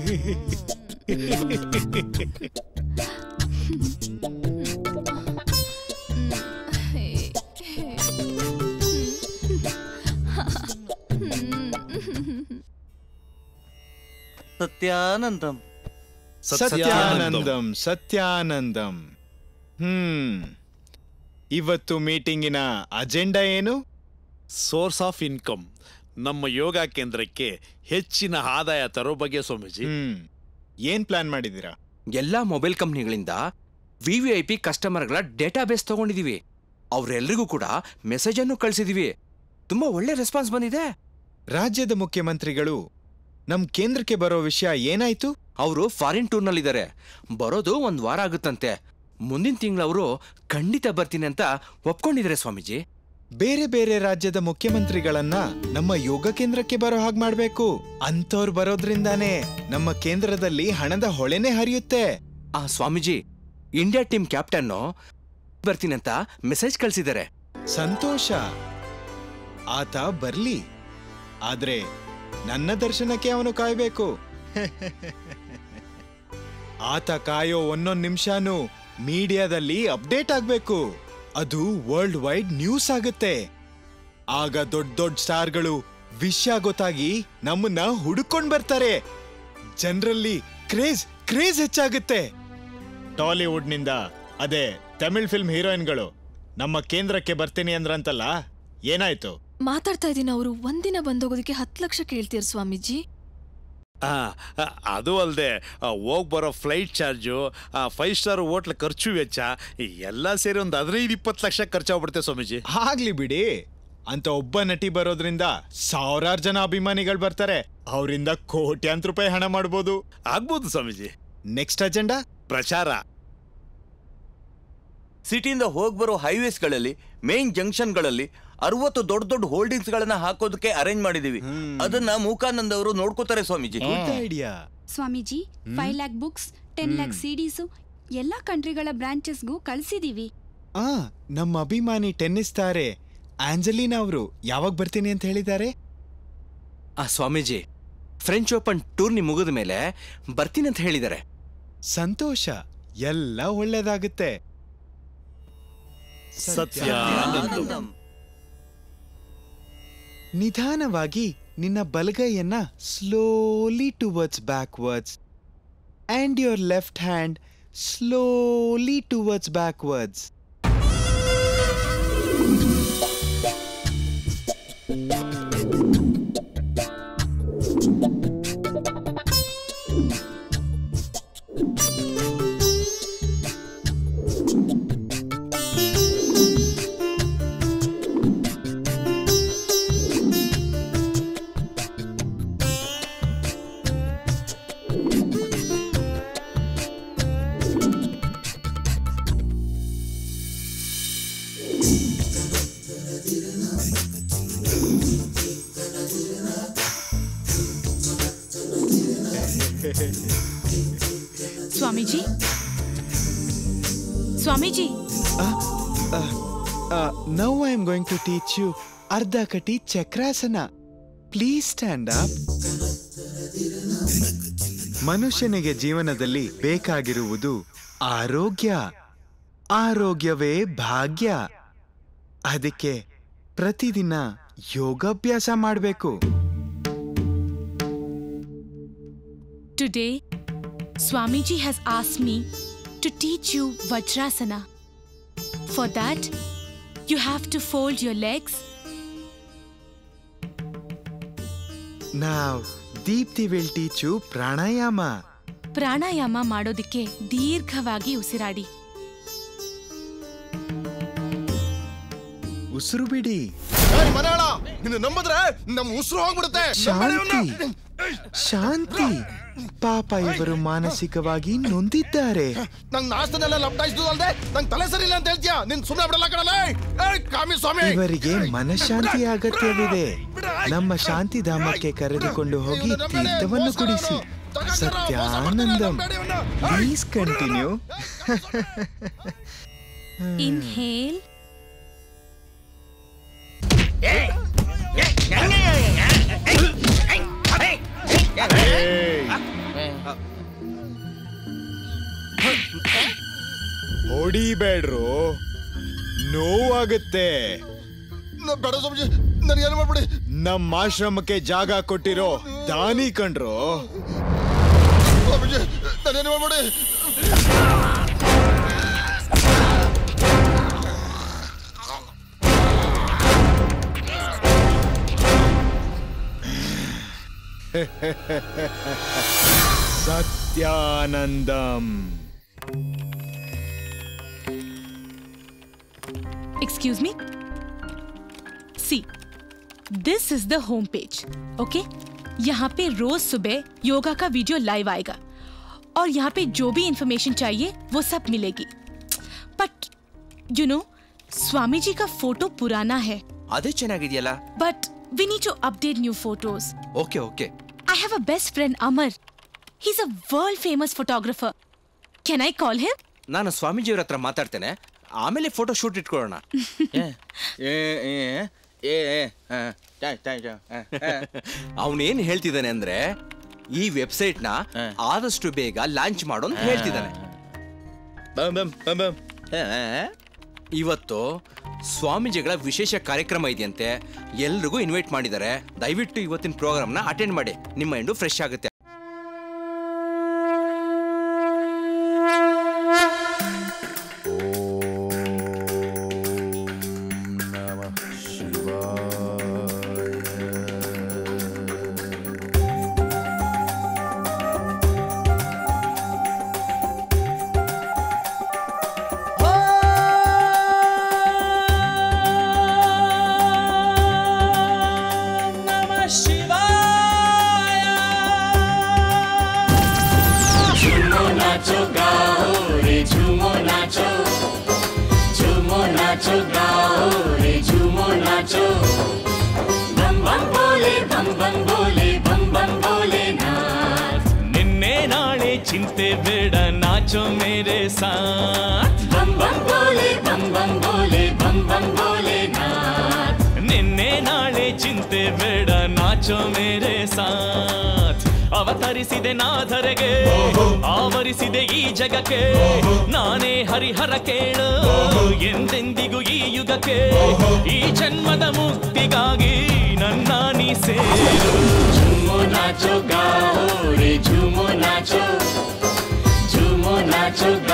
ಸತ್ಯಾನಂದಂ ಸತ್ಯಾನಂದಂ ಸತ್ಯಾನಂದಂ ಹ್ಮ್ ಇವತ್ತು ಮೀಟಿಂಗಿನ ಅಜೆಂಡಾ ಏನು ಸೋರ್ಸ್ ಆಫ್ ಇನ್ಕಮ್ ನಮ್ಮ ಯೋಗ ಕೇಂದ್ರಕ್ಕೆ ಹೆಚ್ಚಿನ ಆದಾಯ ತರೋ ಬಗ್ಗೆ ಸ್ವಾಮೀಜಿ ಏನ್ ಪ್ಲಾನ್ ಮಾಡಿದ್ದೀರಾ ಎಲ್ಲಾ ಮೊಬೈಲ್ ಕಂಪ್ನಿಗಳಿಂದ ವಿ ವಿ ಐ ಪಿ ಕಸ್ಟಮರ್ಗಳ ಡೇಟಾಬೇಸ್ ತಗೊಂಡಿದೀವಿ ಅವ್ರೆಲ್ರಿಗೂ ಕೂಡ ಮೆಸೇಜ್ ಅನ್ನು ಕಳಿಸಿದೀವಿ ತುಂಬಾ ಒಳ್ಳೆ ರೆಸ್ಪಾನ್ಸ್ ಬಂದಿದೆ ರಾಜ್ಯದ ಮುಖ್ಯಮಂತ್ರಿಗಳು ನಮ್ ಕೇಂದ್ರಕ್ಕೆ ಬರೋ ವಿಷಯ ಏನಾಯ್ತು ಅವರು ಫಾರಿನ್ ಟೂರ್ನಲ್ಲಿದ್ದಾರೆ ಬರೋದು ಒಂದ್ ವಾರ ಆಗುತ್ತಂತೆ ಮುಂದಿನ ತಿಂಗಳು ಅವರು ಖಂಡಿತ ಬರ್ತೀನಿ ಅಂತ ಒಪ್ಕೊಂಡಿದ್ದಾರೆ ಸ್ವಾಮೀಜಿ ಬೇರೆ ಬೇರೆ ರಾಜ್ಯದ ಮುಖ್ಯಮಂತ್ರಿಗಳನ್ನ ನಮ್ಮ ಯೋಗ ಕೇಂದ್ರಕ್ಕೆ ಬರೋ ಹಾಗೆ ಮಾಡ್ಬೇಕು ಅಂತವ್ರು ಬರೋದ್ರಿಂದಾನೇ ನಮ್ಮ ಕೇಂದ್ರದಲ್ಲಿ ಹಣದ ಹೊಳೆನೆ ಹರಿಯುತ್ತೆ ಆ ಸ್ವಾಮೀಜಿ ಇಂಡಿಯಾ ಟೀಮ್ ಕ್ಯಾಪ್ಟನ್ನು ಬರ್ತೀನಿ ಅಂತ ಮೆಸೇಜ್ ಕಳ್ಸಿದ್ದಾರೆ ಸಂತೋಷ ಆತ ಬರ್ಲಿ ಆದ್ರೆ ನನ್ನ ದರ್ಶನಕ್ಕೆ ಅವನು ಕಾಯ್ಬೇಕು ಆತ ಕಾಯೋ ಒಂದೊಂದ್ ನಿಮಿಷನೂ ಮೀಡಿಯಾದಲ್ಲಿ ಅಪ್ಡೇಟ್ ಆಗ್ಬೇಕು ಅದು ವರ್ಲ್ಡ್ ವೈಡ್ ನ್ಯೂಸ್ ಆಗುತ್ತೆ ಆಗ ದೊಡ್ಡ ದೊಡ್ಡ ಸ್ಟಾರ್ಗಳು ವಿಷಯ ಗೊತ್ತಾಗಿ ನಮ್ಮನ್ನ ಹುಡುಕೊಂಡ್ ಬರ್ತಾರೆ ಜನರಲ್ಲಿ ಕ್ರೇಜ್ ಕ್ರೇಜ್ ಹೆಚ್ಚಾಗುತ್ತೆ ಟಾಲಿವುಡ್ನಿಂದ ಅದೇ ತಮಿಳ್ ಫಿಲ್ಮ್ ಹೀರೋಯಿನ್ಗಳು ನಮ್ಮ ಕೇಂದ್ರಕ್ಕೆ ಬರ್ತೀನಿ ಅಂದ್ರಂತಲ್ಲ ಏನಾಯ್ತು ಮಾತಾಡ್ತಾ ಇದ್ದೀನಿ ಅವರು ಒಂದಿನ ಬಂದೋಗೋದಕ್ಕೆ ಹತ್ತು ಲಕ್ಷ ಕೇಳ್ತೀರ ಸ್ವಾಮೀಜಿ ಆ, ಆ, ಅದು ಅಲ್ಲದೆ ಹೋಗಿ ಬರೋ flight charge five star hotel ಖರ್ಚು ವೆಚ್ಚ ಈ ಎಲ್ಲ ಸೇರಿ ಒಂದು ಹದಿನೈದು ಇಪ್ಪತ್ತು ಲಕ್ಷ ಖರ್ಚಾಗ್ಬಿಡುತ್ತೆ ಸ್ವಾಮೀಜಿ ಆಗ್ಲಿ ಬಿಡಿ ಅಂತ ಒಬ್ಬ ನಟಿ ಬರೋದ್ರಿಂದ ಸಾವಿರಾರು ಜನ ಅಭಿಮಾನಿಗಳು ಬರ್ತಾರೆ ಅವರಿಂದ ಕೋಟ್ಯಾಂತರ ರೂಪಾಯಿ ಹಣ ಮಾಡ್ಬೋದು ಆಗ್ಬೋದು ಸ್ವಾಮೀಜಿ ನೆಕ್ಸ್ಟ್ ಅಜೆಂಡಾ ಪ್ರಚಾರ ಸಿಟಿಯಿಂದ ಹೋಗಿ ಬರೋ ಹೈವೇಸ್ಗಳಲ್ಲಿ ಮೇನ್ ಜಂಕ್ಷನ್ಗಳಲ್ಲಿ ಅರವತ್ತು ದೊಡ್ಡ ದೊಡ್ಡ ಹೋಲ್ಡಿಂಗ್ಸ್ ಗಳನ್ನ ಹಾಕೋದಕ್ಕೆ ಅರೇಂಜ್ ಮಾಡಿದೀವಿ ಅದನ್ನ ಮೂಕಾನಂದ್ ಅವರು ನೋಡ್ಕೋತಾರೆ Swamiji idea Swamiji five lakh books ten lakh CDs ಎಲ್ಲಾ ಕಂಟ್ರಿಗಳ ಬ್ರಾಂಚಸ್ಗೂ ಕಳ್ಸಿದೀವಿ ಆ ನಮ್ಮ ಅಭಿಮಾನಿ ಟೆನ್ನಿಸ್ ತಾರೆ ಆಂಜಲಿನಾ ಅವರು ಯಾವಾಗ ಬರ್ತೀನಿ ಅಂತ ಹೇಳಿದ್ದಾರೆ ಆ ಸ್ವಾಮೀಜಿ ಫ್ರೆಂಚ್ ಓಪನ್ ಟೂರ್ನಿ ಮುಗಿದ ಮೇಲೆ ಬರ್ತೀನಿ ಅಂತ ಹೇಳಿದ್ದಾರೆ ಸಂತೋಷ ಎಲ್ಲ ಒಳ್ಳೇದಾಗುತ್ತೆ ಸತ್ಯಾನಂದಂ. ನಿಧಾನವಾಗಿ ನಿನ್ನ ಬಲಗೈಯನ್ನ slowly towards backwards and your left hand slowly towards backwards. Swamiji Swamiji Uh, uh, now I am going to teach you Ardhakati Chakrasana. Please stand up. ಮನುಷ್ಯನಿಗೆ ಜೀವನದಲ್ಲಿ ಬೇಕಾಗಿರುವುದು ಆರೋಗ್ಯ ಆರೋಗ್ಯವೇ ಭಾಗ್ಯ ಅದಕ್ಕೆ ಪ್ರತಿದಿನ ಯೋಗಾಭ್ಯಾಸ ಮಾಡಬೇಕು Today, Swamiji has asked me to teach you Vajrasana. For that, you have to fold your legs, Now, Deepthi will teach you pranayama. ಪ್ರಾಣಾಯಾಮ ಮಾಡೋದಕ್ಕೆ ದೀರ್ಘವಾಗಿ ಉಸಿರಾಡಿ ಉಸಿರು ಬಿಡಿ ಮನೆಯಾಳ ನಿನ್ನ ನಂಬಿದ್ರೆ ನಮ್ಮ ಉಸಿರು ಹೋಗ್ಬಿಡುತ್ತೆ ಶಾಂತಿ ಶಾಂತಿ ಪಾಪ ಇವರು ಮಾನಸಿಕವಾಗಿ ನೊಂದಿದ್ದಾರೆ ನಂಗ್ ನಾಸ್ತನೆಲ್ಲ ಲಪ್ಟಾಯಿಸ್ದು ಅಲ್ದೆ ನಂಗ್ ತಲೆ ಸರಿ ಇಲ್ಲ ಅಂತ ಹೇಳ್ತೀಯಾ ನಿನ್ ಸುಮ್ಮನೆ ಬಿಡಲ್ಲ ಕಣಲೇ ಏಯ್ ಕಾಮಿ ಸ್ವಾಮಿ ಇವರಿಗೆ ಮನಃಶಾಂತಿ ಅಗತ್ಯವಿದೆ ನಮ್ಮ ಶಾಂತಿಧಾಮಕ್ಕೆ ಕರೆದುಕೊಂಡು ಹೋಗಿ ತೀರ್ಥವನ್ನು ಕುಡಿಸಿ ಸತ್ಯಾನಂದಂ ಪ್ಲೀಸ್ ಕಂಟಿನ್ಯೂ ಇನ್ಹೇಲ್ ಹೊಡಿಬೇಡ್ರು ನೋವಾಗುತ್ತೆ ಬೇಡ ಸ್ವಾಮೀಜಿ ನನಗೆ ಏನು ಮಾಡ್ಬಿಡಿ ನಮ್ಮ ಆಶ್ರಮಕ್ಕೆ ಜಾಗ ಕೊಟ್ಟಿರೋ ದಾನಿ ಕಂಡ್ರು ಸ್ವಾಮೀಜಿ ನಾನೇನು ಮಾಡ್ಬಿಡಿ ಸತ್ಯಾನಂದಂ Excuse me? See, this is the home page. Okay? यहाँ पे रोज सुबह योगा का वीडियो लाइव आएगा और यहाँ पे जो भी इंफॉर्मेशन चाहिए वो सब मिलेगी but you know Swami ji का फोटो पुराना है ಅದೇ ಚೆನ್ನಾಗಿದೆಯಲ್ಲ but we need to update new photos okay okay I have a best friend Amar. He's a world famous photographer. Can I call him? ನಾನು ಸ್ವಾಮೀಜಿಯವ್ರ ಹತ್ರ ಮಾತಾಡ್ತೇನೆ ಆಮೇಲೆ ಫೋಟೋ ಶೂಟ್ ಇಟ್ಕೊಳ್ಳೋಣ ಅವನೇನ್ ಹೇಳ್ತಿದ್ದಾನೆ ಅಂದ್ರೆ ಈ ವೆಬ್ಸೈಟ್ ನ ಆದಷ್ಟು ಬೇಗ ಲಾಂಚ್ ಮಾಡು ಅಂತ ಹೇಳ್ತಿದ್ದಾನೆ ಇವತ್ತು ಸ್ವಾಮೀಜಿಗಳ ವಿಶೇಷ ಕಾರ್ಯಕ್ರಮ ಇದೆಯಂತೆ ಎಲ್ರಿಗೂ ಇನ್ವೈಟ್ ಮಾಡಿದ್ದಾರೆ ದಯವಿಟ್ಟು ಇವತ್ತಿನ ಪ್ರೋಗ್ರಾಮ್ನ ಅಟೆಂಡ್ ಮಾಡಿ ನಿಮ್ಮ ಮೈಂಡು ಫ್ರೆಶ್ ಆಗುತ್ತೆ झूमो नाचो गाओ रे झूमो नाचो झूमो नाचो गाओ रे झूमो नाचो बम बम बोले बम बम बोले बम बम बोले नाच ನಿನ್ನೆ ನಾಳೆ ಚಿಂತೆ ಬೇಡ ನಾಚೋ ಮೇರೆ ಸಾಥ್ बम बम बोले बम बम बोले बम बम बोले नाच ನಿನ್ನೆ ನಾಳೆ ಚಿಂತೆ ಬೇಡ ನಾಚೋ ಮೇರೆ ಸಾಥ್ ಅವತರಿಸಿದೆ ನಾಧರೆಗೆ ಆವರಿಸಿದೆ ಈ ಜಗಕ್ಕೆ ನಾನೇ ಹರಿಹರ ಕೇಳು ಎಂದೆಂದಿಗೂ ಈ ಯುಗಕ್ಕೆ ಈ ಜನ್ಮದ ಮುಕ್ತಿಗಾಗಿ ನನ್ನ ನೀ ಸೇರು झूमो नाचो गाओ रे झूमो नाचो झूमो नाचो गाओ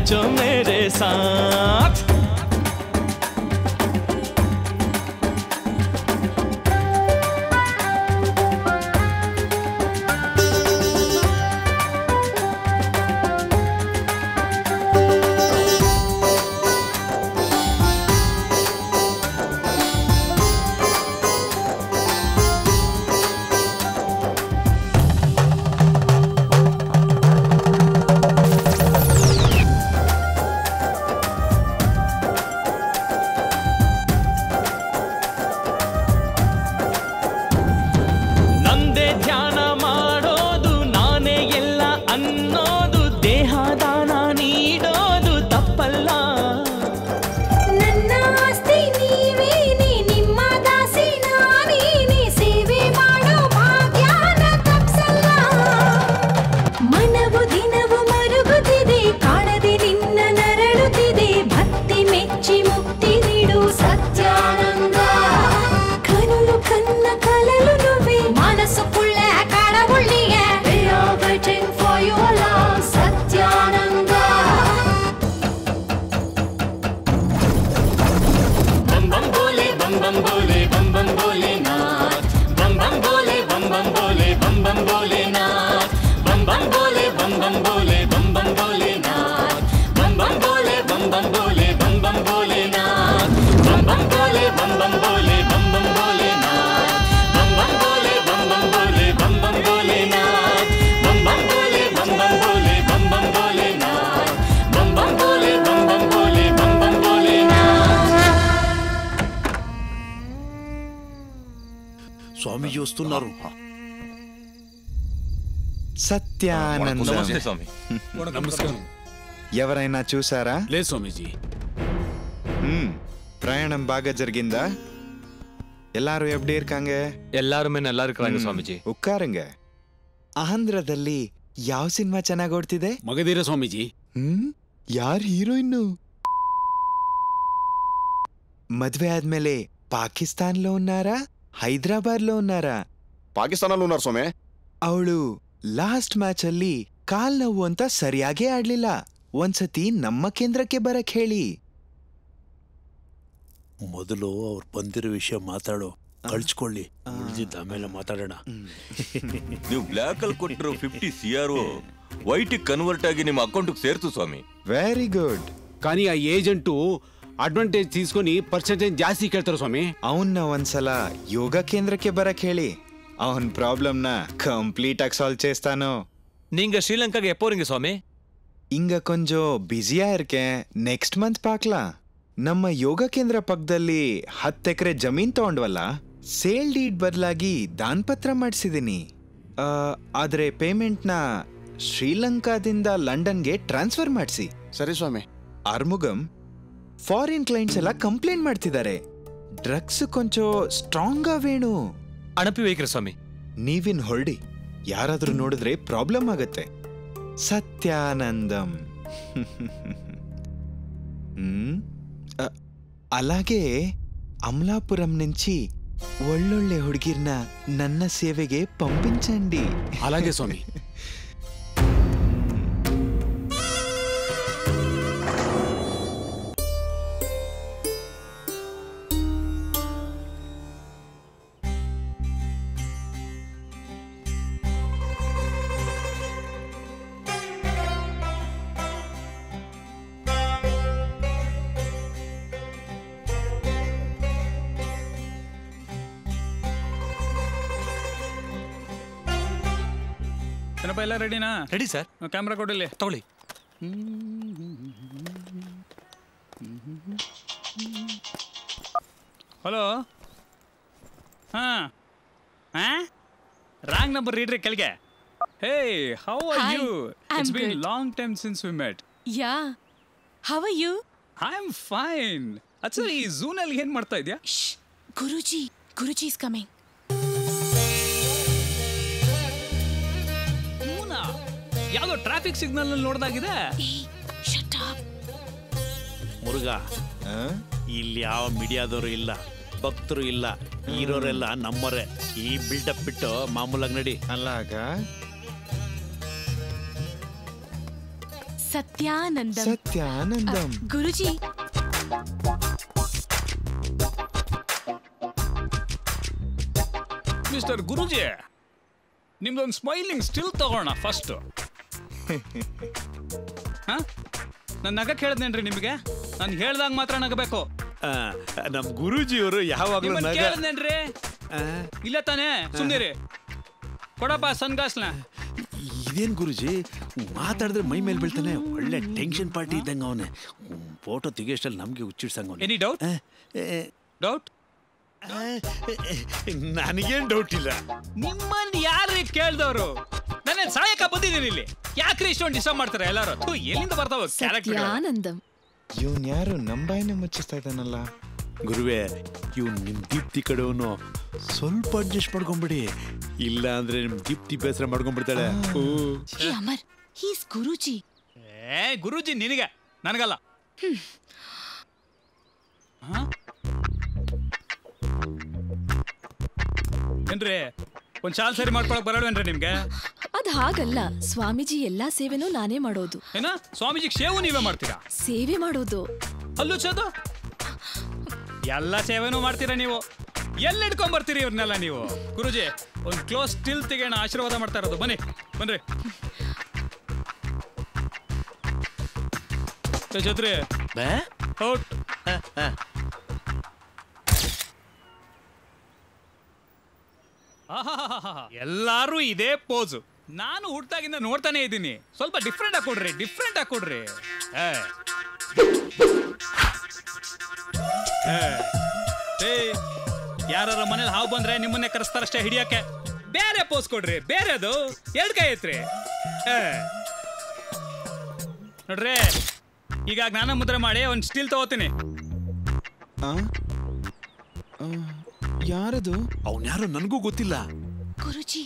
नाचो मेरे साथ ನಂದೇ ಧ್ಯಾನ ಮಾಡೋದು ನಾನೇ ಎಲ್ಲ ಅನ್ನೋದು ದೇಹ ದಾನ ನೀಡೋದು ತಪ್ಪಲ್ಲ ನನ್ನ ಆಸ್ತಿ ನೀವೇನೆ ನಿಮ್ಮ ದಾಸಿ ನಾನೇನೆ ಸೇವೆ ಮಾಡೋ ಭಾಗ್ಯನ ತಪ್ಸಲ್ಲ ಮನವು ದಿನವು ಮರುಗುತ್ತಿದೆ ಕಾಣದೆ ನಿನ್ನ ನರಳುತ್ತಿದೆ ಭಕ್ತಿ ಮೆಚ್ಚಿ ಮುಕ್ತಿ ನೀಡು ಸತ್ಯಾನಂದ ಕನಲು ಕನ್ನ ಕಲಲು ನುವೆ ಮನಸ್ಸು ಕುಳ್ಳೆ ಕಾಡ ಉಳ್ಳಿಗೆ We are waiting for your love Satyananda बम बम बोले बम बम बोले बम बम बोले नाथ बम बम बोले बम बम बोले बम बम बोले नाथ बम बम बोले बम बम बोले बम बम बोले नाथ बम बम बोले बम बम बोले बम बम बोले नाथ बम बम बोले बम बम बोले बम बम बोले नाथ बम बम बोले बम बम बोले बम बम बोले नाथ बम बम बोले बम बम बोले बम बम बोले नाथ बम बम बोले बम बम बोले बम बम बोले नाथ స్వామీజీ వస్తున్నారు సత్యానంద నమస్తే స్వామి నమస్కారం ఎవరైనా చూసారా లేదు స్వామీజీ ம் பிரயாணம் பாக జరిగిందా எல்லாரும் எப்படி இருக்காங்க எல்லாருமே நல்லா இருக்கிறாங்க ಸ್ವಾಮೀಜಿ ಉಕ್ಕಾರಂಗ ಆಂಧ್ರದಲ್ಲಿ ಯಾವ ಸಿನಿಮಾ ಚೆನ್ನಾಗಿ ಓಡ್ತಿದೆ ಮಗಧೀರ ಸ್ವಾಮೀಜಿ ಹ್ಮ್ ಯಾರ್ ಹೀರೋಯಿನ್ನು మద్వే ఆద్ಮೇಲೆ పాకిస్తాన్లో ఉన్నారా హైదరాబాద్లో ఉన్నారా ಪಾಕಿಸ್ತಾನಲ್ಲೂ ಉన్నారు ಸ್ವಾಮಿ ಅವಳು ಲಾಸ್ಟ್ ಮ್ಯಾಚ್ ಅಲ್ಲಿ ಕಾಲ್ ನೋವು ಅಂತ ಸರಿಯಾಗೇ ಆಡ್ಲಿಲ್ಲ ಒಂದ್ಸತಿ ನಮ್ಮ ಕೇಂದ್ರಕ್ಕೆ ಬರಕ್ ಹೇಳಿ ಮೊದಲು ಅವ್ರು ಬಂದಿರೋ ವಿಷಯ ಮಾತಾಡು ಕಳ್ಸ್ಕೊಳ್ಳಿ ಉಳಿದಿದ್ದ ಆಮೇಲೆ ಮಾತಾಡೋಣ ನೀವು ಬ್ಲಾಕ್ ಅಲ್ಲಿ ಕೊಟ್ಟಿರೋ fifty C R white convert ಆಗಿ ನಿಮ್ಮ ಅಕೌಂಟ್ ಸೇರ್ತು ಸ್ವಾಮಿ వెరీ గుడ్ కానీ ఆ ఏజెంటు అడ్వాంటేజ్ తీసుకొని పర్సెంటేజ్ ಜಾಸ್ತಿ ಕೇಳ್ತಾರೆ ಸ್ವಾಮಿ ಅವನ್ನ ಒಂದ್ಸಲ ಯೋಗ ಕೇಂದ್ರಕ್ಕೆ ಬರಕ್ ಹೇಳಿ ಅವನ್ ಪ್ರಾಬ್ಲಮ್ನ ಕಂಪ್ಲೀಟ್ ಆಗಿ ಸಾಲ್ವ್ చేస్తాను நீங்க ஸ்ரீலங்காக்கு எப்போ வரீங்க சுவாமி இங்க கொஞ்சம் பிஸியா இருக்கேன் ನೆಕ್ಸ್ಟ್ ಮಂತ್ ಪಾಕ್ಲಾ ನಮ್ಮ ಯೋಗ ಕೇಂದ್ರ ಪಕ್ಕದಲ್ಲಿ ಹತ್ತು ಎಕರೆ ಜಮೀನ್ ತಗೊಂಡ್ವಲ್ಲ ಸೇಲ್ ಡೀಡ್ ಬದಲಾಗಿ ದಾನ್ಪತ್ರ ಮಾಡಿಸಿದೀನಿ ಆದ್ರೆ ಪೇಮೆಂಟ್ನ ಶ್ರೀಲಂಕಾದಿಂದ ಲಂಡನ್ಗೆ ಟ್ರಾನ್ಸ್ಫರ್ ಮಾಡಿಸಿ ಸರಿ ಸ್ವಾಮಿ ಆರ್ಮುಗಂ ಫಾರಿನ್ ಕ್ಲೈಂಟ್ಸ್ ಎಲ್ಲ ಕಂಪ್ಲೇಂಟ್ ಮಾಡ್ತಿದ್ದಾರೆ ಡ್ರಗ್ಸ್ ಕೊಂಚ ಸ್ಟ್ರಾಂಗ್ ವೇಣು ಅಣಪಿ ವೈಕ್ರ ಸ್ವಾಮಿ ನೀವಿನ್ ಹೊರಡಿ ಯಾರಾದ್ರೂ ನೋಡಿದ್ರೆ ಪ್ರಾಬ್ಲಮ್ ಆಗತ್ತೆ సత్యానందం మ్మ్. అ, అలాగే అమలాపురం నుంచి ఒళ్ళొళ్ళే ಹುಡುಗಿರ್ನ ನನ್ನ ಸೇವೆಗೆ పంపించండి అలాగే స్వామి ಏನಪ್ಪ ಎಲ್ಲ ರೆಡಿನಾ ರೆಡಿ ಸರ್ ಕ್ಯಾಮ್ರಾ ಕೊಡಿಲ್ಲಿ ತಗೊಳ್ಳಿ ಹಲೋ ಹಾ ಹಾ ರಾಂಗ್ ನಂಬರ್ ರೀಡ್ರಿ ಕೆಳಗೆ hey how are Hi, you I'm it's been good. Long time since we met yeah how are you I am fine ಅಚ್ಚಾ ಈ ಝೂನಲ್ಲಿ ಏನ್ ಮಾಡ್ತಾ ಇದೆಯಾ ಗುರುಜಿ ಗುರುಜಿ ಇಸ್ ಕಮಿಂಗ್ ಯಾವ್ದೋ ಟ್ರಾಫಿಕ್ ಸಿಗ್ನಲ್ ನೋಡ್ದಾಗಿದೆ ಮುರುಘ ಇಲ್ಲಿ ಯಾವ ಮೀಡಿಯಾದವರು ಇಲ್ಲ ಭಕ್ತರು ಇಲ್ಲ ಇರೋರೆಲ್ಲ ನಮ್ಮರೇ ಈ ಬಿಲ್ಡಪ್ ಬಿಟ್ಟು ಮಾಮೂಲಾಗಿ ನಡಿ ಅಲ್ಲಾಗ ಸತ್ಯಾನಂದಂ ಸತ್ಯಾನಂದಂ ಗುರುಜಿ ಮಿಸ್ಟರ್ ಗುರುಜಿ ನಿಮ್ದೊಂದು ಸ್ಮೈಲಿಂಗ್ ಸ್ಟಿಲ್ ತಗೋಣ ಫಸ್ಟ್ ಹಾ ನಾನು ನಗಕ್ಕೆ ಹೇಳ್ದೇನ್ರಿ ನಿಮಗೆ ನಾನು ಹೇಳ್ದಾಗ ಮಾತ್ರ ನಗಬೇಕು ಆ, ನಮ್ ಗುರೂಜಿಯವರು ಯಾವಾಗ್ಲೂ ನಿಮ್ಮನ್ನ ನಗ ಕೇಳ್ದೇನ್ರಿ ಇಲ್ಲ ತಾನೇ ಸುಮ್ನಿರಿ ಕೊಡಪ್ಪ ಸನ್ಗಾಸ್ನ ಇದೇನ್ ಗುರುಜಿ ಮಾತಾಡಿದ್ರೆ ಮೈ ಮೇಲೆ ಬೀಳ್ತಾನೆ ಒಳ್ಳೆ ಟೆನ್ಷನ್ ಪಾರ್ಟಿ ಇದ್ದಂಗ ಅವನೇ ಫೋಟೋ ತೆಗಿಯೋಷ್ಟಲ್ಲಿ ನಮ್ಗೆ ಹುಚ್ಚಿಡ್ಸಂಗ ಎನಿ ಡೌಟ್ ಡೌಟ್ ನನಗೇನ್ ಡೌಟ್ ಇಲ್ಲ ನಿಮ್ಮನ್ನ ಯಾರು ಕೇಳ್ದವ್ರು ನನ್ನ ಸಾಯಕ ಬಂದಿದ್ದೀನಿ ಇಲ್ಲಿ ಯಾಕ್ರಿ ಇಷ್ಟೊಂದು ಡಿಸ್ಟರ್ಬ್ ಮಾಡ್ತಾರೆ ಎಲ್ಲರೂ ಥು, ಎಲ್ಲಿಂದ ಬರ್ತಾವ ಕ್ಯಾರೆಕ್ಟರ್ ಸತ್ಯಾನಂದಂ ಇವನ್ ಯಾರು ನಮ್ಮ ಬಾಯಿನ ಮುಚ್ಚಿಸ್ತಾ ಇದ್ದಾನಲ್ಲ ಗುರುವೆ ಇವ್ ನಿಮ್ ದೀಪ್ತಿ ಕಡೆವನು ಸ್ವಲ್ಪ ಅಡ್ಜಸ್ಟ್ ಮಾಡ್ಕೊಂಬಿಡಿ ಇಲ್ಲ ಅಂದ್ರೆ ನಿಮ್ ದೀಪ್ತಿ ಬೇಸರ ಮಾಡ್ಕೊಂಡ್ಬಿಡ್ತಾಳೆ ಹೇ ಅಮರ್ ಹೀಸ್ ಗುರುಜಿ ಏ ಗುರೂಜಿ ನಿನಗೆ ನನಗಲ್ಲ ಹಾ? ಏನ್ರಿ ಒಂದ್ ಶಾಲ್ ಸರಿ ಮಾಡ್ಕೊಳಕ್ ಬರಲ್ವೇನ್ರಿ ನಿಮ್ಗೆ ಅದ್ ಹಾಗಲ್ಲ ಸ್ವಾಮೀಜಿ ಎಲ್ಲಾ ಸೇವೆನೂ ನಾನೇ ಮಾಡೋದು ಏನ ಸ್ವಾಮೀಜಿಗೆ ಶೇವು ನೀವೇ ಮಾಡ್ತೀರಾ ಸೇವೆ ಮಾಡೋದು ಅಲ್ಲೂ ಚದು ಎಲ್ಲ ಸೇವೆನೂ ಮಾಡ್ತೀರಾ ನೀವು ಎಲ್ಲಿ ಹಿಡ್ಕೊಂಡ್ ಬರ್ತೀರಿ ಇವ್ರನ್ನೆಲ್ಲ ನೀವು ಗುರುಜಿ ಒಂದ್ ಕ್ಲೋಸ್ ಸ್ಟಿಲ್ ತೆಗೆಯೋಣ ಆಶೀರ್ವಾದ ಮಾಡ್ತಾ ಇರೋದು ಬನ್ನಿ ಬನ್ರಿ ಏ, ಛತ್ರಿ ಔಟ್ ಆಹಾಹಾಹಾಹಾ. ಎಲ್ಲಾರು ಇದೇ ಪೋಸು ನಾನು ಹುಟ್ಟಾಗಿಂದ ನೋಡ್ತಾನೆ ಇದ್ದೀನಿ ಸ್ವಲ್ಪ ಡಿಫ್ರೆಂಟ್ ಆಗಿ ಕೊಡ್ರಿ ಡಿಫ್ರೆಂಟ್ ಆಗಿ ಕೊಡ್ರಿ ಏ. ಏ. ಏಯ್, ಯಾರಾರ ಮನೇಲಿ ಹಾವು ಬಂದ್ರೆ ನಿಮ್ಮನ್ನೇ ಕರೆಸ್ತಾರಷ್ಟೇ ಹಿಡಿಯಕ್ಕೆ ಬೇರೆ ಪೋಸ್ ಕೊಡ್ರಿ ಬೇರೆದು ಎರಡ್ ಕೈ ಐತ್ರಿ ಏ. ನೋಡ್ರಿ ಈಗ ಜ್ಞಾನ ಮುದ್ರೆ ಮಾಡಿ ಒಂದ್ ಸ್ಟಿಲ್ ತಗೋತೀನಿ ಯಾರದು ಅವ್ನ್ ಯಾರು ನನಗೂ ಗೊತ್ತಿಲ್ಲ ಗುರುಜಿ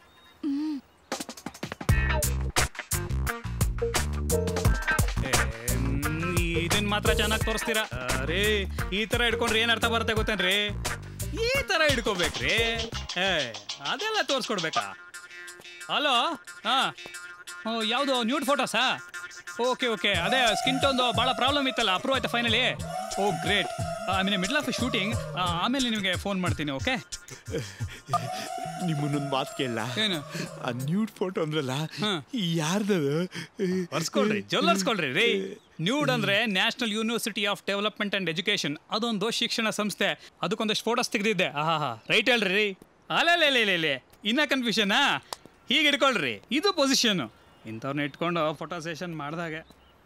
ಇದನ್ ಮಾತ್ರ ಚೆನ್ನಾಗಿ ತೋರಿಸ್ತೀರಾ ಅರೇ ಈ ತರ ಹಿಡ್ಕೊಂಡ್ರೆ ಏನ್ ಅರ್ಥ ಬರುತ್ತೆ ಗೊತ್ತೇನ್ರಿ ಈ ತರ ಹಿಡ್ಕೋಬೇಕ್ರಿ ಏ ಅದೆಲ್ಲ ತೋರಿಸ್ಕೊಡ್ಬೇಕಾ ಹಲೋ ಹಾ ಓ ಯಾವುದು ನ್ಯೂಡ್ ಫೋಟೋಸಾ ಓಕೆ ಓಕೆ ಅದೇ ಸ್ಕಿನ್ ಟೋನ್ದು ಭಾಳ ಪ್ರಾಬ್ಲಮ್ ಇತ್ತಲ್ಲ ಅಪ್ರೂವ್ ಆಯ್ತಾ finally oh great I mean middle of shooting ಆಮೇಲೆ ನಿಮಗೆ ಫೋನ್ ಮಾಡ್ತೀನಿ ಓಕೆ ನಿಮ್ಮನ್ನೊಂದು ಮಾತು ಕೇಳಲ್ಲ ಏನು ಆ ನ್ಯೂಡ್ ಫೋಟೋ ಅಂದ್ರಲ್ಲ ಯಾರ್ದದು ಬರ್ಸ್ಕೊಳ್ರಿ ಜೊಲ್ಲರ್ಸ್ಕೊಳ್ರಿ ರೀ ನ್ಯೂಡ್ ಅಂದ್ರೆ national university of development and education ಅದೊಂದು ಶಿಕ್ಷಣ ಸಂಸ್ಥೆ ಅದಕ್ಕೊಂದಷ್ಟು ಫೋಟೋಸ್ ತೆಗೆದಿದ್ದೆ ಆಹಾ ರೈಟ್ ಹೇಳ್ರಿ ರೀ ಅಲ್ಲೇ ಇನ್ನ ಕನ್ಫ್ಯೂಷನಾ ಹೀಗೆ ಇಟ್ಕೊಳ್ರಿ ಇದು ಪೊಸಿಷನ್ ಇಂಥವ್ರನ್ನ ಇಟ್ಕೊಂಡು ಫೋಟೋ ಸೆಷನ್ ಮಾಡಿದಾಗೆ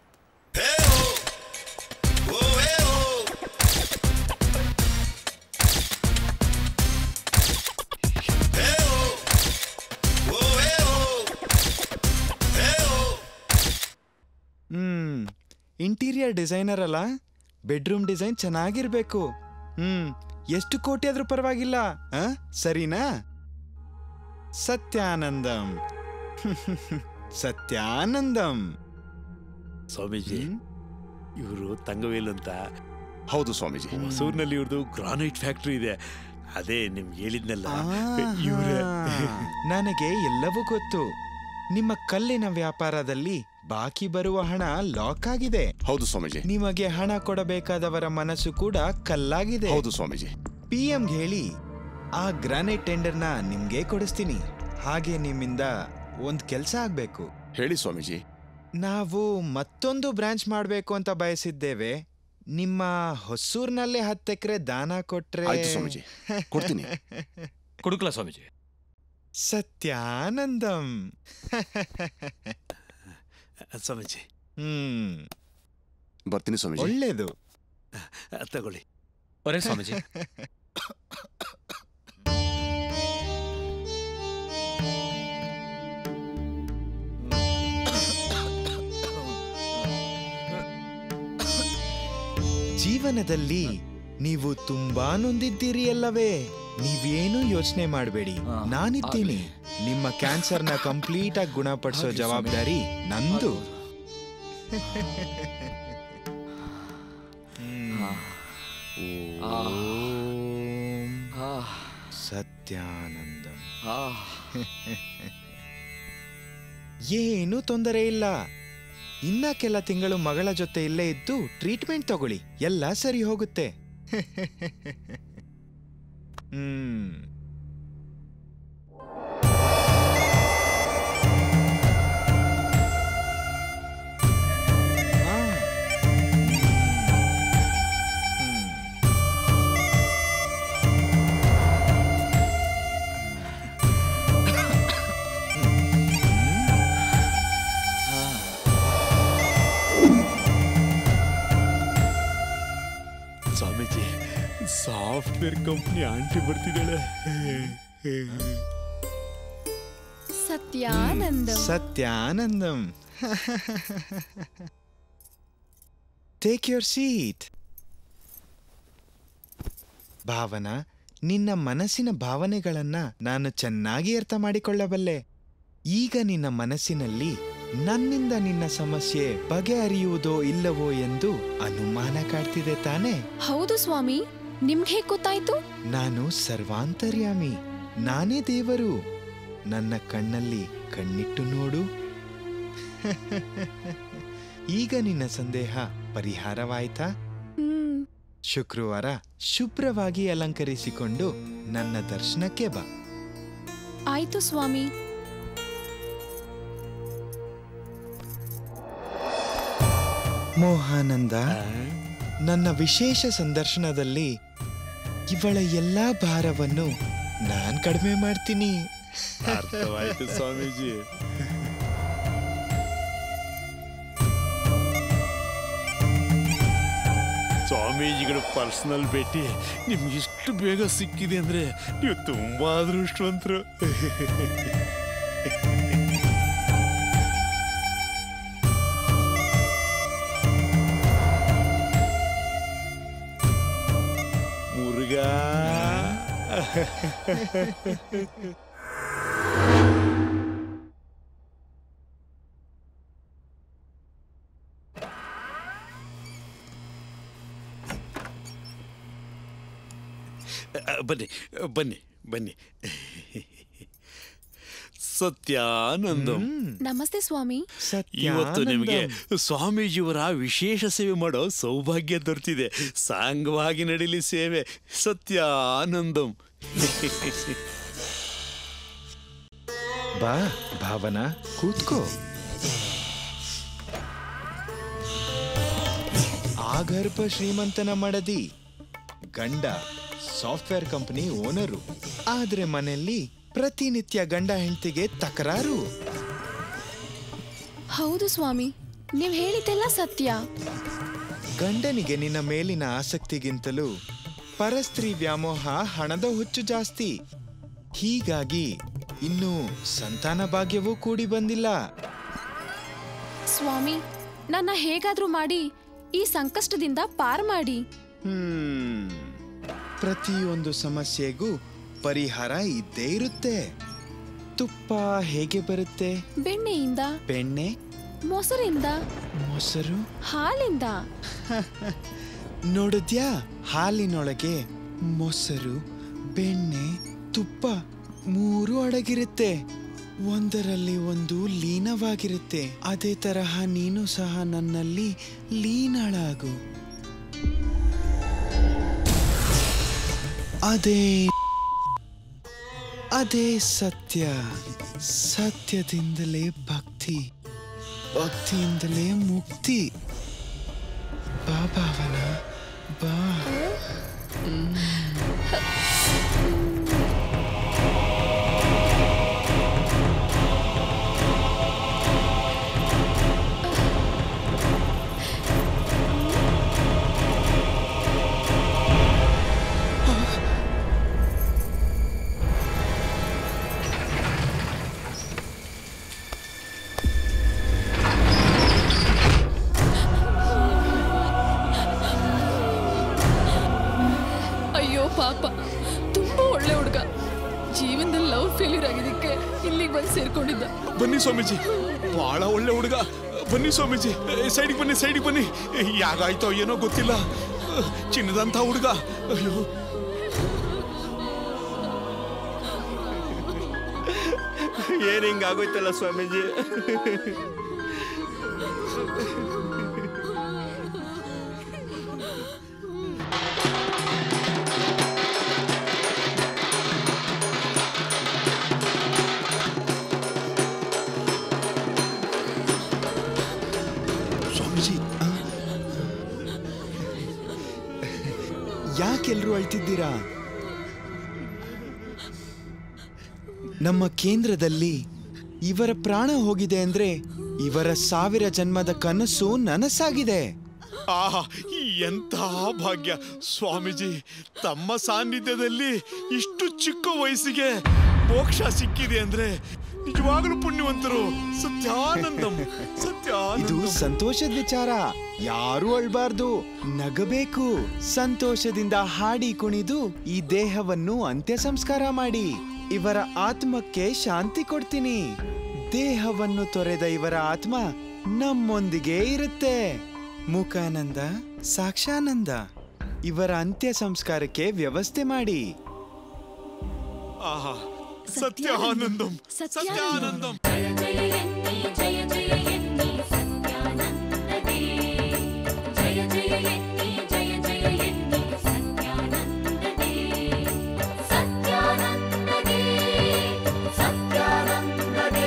ಹ್ಮ್ ಇಂಟೀರಿಯರ್ ಡಿಸೈನರ್ ಅಲ್ಲ ಬೆಡ್ರೂಮ್ ಡಿಸೈನ್ ಚೆನ್ನಾಗಿರ್ಬೇಕು ಹ್ಮ್ ಎಷ್ಟು ಕೋಟಿ ಆದ್ರೂ ಪರವಾಗಿಲ್ಲ ಆ? ಸರಿನಾ ಸತ್ಯಾನಂದಂ ಸತ್ಯಾನಂದಂ ಸ್ವಾಮೀಜಿ ಇವರು ತಂಗವೇಲು ಅಂತ ಹೌದು ಸ್ವಾಮೀಜಿ ಹೊಸೂರಿನಲ್ಲಿ ಇವ್ರದ್ದು ಗ್ರಾನೈಟ್ ಫ್ಯಾಕ್ಟ್ರಿ ಇದೆ ಅದೇ ನಿಮ್ಗೆ ಹೇಳಿದ್ನಲ್ಲ ಇವ್ರೆ ನನಗೆ ಎಲ್ಲವೂ ಗೊತ್ತು ನಿಮ್ಮ ಕಲ್ಲಿನ ವ್ಯಾಪಾರದಲ್ಲಿ ಬಾಕಿ ಬರುವ ಹಣ ಲಾಕ್ ಆಗಿದೆ ಹೌದು ಸ್ವಾಮೀಜಿ ನಿಮಗೆ ಹಣ ಕೊಡಬೇಕಾದವರ ಮನಸ್ಸು ಕೂಡ ಕಲ್ಲಾಗಿದೆ ಹೌದು ಸ್ವಾಮೀಜಿ ಪಿ ಹೇಳಿ ಆ ಗ್ರಾನೈಟ್ ಟೆಂಡರ್ನ ನಿಮ್ಗೆ ಕೊಡಿಸ್ತೀನಿ ಹಾಗೆ ನಿಮ್ಮಿಂದ ಒಂದ್ ಕೆಲ್ಸ ಆಗ್ಬೇಕು ಹೇಳಿ ಸ್ವಾಮೀಜಿ ನಾವು ಮತ್ತೊಂದು ಬ್ರಾಂಚ್ ಮಾಡಬೇಕು ಅಂತ ಬಯಸಿದ್ದೇವೆ ನಿಮ್ಮ ಹೊಸೂರ್ನಲ್ಲೇ ಹತ್ತು ಎಕರೆ ದಾನ ಕೊಟ್ರೆ ಆಯ್ತು ಸ್ವಾಮೀಜಿ ಕೊಡ್ತೀನಿ ಕೊಡುಕಲ ಸ್ವಾಮೀಜಿ ಸತ್ಯಾನಂದಂ ಸ್ವಾಮೀಜಿ ಹ್ಮ್ ಬರ್ತೀನಿ ಸ್ವಾಮೀಜಿ ಒಳ್ಳೇದು ತಗೊಳ್ಳಿ ಒರೇ ಸ್ವಾಮೀಜಿ ಜೀವನದಲ್ಲಿ ನೀವು ತುಂಬಾ ನೊಂದಿದ್ದೀರಿ ಅಲ್ಲವೇ ನೀವೇನು ಯೋಚನೆ ಮಾಡಬೇಡಿ ನಾನಿದ್ದೀನಿ ನಿಮ್ಮ ಕ್ಯಾನ್ಸರ್ನ ಕಂಪ್ಲೀಟ್ ಆಗಿ ಗುಣಪಡಿಸೋ ಹಾಗೆ ಜವಾಬ್ದಾರಿ ನಂದು ಓಂ ಸತ್ಯಾನಂದಂ ಏನು ತೊಂದರೆ ಇಲ್ಲ ಇನ್ನ ಕೆಲ ತಿಂಗಳು ಮಗಳ ಜೊತೆ ಇಲ್ಲೇ ಇದ್ದು ಟ್ರೀಟ್ಮೆಂಟ್ ತಗೊಳ್ಳಿ ಎಲ್ಲ ಸರಿ ಹೋಗುತ್ತೆ ಹ್ಮ್ ಸ್ವಾಮೀಜಿ ಸಾಫ್ಟ್ವೇರ್ ಕಂಪ್ನಿ ಆಂಟಿ ಬರ್ತಿದ್ದಾಳೆ Satyananda Satyanandam take your seat Bhavana ನಿನ್ನ ಮನಸ್ಸಿನ ಭಾವನೆಗಳನ್ನ ನಾನು ಚೆನ್ನಾಗಿ ಅರ್ಥ ಮಾಡಿಕೊಳ್ಳಬಲ್ಲೆ ಈಗ ನಿನ್ನ ಮನಸ್ಸಿನಲ್ಲಿ ನನ್ನಿಂದ ನಿನ್ನ ಸಮಸ್ಯೆ ಬಗೆಹರಿಯುವುದೋ ಇಲ್ಲವೋ ಎಂದು ಅನುಮಾನ ಕಾಡ್ತಿದೆ ತಾನೇ ಹೌದು ಸ್ವಾಮಿ ನಿಮ್ಗೆ ಹೇಗ್ ಗೊತ್ತಾಯ್ತು ನಾನು ಸರ್ವಾಂತರ್ಯಾಮಿ ನಾನೇ ದೇವರು ನನ್ನ ಕಣ್ಣಲ್ಲಿ ಕಣ್ಣಿಟ್ಟು ನೋಡು ಈಗ ನಿನ್ನ ಸಂದೇಹ ಪರಿಹಾರವಾಯ್ತಾ ಶುಕ್ರವಾರ ಶುಭ್ರವಾಗಿ ಅಲಂಕರಿಸಿಕೊಂಡು ನನ್ನ ದರ್ಶನಕ್ಕೆ ಬಾ ಆಯ್ತು ಸ್ವಾಮಿ ಮೋಹಾನಂದ ನನ್ನ ವಿಶೇಷ ಸಂದರ್ಶನದಲ್ಲಿ ಇವಳ ಎಲ್ಲಾ ಭಾರವನ್ನು ನಾನ್ ಕಡಿಮೆ ಮಾಡ್ತೀನಿ ಅರ್ಥವಾಯ್ತು ಸ್ವಾಮೀಜಿ ಸ್ವಾಮೀಜಿಗಳ ಪರ್ಸನಲ್ ಭೇಟಿ ನಿಮ್ಗೆ ಇಷ್ಟು ಬೇಗ ಸಿಕ್ಕಿದೆ ಅಂದ್ರೆ ನೀವು ತುಂಬಾ ಅದೃಷ್ಟವಂತರು ಮುರುಘಾ ಬನ್ನಿ ಬನ್ನಿ ಬನ್ನಿ ಸತ್ಯಾನಂದಂ ನಮಸ್ತೆ ಸ್ವಾಮಿ ಇವತ್ತು ನಿಮಗೆ ಸ್ವಾಮೀಜಿಯವರ ವಿಶೇಷ ಸೇವೆ ಮಾಡೋ ಸೌಭಾಗ್ಯ ದೊರೆತಿದೆ ಸಾಂಗವಾಗಿ ನಡೀಲಿ ಸೇವೆ ಸತ್ಯಾನಂದಂ ಬಾ ಭಾವನಾ ಕೂತ್ಕೋ ಆಗರ್ಭ ಶ್ರೀಮಂತನ ಮಡದಿ ಗಂಡ ಸಾಫ್ಟ್ವೇರ್ ಕಂಪನಿ ಓನರು ಆದ್ರೆ ಮನೆಯಲ್ಲಿ ಪ್ರತಿನಿತ್ಯ ಗಂಡ ಹೆಂಡತಿಗೆ ತಕರಾರು ಹೌದು ಸ್ವಾಮಿ ನೀವ್ ಹೇಳಿದ್ದೆಲ್ಲ ಸತ್ಯ ಗಂಡನಿಗೆ ನಿನ್ನ ಮೇಲಿನ ಆಸಕ್ತಿಗಿಂತಲೂ ಪರಸ್ತ್ರೀ ವ್ಯಾಮೋಹ ಹಣದ ಹುಚ್ಚು ಜಾಸ್ತಿ ಹೀಗಾಗಿ ಇನ್ನು ಸಂತಾನ ಭಾಗ್ಯವೂ ಕೂಡಿ ಬಂದಿಲ್ಲ ಸ್ವಾಮಿ ನನ್ನ ಹೇಗಾದ್ರೂ ಮಾಡಿ ಈ ಸಂಕಷ್ಟದಿಂದ ಪಾರ್ ಮಾಡಿ ಹ್ಮ್ ಪ್ರತಿಯೊಂದು ಸಮಸ್ಯೆಗೂ ಪರಿಹಾರ ಇದ್ದೇ ಇರುತ್ತೆ ತುಪ್ಪ ಹೇಗೆ ಬರುತ್ತೆ ಬೆಣ್ಣೆಯಿಂದ ಬೆಣ್ಣೆ ಮೊಸರಿಂದ ಮೊಸರು ಹಾಲಿಂದ ನೋಡಿದ್ಯಾ ಹಾಲಿನೊಳಗೆ ಮೊಸರು ಬೆಣ್ಣೆ ತುಪ್ಪ ಮೂರು ಅಡಗಿರುತ್ತೆ ಒಂದರಲ್ಲಿ ಒಂದು ಲೀನವಾಗಿರುತ್ತೆ ಅದೇ ತರಹ ನೀನು ಸಹ ನನ್ನಲ್ಲಿ ಲೀನಳಾಗು ಅದೇ ಅದೇ ಸತ್ಯ ಸತ್ಯದಿಂದಲೇ ಭಕ್ತಿ ಭಕ್ತಿಯಿಂದಲೇ ಮುಕ್ತಿ ಬಾ ಭಾವನ ಬಾ ಅಯ್ಯೋ ಪಾಪ ತುಂಬಾ ಒಳ್ಳೆ ಹುಡುಗ ಜೀವನದಲ್ಲಿ ಲವ್ ಫೇಲ್ಯೂರ್ ಆಗಿದ್ದಕ್ಕೆ ಇಲ್ಲಿಗೆ ಬಂದು ಸೇರ್ಕೊಂಡಿದ್ದ ಬನ್ನಿ ಸ್ವಾಮೀಜಿ ಬಹಳ ಒಳ್ಳೆ ಹುಡುಗ ಬನ್ನಿ ಸ್ವಾಮೀಜಿ ಸೈಡಿಗೆ ಬನ್ನಿ ಸೈಡಿಗೆ ಬನ್ನಿ ಯಾಗಾಯ್ತೋ ಏನೋ ಗೊತ್ತಿಲ್ಲ ಚಿನ್ನದಂತ ಹುಡುಗ ಅಯ್ಯೋ ಏನ್ ಹಿಂಗಾಗೋಯ್ತಲ್ಲ ಸ್ವಾಮೀಜಿ ಯಾಕೆಲ್ರೂ ಅಳ್ತಿದ್ದೀರಾ ನಮ್ಮ ಕೇಂದ್ರದಲ್ಲಿ ಇವರ ಪ್ರಾಣ ಹೋಗಿದೆ ಅಂದ್ರೆ ಇವರ ಸಾವಿರ ಜನ್ಮದ ಕನಸು ನನಸಾಗಿದೆ ಆಹಾ ಎಂಥ ಭಾಗ್ಯ ಸ್ವಾಮೀಜಿ ತಮ್ಮ ಸಾನ್ನಿಧ್ಯದಲ್ಲಿ ಇಷ್ಟು ಚಿಕ್ಕ ವಯಸ್ಸಿಗೆ ಮೋಕ್ಷ ಸಿಕ್ಕಿದೆ ಅಂದ್ರೆ ನಿಜವಾಗ್ಲೂ ಪುಣ್ಯವಂತರು ಸತ್ಯಾನಂದಂ ಇದು ಸತ್ಯಾನಂದಂ ಸಂತೋಷದ ವಿಚಾರ ಯಾರು ಅಳ್ಬಾರ್ದು ನಗಬೇಕು ಸಂತೋಷದಿಂದ ಹಾಡಿ ಕುಣಿದು ಈ ದೇಹವನ್ನು ಅಂತ್ಯ ಸಂಸ್ಕಾರ ಮಾಡಿ ಇವರ ಆತ್ಮಕ್ಕೆ ಶಾಂತಿ ಕೊಡ್ತೀನಿ ದೇಹವನ್ನು ತೊರೆದ ಇವರ ಆತ್ಮ ನಮ್ಮೊಂದಿಗೆ ಇರುತ್ತೆ ಮುಖಾನಂದ ಸಾಕ್ಷಾನಂದ ಇವರ ಅಂತ್ಯ ಸಂಸ್ಕಾರಕ್ಕೆ ವ್ಯವಸ್ಥೆ ಮಾಡಿ ಆಹಾ ಸತ್ಯಾನಂದಂ ಸತ್ಯಾನಂದಂ ಜಯ ಜಯ ಎನ್ನಿ ಜಯ ಜಯ ಎನ್ನಿ ಸತ್ಯಾನಂದದೇ ಜಯ ಜಯ ಎನ್ನಿ ಜಯ ಜಯ ಎನ್ನಿ ಸತ್ಯಾನಂದದೇ ಸತ್ಯಾನಂದದೇ ಸತ್ಯಾನಂದದೇ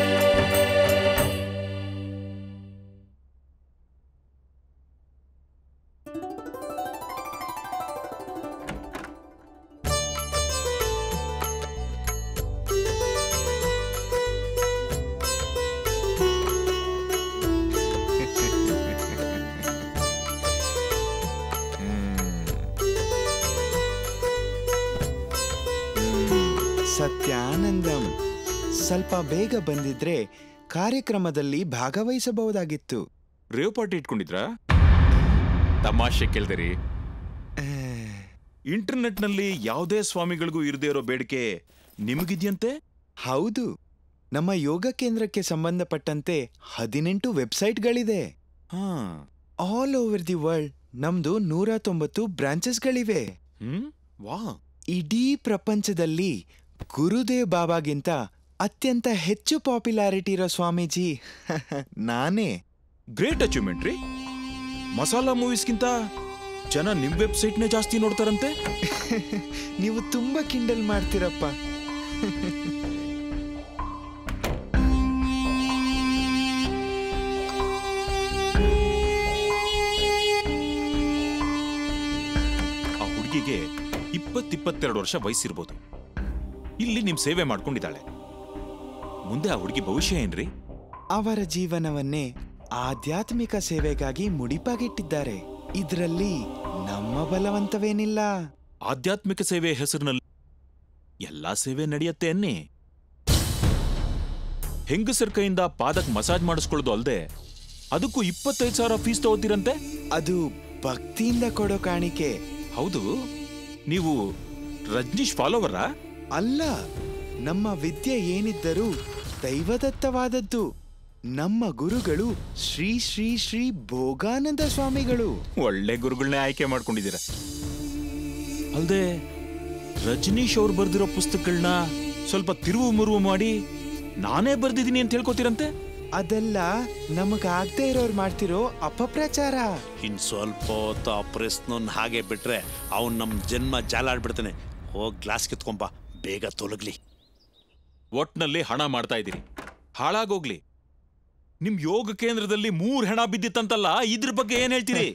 ಸತ್ಯಾನಂದಂ ಸ್ವಲ್ಪ ಬೇಗ ಬಂದಿದ್ರೆ ಕಾರ್ಯಕ್ರಮದಲ್ಲಿ ಭಾಗವಹಿಸಬಹುದಾಗಿತ್ತು ರೇವ್ ಪಾರ್ಟಿ ಇಟ್ಕೊಂಡಿದ್ರಾ ತಮಾಷೆ ಕೇಳ್ದಿರಿ ಇಂಟರ್ನೆಟ್ನಲ್ಲಿ ಯಾವುದೇ ಸ್ವಾಮಿಗಳಿಗೂ ಇರದೇ ಇರೋ ಬೇಡಿಕೆ ನಿಮಗಿದ್ಯಂತೆ ಹೌದು ನಮ್ಮ ಯೋಗ ಕೇಂದ್ರಕ್ಕೆ ಸಂಬಂಧಪಟ್ಟಂತೆ ಹದಿನೆಂಟು ವೆಬ್ಸೈಟ್ಗಳಿದೆ ಆಲ್ ಓವರ್ ದಿ ವರ್ಲ್ಡ್ ನಮ್ದು ನೂರ ತೊಂಬತ್ತು ಬ್ರಾಂಚಸ್ಗಳಿವೆ ವಾ ಇಡೀ ಪ್ರಪಂಚದಲ್ಲಿ ಗುರುದೇವ್ ಬಾಬಾಗಿಂತ ಅತ್ಯಂತ ಹೆಚ್ಚು ಪಾಪ್ಯುಲಾರಿಟಿ ಇರೋ ಸ್ವಾಮೀಜಿ ನಾನೇ ಗ್ರೇಟ್ ಅಚೀವ್ಮೆಂಟ್ ರೀ ಮಸಾಲಾ ಮೂವೀಸ್ಗಿಂತ ಜನ ನಿಮ್ ವೆಬ್ಸೈಟ್ನೇ ಜಾಸ್ತಿ ನೋಡ್ತಾರಂತೆ ನೀವು ತುಂಬಾ ಕಿಂಡಲ್ ಮಾಡ್ತೀರಪ್ಪ ಆ ಹುಡುಗಿಗೆ ಇಪ್ಪತ್ತಿಪ್ಪತ್ತೆರಡು ವರ್ಷ ವಯಸ್ಸಿರ್ಬೋದು ಇಲ್ಲಿ ನಿಮ್ ಸೇವೆ ಮಾಡ್ಕೊಂಡಿದ್ದಾಳೆ ಮುಂದೆ ಆ ಹುಡುಗಿ ಭವಿಷ್ಯ ಏನ್ರಿ ಅವರ ಜೀವನವನ್ನೇ ಆಧ್ಯಾತ್ಮಿಕ ಸೇವೆಗಾಗಿ ಮುಡಿಪಾಗಿಟ್ಟಿದ್ದಾರೆ ಇದರಲ್ಲಿ ನಮ್ಮ ಬಲವಂತವೇನಿಲ್ಲ ಆಧ್ಯಾತ್ಮಿಕ ಸೇವೆ ಹೆಸರಿನಲ್ಲಿ ಎಲ್ಲಾ ಸೇವೆ ನಡೆಯತ್ತೆ ಅನ್ನಿ ಹೆಂಗಸರ ಕೈಯಿಂದ ಪಾದಕ್ ಮಸಾಜ್ ಮಾಡಿಸ್ಕೊಳ್ಳೋದು ಅಲ್ದೆ ಅದಕ್ಕೂ ಇಪ್ಪತ್ತೈದು ಸಾವಿರ ಫೀಸ್ ತಗೋತೀರಂತೆ ಅದು ಭಕ್ತಿಯಿಂದ ಕೊಡೋ ಕಾಣಿಕೆ ಹೌದು ನೀವು ರಜನೀಶ್ ಫಾಲೋವರಾ ಅಲ್ಲ ನಮ್ಮ ವಿದ್ಯೆ ಏನಿದ್ದರೂ ದೈವದತ್ತವಾದದ್ದು ನಮ್ಮ ಗುರುಗಳು ಶ್ರೀ ಶ್ರೀ ಶ್ರೀ ಭೋಗಾನಂದ ಸ್ವಾಮಿಗಳು ಒಳ್ಳೆ ಗುರುಗಳನ್ನೇ ಆಯ್ಕೆ ಮಾಡ್ಕೊಂಡಿದ್ದೀರ ಅಲ್ದೆ ರಜನೀಶ್ ಅವ್ರು ಬರ್ದಿರೋ ಪುಸ್ತಕಗಳನ್ನ ಸ್ವಲ್ಪ ತಿರುವು ಮುರುವು ಮಾಡಿ ನಾನೇ ಬರ್ದಿದ್ದೀನಿ ಅಂತ ಹೇಳ್ಕೊತೀರಂತೆ ಅದೆಲ್ಲ ನಮಗಾಗದೆ ಇರೋರು ಮಾಡ್ತಿರೋ ಅಪಪ್ರಚಾರ ಇನ್ ಸ್ವಲ್ಪ ಹೊತ್ತು ಆ ಪ್ರಶ್ನನ್ ಹಾಗೆ ಬಿಟ್ರೆ ಅವ್ನ್ ನಮ್ ಜನ್ಮ ಜಾಲಾಡ್ಬಿಡ್ತಾನೆ ಹೋಗ್ ಗ್ಲಾಸ್ ಕಿತ್ಕೊಂಬ ಬೇಗ ತೊಲಗ್ಲಿ ಒಟ್ನಲ್ಲಿ ಹಣ ಮಾಡ್ತಾ ಇದ್ದೀರಿ ಹಾಳಾಗೋಗ್ಲಿ ನಿಮ್ ಯೋಗ ಕೇಂದ್ರದಲ್ಲಿ ಮೂರ್ ಹೆಣ ಬಿದ್ದಿತ್ತಂತಲ್ಲ ಇದ್ರ ಬಗ್ಗೆ ಏನ್ ಹೇಳ್ತೀರಿ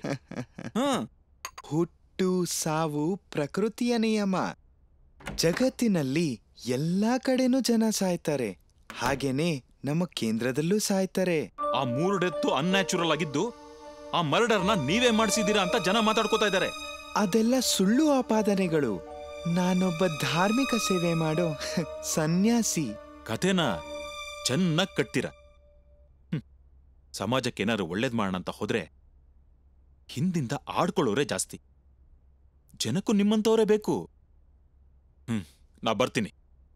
ಹುಟ್ಟು ಸಾವು ಪ್ರಕೃತಿಯ ನಿಯಮ ಜಗತ್ತಿನಲ್ಲಿ ಎಲ್ಲಾ ಕಡೆನೂ ಜನ ಸಾಯ್ತಾರೆ ಹಾಗೇನೆ ನಮ್ಮ ಕೇಂದ್ರದಲ್ಲೂ ಸಾಯ್ತಾರೆ ಆ ಮೂರು ಡೆತ್ತು ಅನ್ಯಾಚುರಲ್ ಆಗಿದ್ದು ಆ ಮರ್ಡರ್ನ ನೀವೇ ಮಾಡಿಸಿದ್ದೀರಾ ಅಂತ ಜನ ಮಾತಾಡ್ಕೋತಾ ಇದ್ದಾರೆ ಅದೆಲ್ಲ ಸುಳ್ಳು ಆಪಾದನೆಗಳು ನಾನೊಬ್ಬ ಧಾರ್ಮಿಕ ಸೇವೆ ಮಾಡೋ ಸನ್ಯಾಸಿ ಕಥೆನ ಚೆನ್ನಾಗ್ ಕಟ್ತೀರ ಹ್ಮ್. ಸಮಾಜಕ್ಕೆ ಏನಾದ್ರು ಒಳ್ಳೇದ್ ಮಾಡೋಣ ಅಂತ ಹೋದ್ರೆ ಹಿಂದಿಂದ ಆಡ್ಕೊಳ್ಳೋರೇ ಜಾಸ್ತಿ ಜನಕ್ಕೂ ನಿಮ್ಮಂತವರೇ ಬೇಕು ಹ್ಮ್ ನಾ ಬರ್ತೀನಿ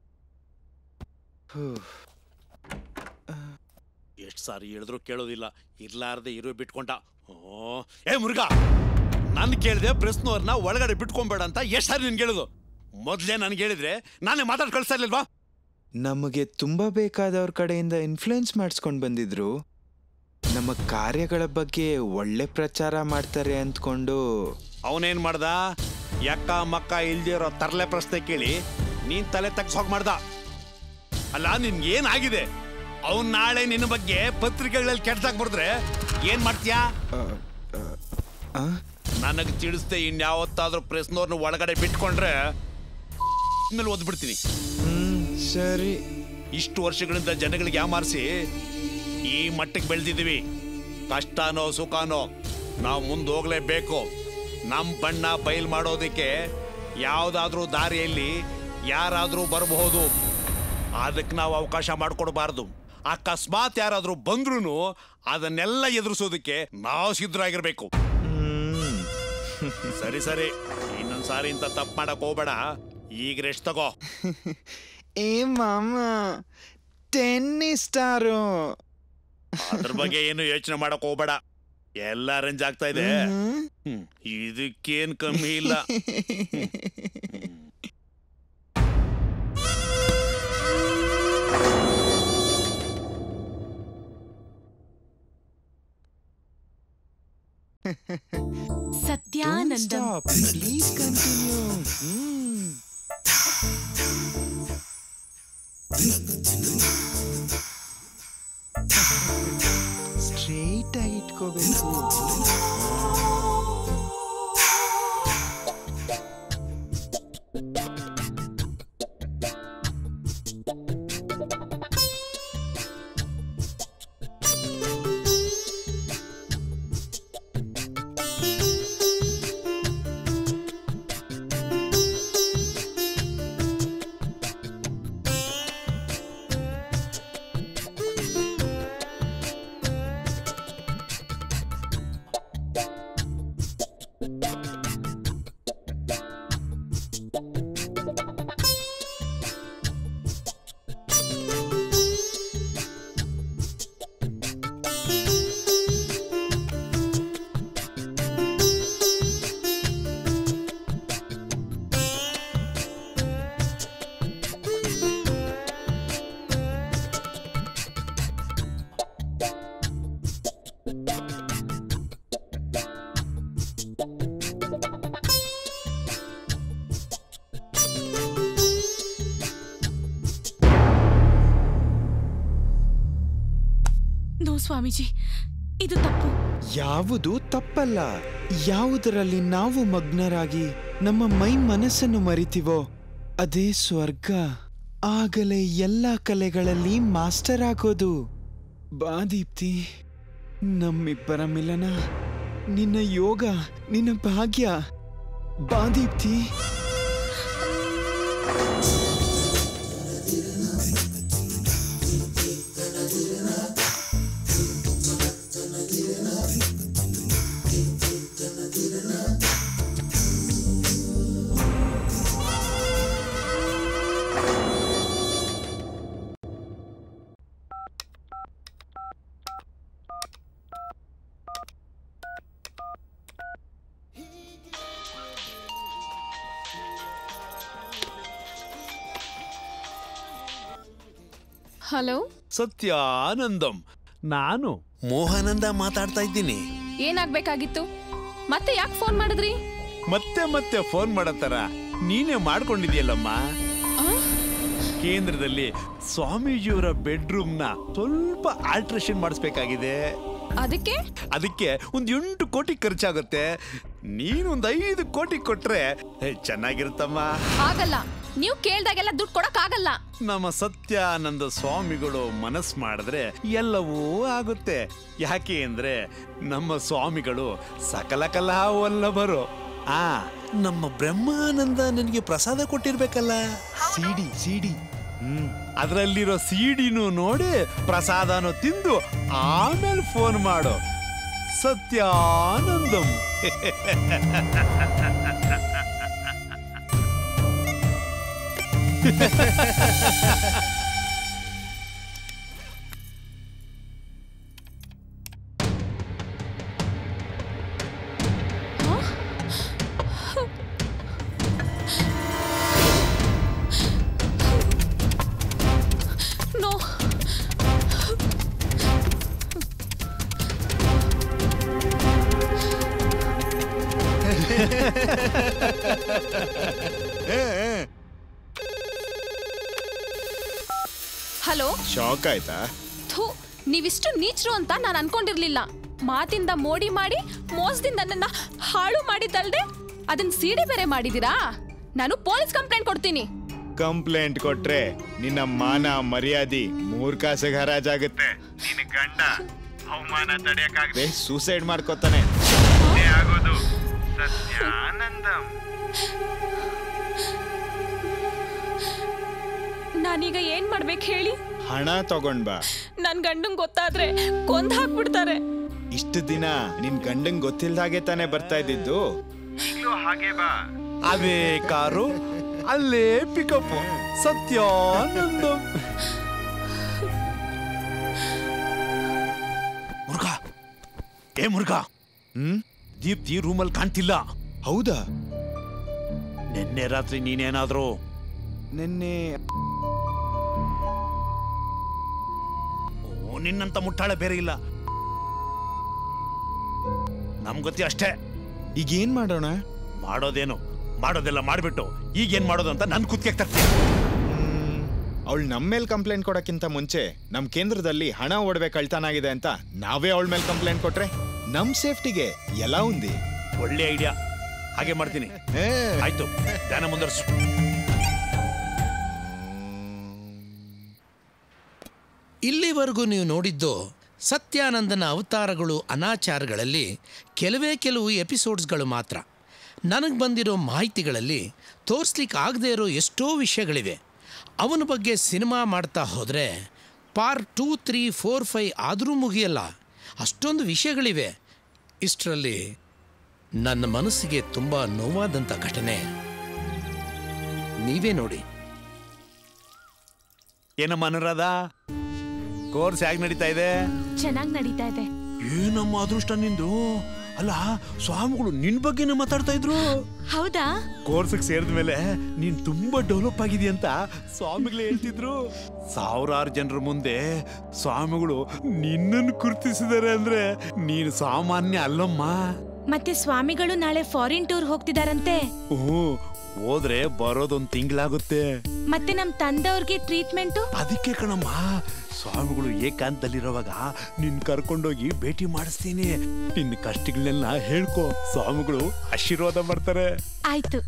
ಎಷ್ಟ್ ಸಾರಿ ಹೇಳಿದ್ರು ಕೇಳೋದಿಲ್ಲ ಇರ್ಲಾರ್ದೆ ಇರೋ ಬಿಟ್ಕೊಂಡ ಓ ಏ ಮುರುಗ ನಾನು ಕೇಳಿದೆ ಪ್ರಶ್ನವ್ರನ್ನ ಒಳಗಡೆ ಬಿಟ್ಕೊಂಬೇಡ ಅಂತ ಎಷ್ಟ್ ಸಾರಿ ನಿನ್ಗೆ ಹೇಳುದು ಮೊದ್ಲೇ ನನ್ಗೆ ಹೇಳಿದ್ರೆ ನಾನೇ ಮಾತಾಡ್ ಕಳಿಸ್ತಾ ಇರ್ಲಿಲ್ವಾ ನಮಗೆ ತುಂಬಾ ಬೇಕಾದವ್ರ ಕಡೆಯಿಂದ ಇನ್ಫ್ಲೂಯೆನ್ಸ್ ಮಾಡಿಸ್ಕೊಂಡು ಬಂದಿದ್ರು ನಮ್ಮ ಕಾರ್ಯಗಳ ಬಗ್ಗೆ ಒಳ್ಳೆ ಪ್ರಚಾರ ಮಾಡ್ತಾರೆ ಅಂದ್ಕೊಂಡು ಅವನೇನ್ ಮಾಡ್ದ ಯಕ್ಕ ಮಕ್ಕ ಇಲ್ದೇ ಇರೋ ತರ್ಲೆ ಪ್ರಶ್ನೆ ಕೇಳಿ ನೀನ್ ತಲೆ ತಗ್ಸೋಗ್ ಮಾಡ್ದ ಅಲ್ಲ ನಿನ್ಗೆ ಏನಾಗಿದೆ ಅವ್ನ್ ನಾಳೆ ನಿನ್ನ ಬಗ್ಗೆ ಪತ್ರಿಕೆಗಳಲ್ಲಿ ಕೆಟ್ಟದಾಗ ಬರೆದ್ರೆ ಏನ್ ಮಾಡ್ತೀಯಾ ನನಗೆ ತಿಳಿಸ್ದೆ ಇನ್ಯಾವತ್ತಾದ್ರೂ ಪ್ರೆಸ್ನವ್ರನ್ನ ಒಳಗಡೆ ಬಿಟ್ಕೊಂಡ್ರೆ ಮೇಲೆ ಓದ್ಬಿಡ್ತೀನಿ ಸರಿ ಇಷ್ಟು ವರ್ಷಗಳಿಂದ ಜನಗಳಿಗೆ ಯಾಮಾರಿಸಿ ಈ ಮಟ್ಟಕ್ಕೆ ಬೆಳೆದಿದ್ದೀವಿ ಕಷ್ಟನೋ ಸುಖನೋ ನಾವು ಮುಂದೆ ಹೋಗ್ಲೇಬೇಕು ನಮ್ಮ ಬಣ್ಣ ಬಯಲು ಮಾಡೋದಕ್ಕೆ ಯಾವುದಾದ್ರೂ ದಾರಿಯಲ್ಲಿ ಯಾರಾದರೂ ಬರಬಹುದು ಅದಕ್ಕೆ ನಾವು ಅವಕಾಶ ಮಾಡಿಕೊಡ್ಬಾರ್ದು ಅಕಸ್ಮಾತ್ ಯಾರಾದರೂ ಬಂದ್ರೂ ಅದನ್ನೆಲ್ಲ ಎದುರಿಸೋದಕ್ಕೆ ನಾವು ಸಿದ್ಧರಾಗಿರ್ಬೇಕು ಸರಿ ಸರಿ ಇನ್ನೊಂದ್ ಸಾರಿ ಇಂಥ ತಪ್ಪು ಮಾಡಕ್ ಹೋಗ್ಬೇಡ ಈಗ ರೆಸ್ಟ್ ತಗೋ ಏ ಮಾಮ ಟೆನ್ನಿಸ್ ಸ್ಟಾರು ಅದ್ರ ಬಗ್ಗೆ ಏನು ಯೋಚನೆ ಮಾಡಕ್ ಹೋಗ್ಬೇಡ ಎಲ್ಲ ಅರೇಂಜ್ ಆಗ್ತಾ ಇದೆ ಹ್ಮ್. ಇದಕ್ಕೇನ್ ಕಮ್ಮಿ ಇಲ್ಲ ಸತ್ಯಾನಂದಂ ಪ್ಲೀಸ್ ಕಂಟಿನ್ಯೂ ಸ್ಟ್ರೈಟ್ ಆಗಿ ಇಟ್ಕೋಬೇಕು ನೋ ಸ್ವಾಮೀಜಿ ಇದು ತಪ್ಪು ಯಾವುದು ತಪ್ಪಲ್ಲ ಯಾವುದರಲ್ಲಿ ನಾವು ಮಗ್ನರಾಗಿ ನಮ್ಮ ಮೈ ಮನಸ್ಸನ್ನು ಮರಿತೀವೋ ಅದೇ ಸ್ವರ್ಗ ಆಗಲೇ ಎಲ್ಲ ಕಲೆಗಳಲ್ಲಿ ಮಾಸ್ಟರ್ ಆಗೋದು ಬಾ ದೀಪ್ತಿ ನಮ್ಮಿಬ್ಬರ ಮಿಲನ ನಿನ್ನ ಯೋಗ ನಿನ್ನ ಭಾಗ್ಯ ಬಾ ದೀಪ್ತಿ ಹಲೋ ಸತ್ಯಾನಂದಂ ನಾನು ಮೋಹನಂದ ಮಾತಾಡ್ತಾ ಇದ್ದೀನಿ ಏನಾಗ್ಬೇಕಾಗಿತ್ತು ಮತ್ತೆ ಯಾಕೆ ಫೋನ್ ಮಾಡಿದ್ರಿ ಮತ್ತೆ ಮತ್ತೆ ಫೋನ್ ಮಾಡತ್ತಾರ ನೀನೇ ಮಾಡ್ಕೊಂಡಿದ್ಯಲ್ಲಮ್ಮ ಕೇಂದ್ರದಲ್ಲಿ ಸ್ವಾಮೀಜಿಯವರ ಬೆಡ್ರೂಮ್ನ ಸ್ವಲ್ಪ ಆಲ್ಟ್ರೇಷನ್ ಮಾಡಿಸ್ಬೇಕಾಗಿದೆ ಅದಕ್ಕೆ ಅದಕ್ಕೆ ಒಂದ್ ಎಂಟು ಕೋಟಿ ಖರ್ಚಾಗುತ್ತೆ ನೀನೊಂದ್ ಐದು ಕೋಟಿ ಕೊಟ್ರೆ ಹೇ, ಚೆನ್ನಾಗಿರುತ್ತಮ್ಮ ಆಗಲ್ಲ ನೀವು ಕೇಳ್ದಾಗೆಲ್ಲ ದುಡ್ಡು ಕೊಡಕ್ ಆಗಲ್ಲ ನಮ್ಮ ಸತ್ಯಾನಂದ ಸ್ವಾಮಿಗಳು ಮನಸ್ ಮಾಡಿದ್ರೆ ಎಲ್ಲವೂ ಆಗುತ್ತೆ ಯಾಕೆ ಅಂದ್ರೆ ನಮ್ಮ ಸ್ವಾಮಿಗಳು ಸಕಲ ಕಲಾ ವಲ್ಲಭರು ಆ ನಮ್ಮ ಬ್ರಹ್ಮಾನಂದ ನನಗೆ ಪ್ರಸಾದ ಕೊಟ್ಟಿರ್ಬೇಕಲ್ಲ ಸಿಡಿ ಸಿಡಿ ಹ್ಮ್ ಅದರಲ್ಲಿರೋ ಸಿಡಿನು ನೋಡಿ ಪ್ರಸಾದನು ತಿಂದು ಆಮೇಲೆ ಫೋನ್ ಮಾಡು ಸತ್ಯಾನಂದಂ ನೋ ಹಲೋ ಶಾಕ್ ಆಯ್ತಾ ಥೂ ನೀವಿಷ್ಟು ನೀಚರು ಅಂತ ನಾನು ಅನ್ಕೊಂಡಿರ್ಲಿಲ್ಲ ಮಾತಿಂದ ಮೋಡಿ ಮಾಡಿ ಮೋಸದಿಂದ ನನ್ನ ಹಾಳು ಮಾಡಿದ್ದಲ್ದೆ ಅದನ್ನ ಸಿಡಿ ಬೇರೆ ಮಾಡಿದೀರಾ ನಾನು ಪೊಲೀಸ್ ಕಂಪ್ಲೇಂಟ್ ಕೊಡ್ತೀನಿ ಕಂಪ್ಲೇಂಟ್ ಕೊಟ್ರೆ ನಿನ್ನ ಮಾನ ಮರ್ಯಾದಿ ಮೂರ್ ಕಾಸಿಗೆ ಹರಾಜಾಗುತ್ತೆ ನಿನ್ನ ಗಂಡ ಅವಮಾನ ತಡೆಯಕ್ಕಾಗದೆ ಸೂಸೈಡ್ ಮಾಡ್ಕೋತಾನೆ ಇದೇ ಆಗೋದು ಸತ್ಯಾನಂದಂ ನಾನೀಗ ಏನ್ ಮಾಡ್ಬೇಕು ಹೇಳಿ ಹಣ ತಗೊಂಡ್ ಬಾ ನನ್ ಗಂಡಂಗ್ ಗೊತ್ತಾದ್ರೆ ಕೊಂದ್ ಹಾಕ್ಬಿಡ್ತಾರೆ ಇಷ್ಟು ದಿನ ನಿನ್ ಗಂಡಂಗ್ ಗೊತ್ತಿಲ್ದಾಗೆ ತಾನೇ ಬರ್ತಾ ಇದ್ದಿದ್ದು ಹಾಗೆ ಬಾ ಅವೇ ಕಾರು ಅಲ್ಲೇ ಪಿಕಪ್ ಸತ್ಯಾನಂದ ಮುರುಘ ಏ ಮುರುಘ ಹ್ಮ್ ದೀಪ್ತಿ ರೂಮಲ್ಲಿ ಕಾಣ್ತಿಲ್ಲ ಹೌದಾ ನಿನ್ನೆ ರಾತ್ರಿ ನೀನೇನಾದ್ರೂ ನಿನ್ನೆ ಓ, ನಿನ್ನಂತ ಮುಟ್ಟಾಳೆ ಬೇರೆ ಇಲ್ಲ ನಮ್ ಗೊತ್ತಿ ಅಷ್ಟೇ ಈಗ ಏನ್ ಮಾಡೋಣ ಮಾಡೋದೇನು ಮಾಡೋದೆಲ್ಲ ಮಾಡ್ಬಿಟ್ಟು ಈಗ ಏನ್ ಮಾಡೋದು ಅಂತ ನನ್ ಕುತ್ತಿಗೆ ತರ್ತೀನಿ ಅವಳು ನಮ್ಮ ಮೇಲೆ ಕಂಪ್ಲೇಂಟ್ ಕೊಡಕ್ಕಿಂತ ಮುಂಚೆ ನಮ್ಮ ಕೇಂದ್ರದಲ್ಲಿ ಹಣ ಒಡವೆ ಕಳ್ತನಾಗಿದೆ ಅಂತ ನಾವೇ ಅವಳ ಮೇಲೆ ಕಂಪ್ಲೇಂಟ್ ಕೊಟ್ರೆ ನಮ್ ಸೇಫ್ಟಿಗೆ ಎಲ್ಲ ಉಂದಿ ಒಳ್ಳೆ ಐಡಿಯಾ ಹಾಗೆ ಮಾಡ್ತೀನಿ ಆಯ್ತು ಧ್ಯಾನ ಮುಂದರ್ಸು ಇಲ್ಲಿವರೆಗೂ ನೀವು ನೋಡಿದ್ದು ಸತ್ಯಾನಂದನ ಅವತಾರಗಳು ಅನಾಚಾರಗಳಲ್ಲಿ ಕೆಲವೇ ಕೆಲವು ಎಪಿಸೋಡ್ಸ್ಗಳು ಮಾತ್ರ ನನಗೆ ಬಂದಿರೋ ಮಾಹಿತಿಗಳಲ್ಲಿ ತೋರಿಸ್ಲಿಕ್ಕೆ ಆಗದೇ ಇರೋ ಎಷ್ಟೋ ವಿಷಯಗಳಿವೆ ಅವನ ಬಗ್ಗೆ ಸಿನಿಮಾ ಮಾಡ್ತಾ ಹೋದರೆ part two three four five ಆದರೂ ಮುಗಿಯಲ್ಲ ಅಷ್ಟೊಂದು ವಿಷಯಗಳಿವೆ ಇಷ್ಟರಲ್ಲಿ ನನ್ನ ಮನಸ್ಸಿಗೆ ತುಂಬ ನೋವಾದಂಥ ಘಟನೆ ನೀವೇ ನೋಡಿ ಏನಮ್ಮ ಅನುರಾಧ ಕೋರ್ಸ್ ಹೇಗ್ ನಡೀತಾ ಇದೆ ಚೆನ್ನಾಗಿ ನಡೀತಾ ಇದೆ ಏನಮ್ಮ ಅದೃಷ್ಟ ನಿಂದು ಅಲ್ಲ ಸ್ವಾಮಿಗಳು ನಿನ್ ಬಗ್ಗೆನೇ ಮಾತಾಡ್ತಾ ಇದ್ರು ಹೌದಾ ಕೋರ್ಸ್ಗೆ ಸೇರಿದ ಮೇಲೆ ನೀನ್ ತುಂಬಾ ಡೆವಲಪ್ ಆಗಿದೆಯಂತ ಸ್ವಾಮಿಗಳು ಹೇಳ್ತಿದ್ರು ಸಾವಿರಾರು ಜನರ ಮುಂದೆ ಸ್ವಾಮಿಗಳು ನಿನ್ನನ್ನು ಗುರುತಿಸಿದ್ದಾರೆ ಅಂದ್ರೆ ನೀನು ಸಾಮಾನ್ಯ ಅಲ್ಲಮ್ಮ ಮತ್ತೆ ಸ್ವಾಮಿಗಳು ನಾಳೆ ಫಾರಿನ್ ಟೂರ್ ಹೋಗ್ತಿದಾರಂತೆ ಹ್ಞೂ ಹೋದ್ರೆ ಬರೋದೊಂದ್ ತಿಂಗಳಾಗುತ್ತೆ ಮತ್ತೆ ನಮ್ ತಂದವ್ರಿಗೆ ಟ್ರೀಟ್ಮೆಂಟು ಅದಕ್ಕೆ ಕಣಮ್ಮ ಸ್ವಾಮಿಗಳು ಏಕಾಂತದಲ್ಲಿರುವಾಗ ನಿನ್ ಕರ್ಕೊಂಡೋಗಿ ಭೇಟಿ ಮಾಡಿಸ್ತೀನಿ ನಿನ್ನ ಕಷ್ಟಗಳನ್ನೆಲ್ಲ ಹೇಳ್ಕೊ ಸ್ವಾಮಿಗಳು ಆಶೀರ್ವಾದ ಮಾಡ್ತಾರೆ ಆಯ್ತು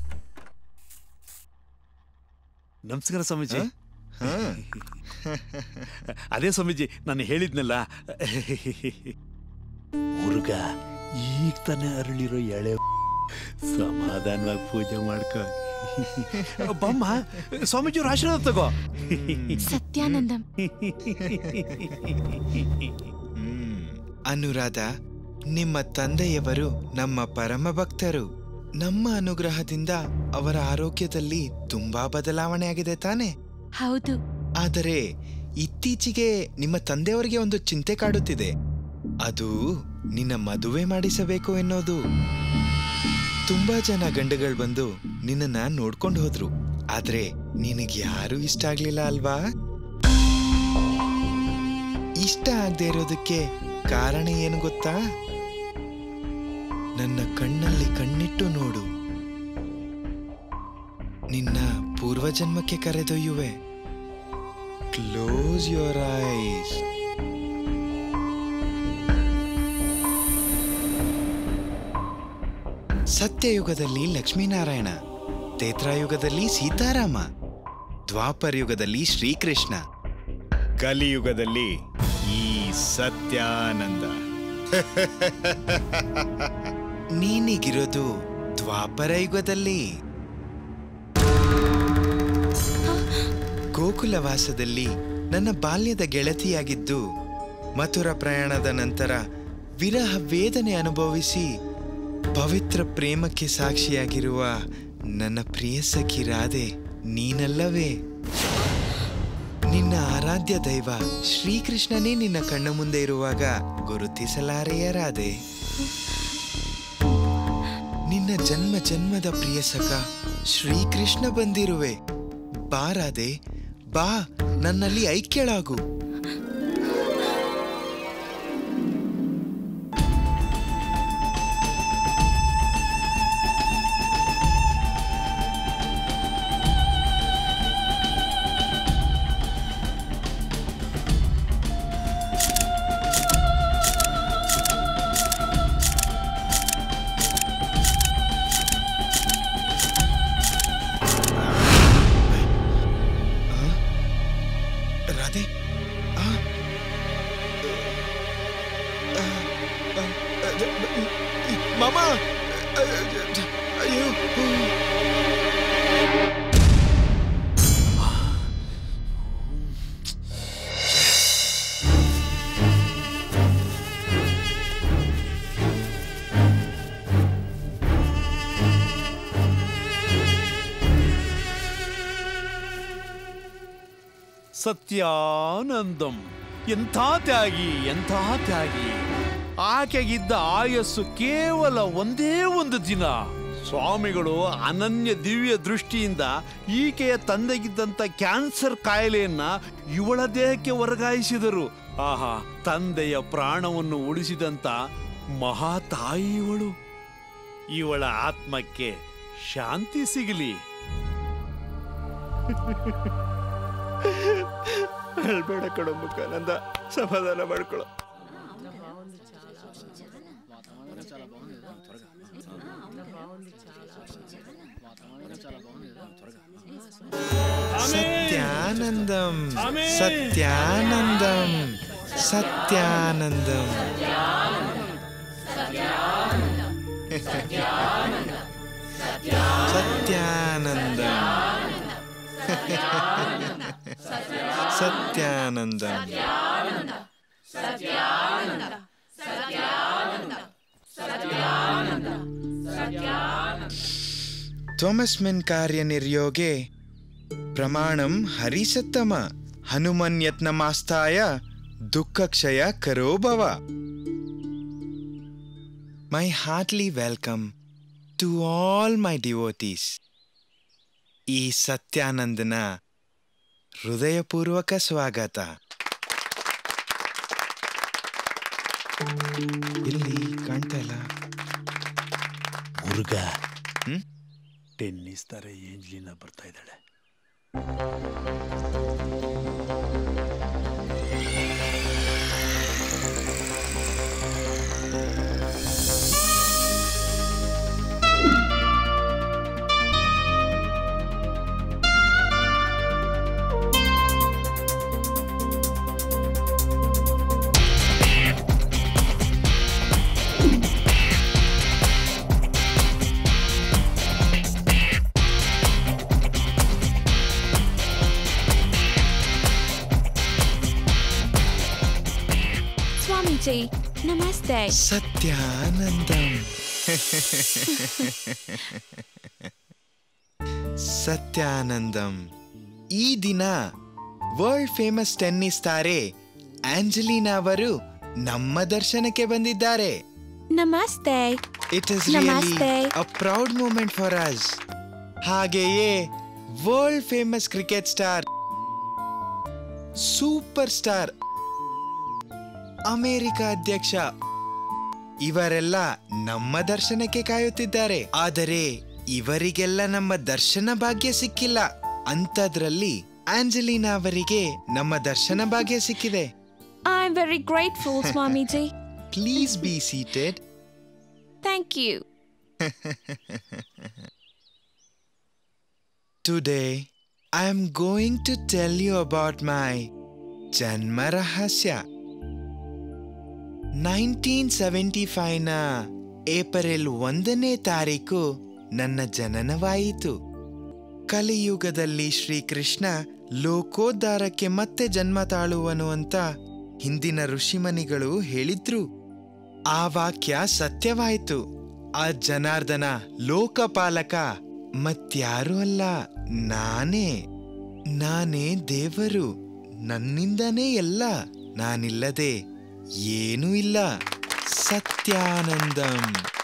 ನಮಸ್ಕಾರ ಸ್ವಾಮೀಜಿ ಅದೇ ಸ್ವಾಮೀಜಿ ನಾನು ಹೇಳಿದ್ನಲ್ಲ ಮುರುಗ ಈಗ ತಾನೇ ಅರಳಿರೋ ಎಳೆ ಸಮಾಧಾನವಾಗಿ ಪೂಜೆ ಮಾಡ್ಕೊ ಬಮ್ಮ ಸ್ವಾಮೀಜಿಯವ್ರ ಆಶೀರ್ವಾದ ತಗೋ ಸತ್ಯಾನಂದಂ ಅನುರಾಧ ನಿಮ್ಮ ತಂದೆಯವರು ನಮ್ಮ ಪರಮ ಭಕ್ತರು ನಮ್ಮ ಅನುಗ್ರಹದಿಂದ ಅವರ ಆರೋಗ್ಯದಲ್ಲಿ ತುಂಬಾ ಬದಲಾವಣೆ ಆಗಿದೆ ತಾನೆ ಹೌದು ಆದರೆ ಇತ್ತೀಚೆಗೆ ನಿಮ್ಮ ತಂದೆಯವರಿಗೆ ಒಂದು ಚಿಂತೆ ಕಾಡುತ್ತಿದೆ ಅದು ನಿನ್ನ ಮದುವೆ ಮಾಡಿಸಬೇಕು ಎನ್ನೋದು ತುಂಬಾ ಜನ ಗಂಡುಗಳು ಬಂದು ನಿನ್ನನ್ನ ನೋಡ್ಕೊಂಡು ಹೋದ್ರು ಆದ್ರೆ ನಿನಗೆ ಯಾರು ಇಷ್ಟ ಆಗ್ಲಿಲ್ಲ ಅಲ್ವಾ ಇಷ್ಟ ಆಗದೆ ಇರೋದಕ್ಕೆ ಕಾರಣ ಏನು ಗೊತ್ತಾ ನನ್ನ ಕಣ್ಣಲ್ಲಿ ಕಣ್ಣಿಟ್ಟು ನೋಡು ನಿನ್ನ ಪೂರ್ವಜನ್ಮಕ್ಕೆ ಕರೆದೊಯ್ಯುವೆ ಕ್ಲೋಸ್ ಯೋರ್ ಐಸ್ ಸತ್ಯಯುಗದಲ್ಲಿ ಲಕ್ಷ್ಮೀನಾರಾಯಣ ತೇತ್ರಾಯುಗದಲ್ಲಿ ಸೀತಾರಾಮ ದ್ವಾಪರ ಯುಗದಲ್ಲಿ ಶ್ರೀಕೃಷ್ಣ ಕಲಿಯುಗದಲ್ಲಿ ಈ ಸತ್ಯಾನಂದ ನೀನಿಗಿರೋದು ದ್ವಾಪರ ಯುಗದಲ್ಲಿ ಗೋಕುಲವಾಸದಲ್ಲಿ ನನ್ನ ಬಾಲ್ಯದ ಗೆಳತಿಯಾಗಿದ್ದು ಮಥುರ ಪ್ರಯಾಣದ ನಂತರ ವಿರಹ ವೇದನೆ ಅನುಭವಿಸಿ ಪವಿತ್ರ ಪ್ರೇಮಕ್ಕೆ ಸಾಕ್ಷಿಯಾಗಿರುವ ನನ್ನ ಪ್ರಿಯ ಸಖಿ ರಾಧೆ ನೀನಲ್ಲವೇ ನಿನ್ನ ಆರಾಧ್ಯ ದೈವ ಶ್ರೀಕೃಷ್ಣನೇ ನಿನ್ನ ಕಣ್ಣ ಮುಂದೆ ಇರುವಾಗ ಗುರುತಿಸಲಾರೆಯ ರಾಧೆ ನಿನ್ನ ಜನ್ಮ ಜನ್ಮದ ಪ್ರಿಯ ಸಖ ಶ್ರೀಕೃಷ್ಣ ಬಂದಿರುವೆ ಬಾ ರಾಧೆ ಬಾ ನನ್ನಲ್ಲಿ ಐಕ್ಯಳಾಗು ಸತ್ಯಾನಂದಂ ಎಂಥ ತ್ಯಾಗಿ ಎಂಥ ತ್ಯಾಗಿ ಆಕೆಗಿದ್ದ ಆಯಸ್ಸು ಕೇವಲ ಒಂದೇ ಒಂದು ದಿನ ಸ್ವಾಮಿಗಳು ಅನನ್ಯ ದಿವ್ಯ ದೃಷ್ಟಿಯಿಂದ ಈಕೆಯ ತಂದೆಗಿದ್ದಂಥ ಕ್ಯಾನ್ಸರ್ ಕಾಯಿಲೆಯನ್ನ ಇವಳ ದೇಹಕ್ಕೆ ವರ್ಗಾಯಿಸಿದರು ಆಹಾ ತಂದೆಯ ಪ್ರಾಣವನ್ನು ಉಳಿಸಿದಂತ ಮಹಾ ತಾಯಿ ಇವಳು ಇವಳ ಆತ್ಮಕ್ಕೆ ಶಾಂತಿ ಸಿಗಲಿ ಹೇಳ್ಬೇಡ ಕಣೋ ಮುಖಾನಂದ ಸಮಾಧಾನ ಮಾಡ್ಕೊಳ್ಳೋ ಸತ್ಯಾನಂದಂ ಸತ್ಯಾನಂದಂ ಸತ್ಯಾನಂದಂ ಸತ್ಯಾನಂದಂ ಸತ್ಯಾನಂದಂ त्वमस्मिन् कार्यनिर्योगे प्रमाणं हरिसत्तम हनुमन्यत्नमास्ताय दुःखक्षय करो भव My heartily welcome to all my devotees. ಈ ಸತ್ಯಾನಂದನ ಹೃದಯಪೂರ್ವಕ ಸ್ವಾಗತ ಇಲ್ಲಿ ಕಾಣ್ತಾ ಇಲ್ಲ ಮುರುಗ ಟೆನ್ನಿಸ್ ತರ ಏಂಜ್ಲಿನ ಬರ್ತಾ ಇದ್ದಾಳೆ ಸ್ವಾಮೀಜಿ ನಮಸ್ತೆ ಸತ್ಯಾನಂದಂ ಸತ್ಯಾನಂದಂ ಈ ದಿನ ವರ್ಲ್ಡ್ ಫೇಮಸ್ ಟೆನ್ನಿಸ್ ತಾರೆ ಆಂಜಲಿನಾ ಅವರು ನಮ್ಮ ದರ್ಶನಕ್ಕೆ ಬಂದಿದ್ದಾರೆ ನಮಸ್ತೆ ಇಟ್ ಇಸ್ ರಿಯಲಿ ನಮಸ್ತೆ. A proud moment for us ಹಾಗೆಯೇ world famous cricket star super star America ಅಧ್ಯಕ್ಷ ಇವರೆಲ್ಲ ನಮ್ಮ ದರ್ಶನಕ್ಕೆ ಕಾಯುತ್ತಿದ್ದಾರೆ ಆದರೆ ಇವರಿಗೆಲ್ಲ ನಮ್ಮ ದರ್ಶನ ಭಾಗ್ಯ ಸಿಕ್ಕಿಲ್ಲ ಅಂಥದ್ರಲ್ಲಿ ಆಂಜಲಿನಾ ಅವರಿಗೆ ನಮ್ಮ ದರ್ಶನ ಭಾಗ್ಯ ಸಿಕ್ಕಿದೆ I am very grateful Swamiji please be seated thank you Today, I am going to tell you about my Janma Rahasya. 1975 ನ ಏಪ್ರಿಲ್ ಒಂದನೇ ತಾರೀಕು ನನ್ನ ಜನನವಾಯಿತು ಕಲಿಯುಗದಲ್ಲಿ ಶ್ರೀಕೃಷ್ಣ ಲೋಕೋದ್ಧಾರಕ್ಕೆ ಮತ್ತೆ ಜನ್ಮ ತಾಳುವನು ಅಂತ ಹಿಂದಿನ ಋಷಿಮನಿಗಳು ಹೇಳಿದ್ರು ಆ ವಾಕ್ಯ ಸತ್ಯವಾಯಿತು ಆ ಜನಾರ್ದನ ಲೋಕಪಾಲಕ ಮತ್ಯಾರೂ ಅಲ್ಲ ನಾನೇ ನಾನೇ ದೇವರು ನನ್ನಿಂದನೇ ಎಲ್ಲ ನಾನಿಲ್ಲದೆ ಏನೂ ಇಲ್ಲ ಸತ್ಯಾನಂದಂ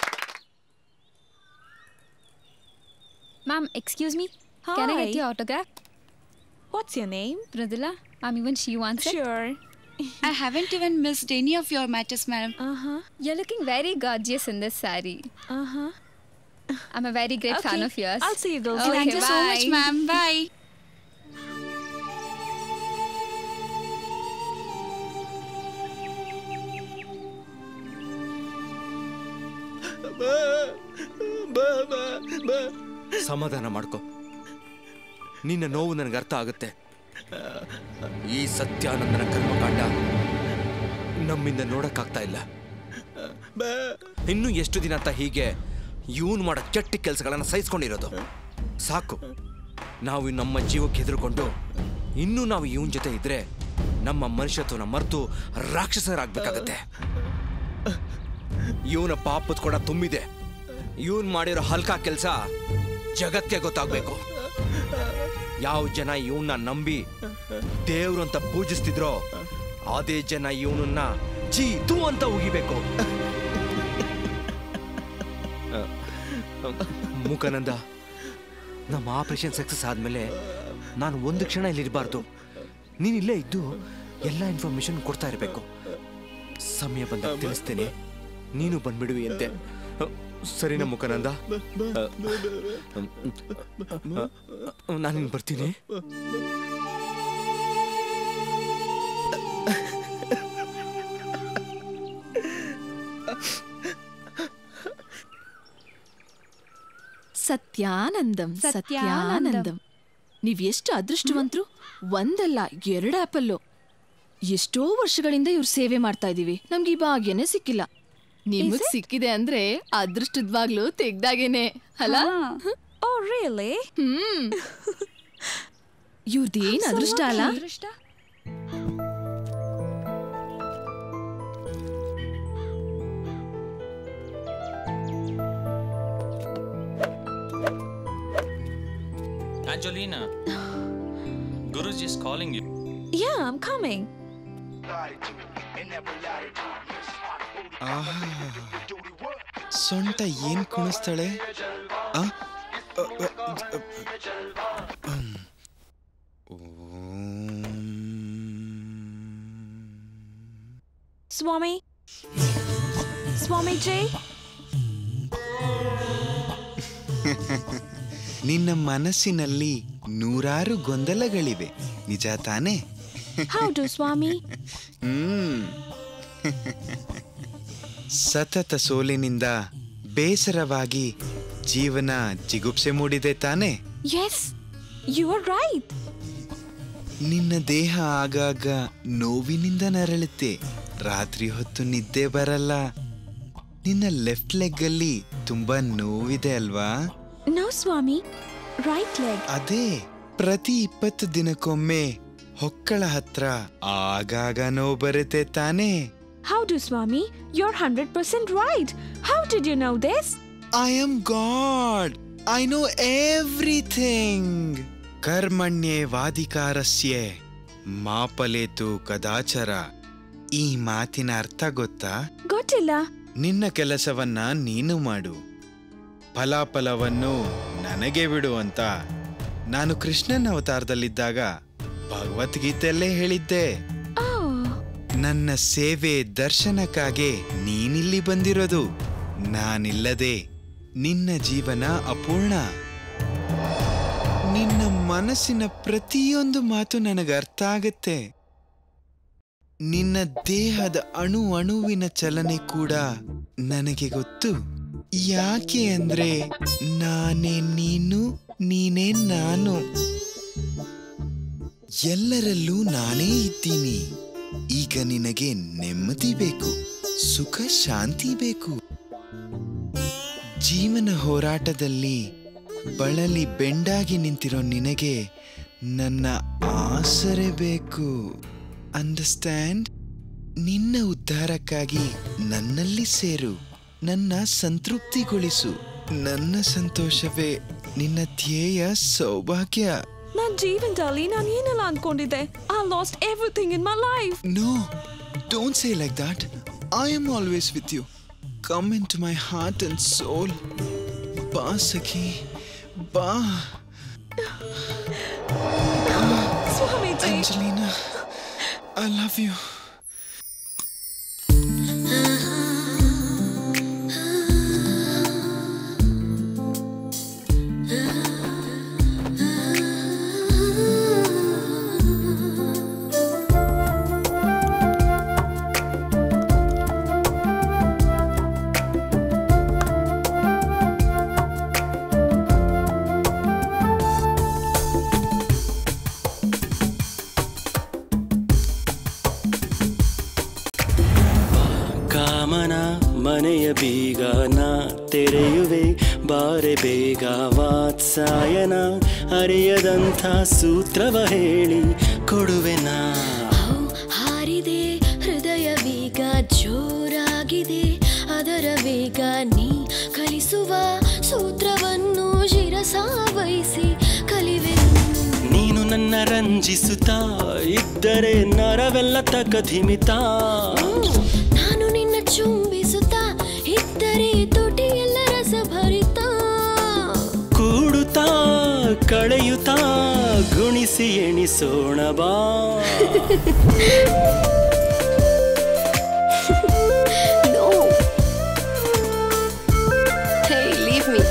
Ma'am, excuse me. Can I Hi. get your autograph? What's your name? Pradula. Ma'am, even she wants it. Sure. I haven't even missed any of your matches, madam. Uh huh. You're looking very gorgeous in this saree. Uh huh. I'm a very great fan Okay, of yours. I'll see you girls Okay, Thank you so much, bye. ma'am. Bye. ಸಮಾಧಾನ ಮಾಡ್ಕೊ ನಿನ್ನ ನೋವು ನನಗೆ ಅರ್ಥ ಆಗುತ್ತೆ ಈ ಸತ್ಯಾನಂದನ ಕರ್ಮಕಾಂಡ ನಮ್ಮಿಂದ ನೋಡಕ್ಕಾಗ್ತಾ ಇಲ್ಲ ಇನ್ನು ಎಷ್ಟು ದಿನ ಅಂತ ಹೀಗೆ ಇವನ್ ಮಾಡೋ ಕೆಟ್ಟ ಕೆಲಸಗಳನ್ನ ಸಹಿಸ್ಕೊಂಡಿರೋದು ಸಾಕು ನಾವು ನಮ್ಮ ಜೀವಕ್ಕೆ ಹೆದರ್ಕೊಂಡು ಇನ್ನೂ ನಾವು ಇವನ್ ಜೊತೆ ಇದ್ರೆ ನಮ್ಮ ಮನುಷ್ಯತ್ವನ ಮರೆತು ರಾಕ್ಷಸರಾಗ್ಬೇಕಾಗತ್ತೆ ಇವನ ಪಾಪದ ಕೂಡ ತುಂಬಿದೆ ಇವನ್ ಮಾಡಿರೋ ಹಲ್ಕ ಕೆಲಸ ಜಗತ್ಗೆ ಗೊತ್ತಾಗ್ಬೇಕು ಯಾವ ಜನ ಇವನ್ನ ನಂಬಿ ದೇವ್ರು ಅಂತ ಪೂಜಿಸ್ತಿದ್ರೋ ಅದೇ ಜನ ಇವನನ್ನ ಜೀತು ಅಂತ ಉಗಿಬೇಕು ಮುಖಾನಂದ ನಮ್ಮ ಆಪರೇಷನ್ ಸಕ್ಸಸ್ ಆದ್ಮೇಲೆ ನಾನು ಒಂದು ಕ್ಷಣ ಇಲ್ಲಿರಬಾರ್ದು ನೀನು ಇಲ್ಲೇ ಇದ್ದು ಎಲ್ಲ ಇನ್ಫಾರ್ಮೇಶನ್ ಕೊಡ್ತಾ ಇರಬೇಕು ಸಮಯ ಬಂದಾಗ ತಿಳಿಸ್ತೇನೆ ನೀನು ಬಂದ್ಬಿಡುವಿ ಅಂತೆ ಸರಿನಾ ಮುಖಾನಂದ ನಾನು ಬರ್ತೀನಿ ಸತ್ಯಾನಂದಂ ಸತ್ಯಾನಂದಂ ನೀವ್ ಎಷ್ಟು ಅದೃಷ್ಟವಂತರು ಒಂದಲ್ಲ ಎರಡು ಆಪಲ್ಲು ಎಷ್ಟೋ ವರ್ಷಗಳಿಂದ ಇವ್ರು ಸೇವೆ ಮಾಡ್ತಾ ಇದೀವಿ ನಮ್ಗೆ ಈ ಭಾಗ್ಯನೇ ಸಿಕ್ಕಿಲ್ಲ ನಿಮಗ್ ಸಿಕ್ಕಿದೆ ಅಂದ್ರೆ ಅದೃಷ್ಟದ್ವಾಗ್ಲೂ ತೆಗ್ದಾಗೇನೆ ಅಲ್ಲ ಓ ರಿಯಲಿ ಹ್ಮ್ ಇವ್ರದೇನ್ ಅದೃಷ್ಟ ಅಲ್ಲ Angelina, Guruji is calling you. Yeah, I'm coming. ಆಹಾ ಸೊಂಟ ಏನ್ ಕುಣಿಸ್ತಾಳೆ ಆ? ಅ, ಅ, ಅ, ಹ್ಮ್. Swami? Swami J? ನಿನ್ನ ಮನಸ್ಸಿನಲ್ಲಿ ನೂರಾರು ಗೊಂದಲಗಳಿವೆ ನಿಜ ತಾನೇ How do, Swami? ಹ್ಮ್ ಸತತ ಸೋಲಿನಿಂದ ಬೇಸರವಾಗಿ ಜೀವನ ಜಿಗುಪ್ಸೆ ಮೂಡಿದೆ ತಾನೇ Yes, you are right. ನಿನ್ನ ದೇಹ ಆಗಾಗ ನೋವಿನಿಂದ ನರಳುತ್ತೆ ರಾತ್ರಿ ಹೊತ್ತು ನಿದ್ದೆ ಬರಲ್ಲ ನಿನ್ನ ಲೆಫ್ಟ್ ಲೆಗ್ ಅಲ್ಲಿ ತುಂಬಾ ನೋವಿದೆ ಅಲ್ವಾ No, Swami. Right leg. ಅದೇ ಪ್ರತಿ ಇಪ್ಪತ್ತು ದಿನಕ್ಕೊಮ್ಮೆ ಹೊಕ್ಕಳ ಹತ್ರ ಆಗಾಗ ನೋವು ಬರುತ್ತೆ ತಾನೇ How do, Swami? You're 100% right. How did you know this? I am God I know everything ಕರ್ಮಣ್ಯೆ ವಾದಿಕಾರಸ್ಯೆ ಮಾಪಲೇತು ಕದಾಚರ ಈ ಮಾತಿನ ಅರ್ಥ ಗೊತ್ತಾ ಗೊತ್ತಿಲ್ಲ ನಿನ್ನ ಕೆಲಸವನ್ನ ನೀನು ಮಾಡು ಫಲಾಫಲವನ್ನು ನನಗೆ ಬಿಡು ಅಂತ ನಾನು ಕೃಷ್ಣನ ಅವತಾರದಲ್ಲಿದ್ದಾಗ ಭಗವದ್ಗೀತೆಯಲ್ಲೇ ಹೇಳಿದ್ದೆ ನನ್ನ ಸೇವೆ ದರ್ಶನಕ್ಕಾಗೆ ನೀನಿಲ್ಲಿ ಬಂದಿರೋದು ನಾನಿಲ್ಲದೆ ನಿನ್ನ ಜೀವನ ಅಪೂರ್ಣ ನಿನ್ನ ಮನಸ್ಸಿನ ಪ್ರತಿಯೊಂದು ಮಾತು ನನಗೆ ಅರ್ಥ ಆಗತ್ತೆ ನಿನ್ನ ದೇಹದ ಅಣು ಅಣುವಿನ ಚಲನೆ ಕೂಡ ನನಗೆ ಗೊತ್ತು ಯಾಕೆ ಅಂದ್ರೆ ನಾನೇ ನೀನು ನೀನೇ ನಾನು ಎಲ್ಲರಲ್ಲೂ ನಾನೇ ಇದ್ದೀನಿ ಈಗ ನಿನಗೆ ನೆಮ್ಮದಿ ಬೇಕು ಸುಖ ಶಾಂತಿ ಬೇಕು ಜೀವನ ಹೋರಾಟದಲ್ಲಿ ಬಳಲಿ ಬೆಂಡಾಗಿ ನಿಂತಿರೋ ನಿನಗೆ ನನ್ನ ಆಸರೆ ಬೇಕು ಅಂಡರ್ಸ್ಟ್ಯಾಂಡ್ ನಿನ್ನ ಉದ್ಧಾರಕ್ಕಾಗಿ ನನ್ನಲ್ಲಿ ಸೇರು ನನ್ನ ಸಂತೃಪ್ತಿಗೊಳಿಸು ನನ್ನ ಸಂತೋಷವೇ ನಿನ್ನ ಧ್ಯೇಯ ಸೌಭಾಗ್ಯ ನನ್ನ ಜೀವನದಲ್ಲಿ ನಾನು ಏನೆಲ್ಲ ಅನ್ಕೊಂಡಿದ್ದೆ I lost everything in my life no don't say like that I am always with you come into my heart and soul ಬಾ ಸಖಿ ಬಾ Swamiji Angelina, I love you. ಕಾಮನ ಮನೆಯ ಬೀಗನ ತೆರೆಯುವೆ ಬಾರೆ ಬೇಗ ವಾತ್ಸಾಯನ ಅರಿಯದಂಥ ಸೂತ್ರವ ಹೇಳಿ ಕೊಡುವೆನಾ ಹಾರಿದೆ ಹೃದಯ ವೇಗ ಜೋರಾಗಿದೆ ಅದರ ವೇಗ ನೀ ಕಲಿಸುವ ಸೂತ್ರವನ್ನು ಶಿರಸಾವಹಿಸಿ ಕಲಿವೆನು ನೀ ನನ್ನ ರಂಜಿಸುತ್ತಾ ಇದ್ದರೆ ನರವೆಲ್ಲ ತಕಧಿಮಿತ ನಾನು ನಿನ್ನ ಚುಂಬಿಸುತ್ತಾ ಇದ್ದರೆ ತುಟಿಯೆಲ್ಲ ರಸಭರಿತ ಕೂಡುತ್ತಾ ಕಳೆಯುತ್ತಾ ಗುಣಿಸಿ ಎಣಿಸೋಣ ಬಾ No. Hey, leave me.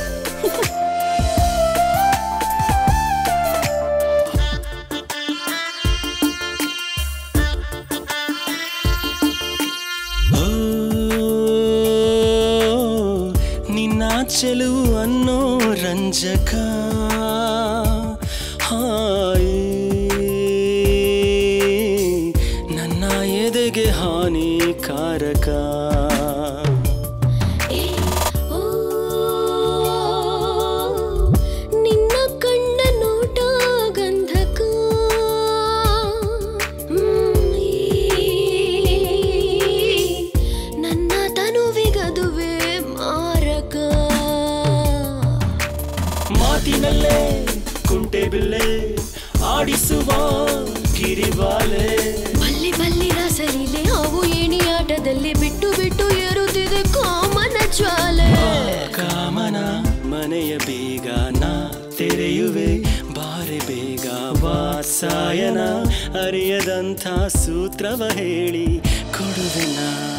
ಓ, ನಿನ್ನ ಚೆಲುವು ಅನ್ನೋ ರಂಜಕ ಹಾಯ್ ನನ್ನ ಎದೆಗೆ ಹಾನಿಕಾರಕ ನಿನ್ನ ಕಣ್ಣ ನೋಟ ಗಂಧಕ ಹ್ಮ್, ಈ ನನ್ನ ತನುವಿಗದುವೆ ಮಾರಕ ಮಾತಿನಲ್ಲೇ ಕುಂಟೆ ಬಿಲ್ಲೆ ಆಡಿಸುವ ಕಿರಿಬಾಲೆ ಬಲ್ಲಿ ಬಲ್ಲಿ ರಸಲೀಲೆ ಅವು ಏಣಿ ಆಟದಲ್ಲಿ ಬಿಟ್ಟು ಬಿಟ್ಟು ಏರುತ್ತಿದೆ ಕಾಮನ ಜ್ವಾಲೆ ಕಾಮನ ಮನೆಯ ಬೇಗ ನಾ ತೆರೆಯುವೆ ಬಾರೆ ಬೇಗ ವಾಸಾಯನ ಅರಿಯದಂಥ ಸೂತ್ರವ ಹೇಳಿ ಕೊಡುವೆನ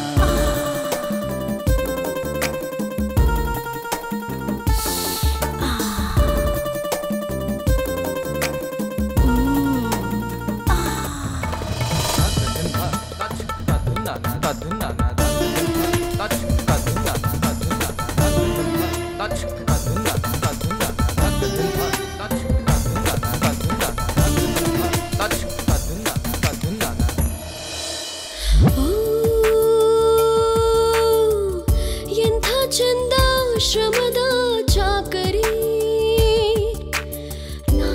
ಎಂಥ ಚಂದ ಶ್ರಮದ ಚಾಕರಿ ನಾ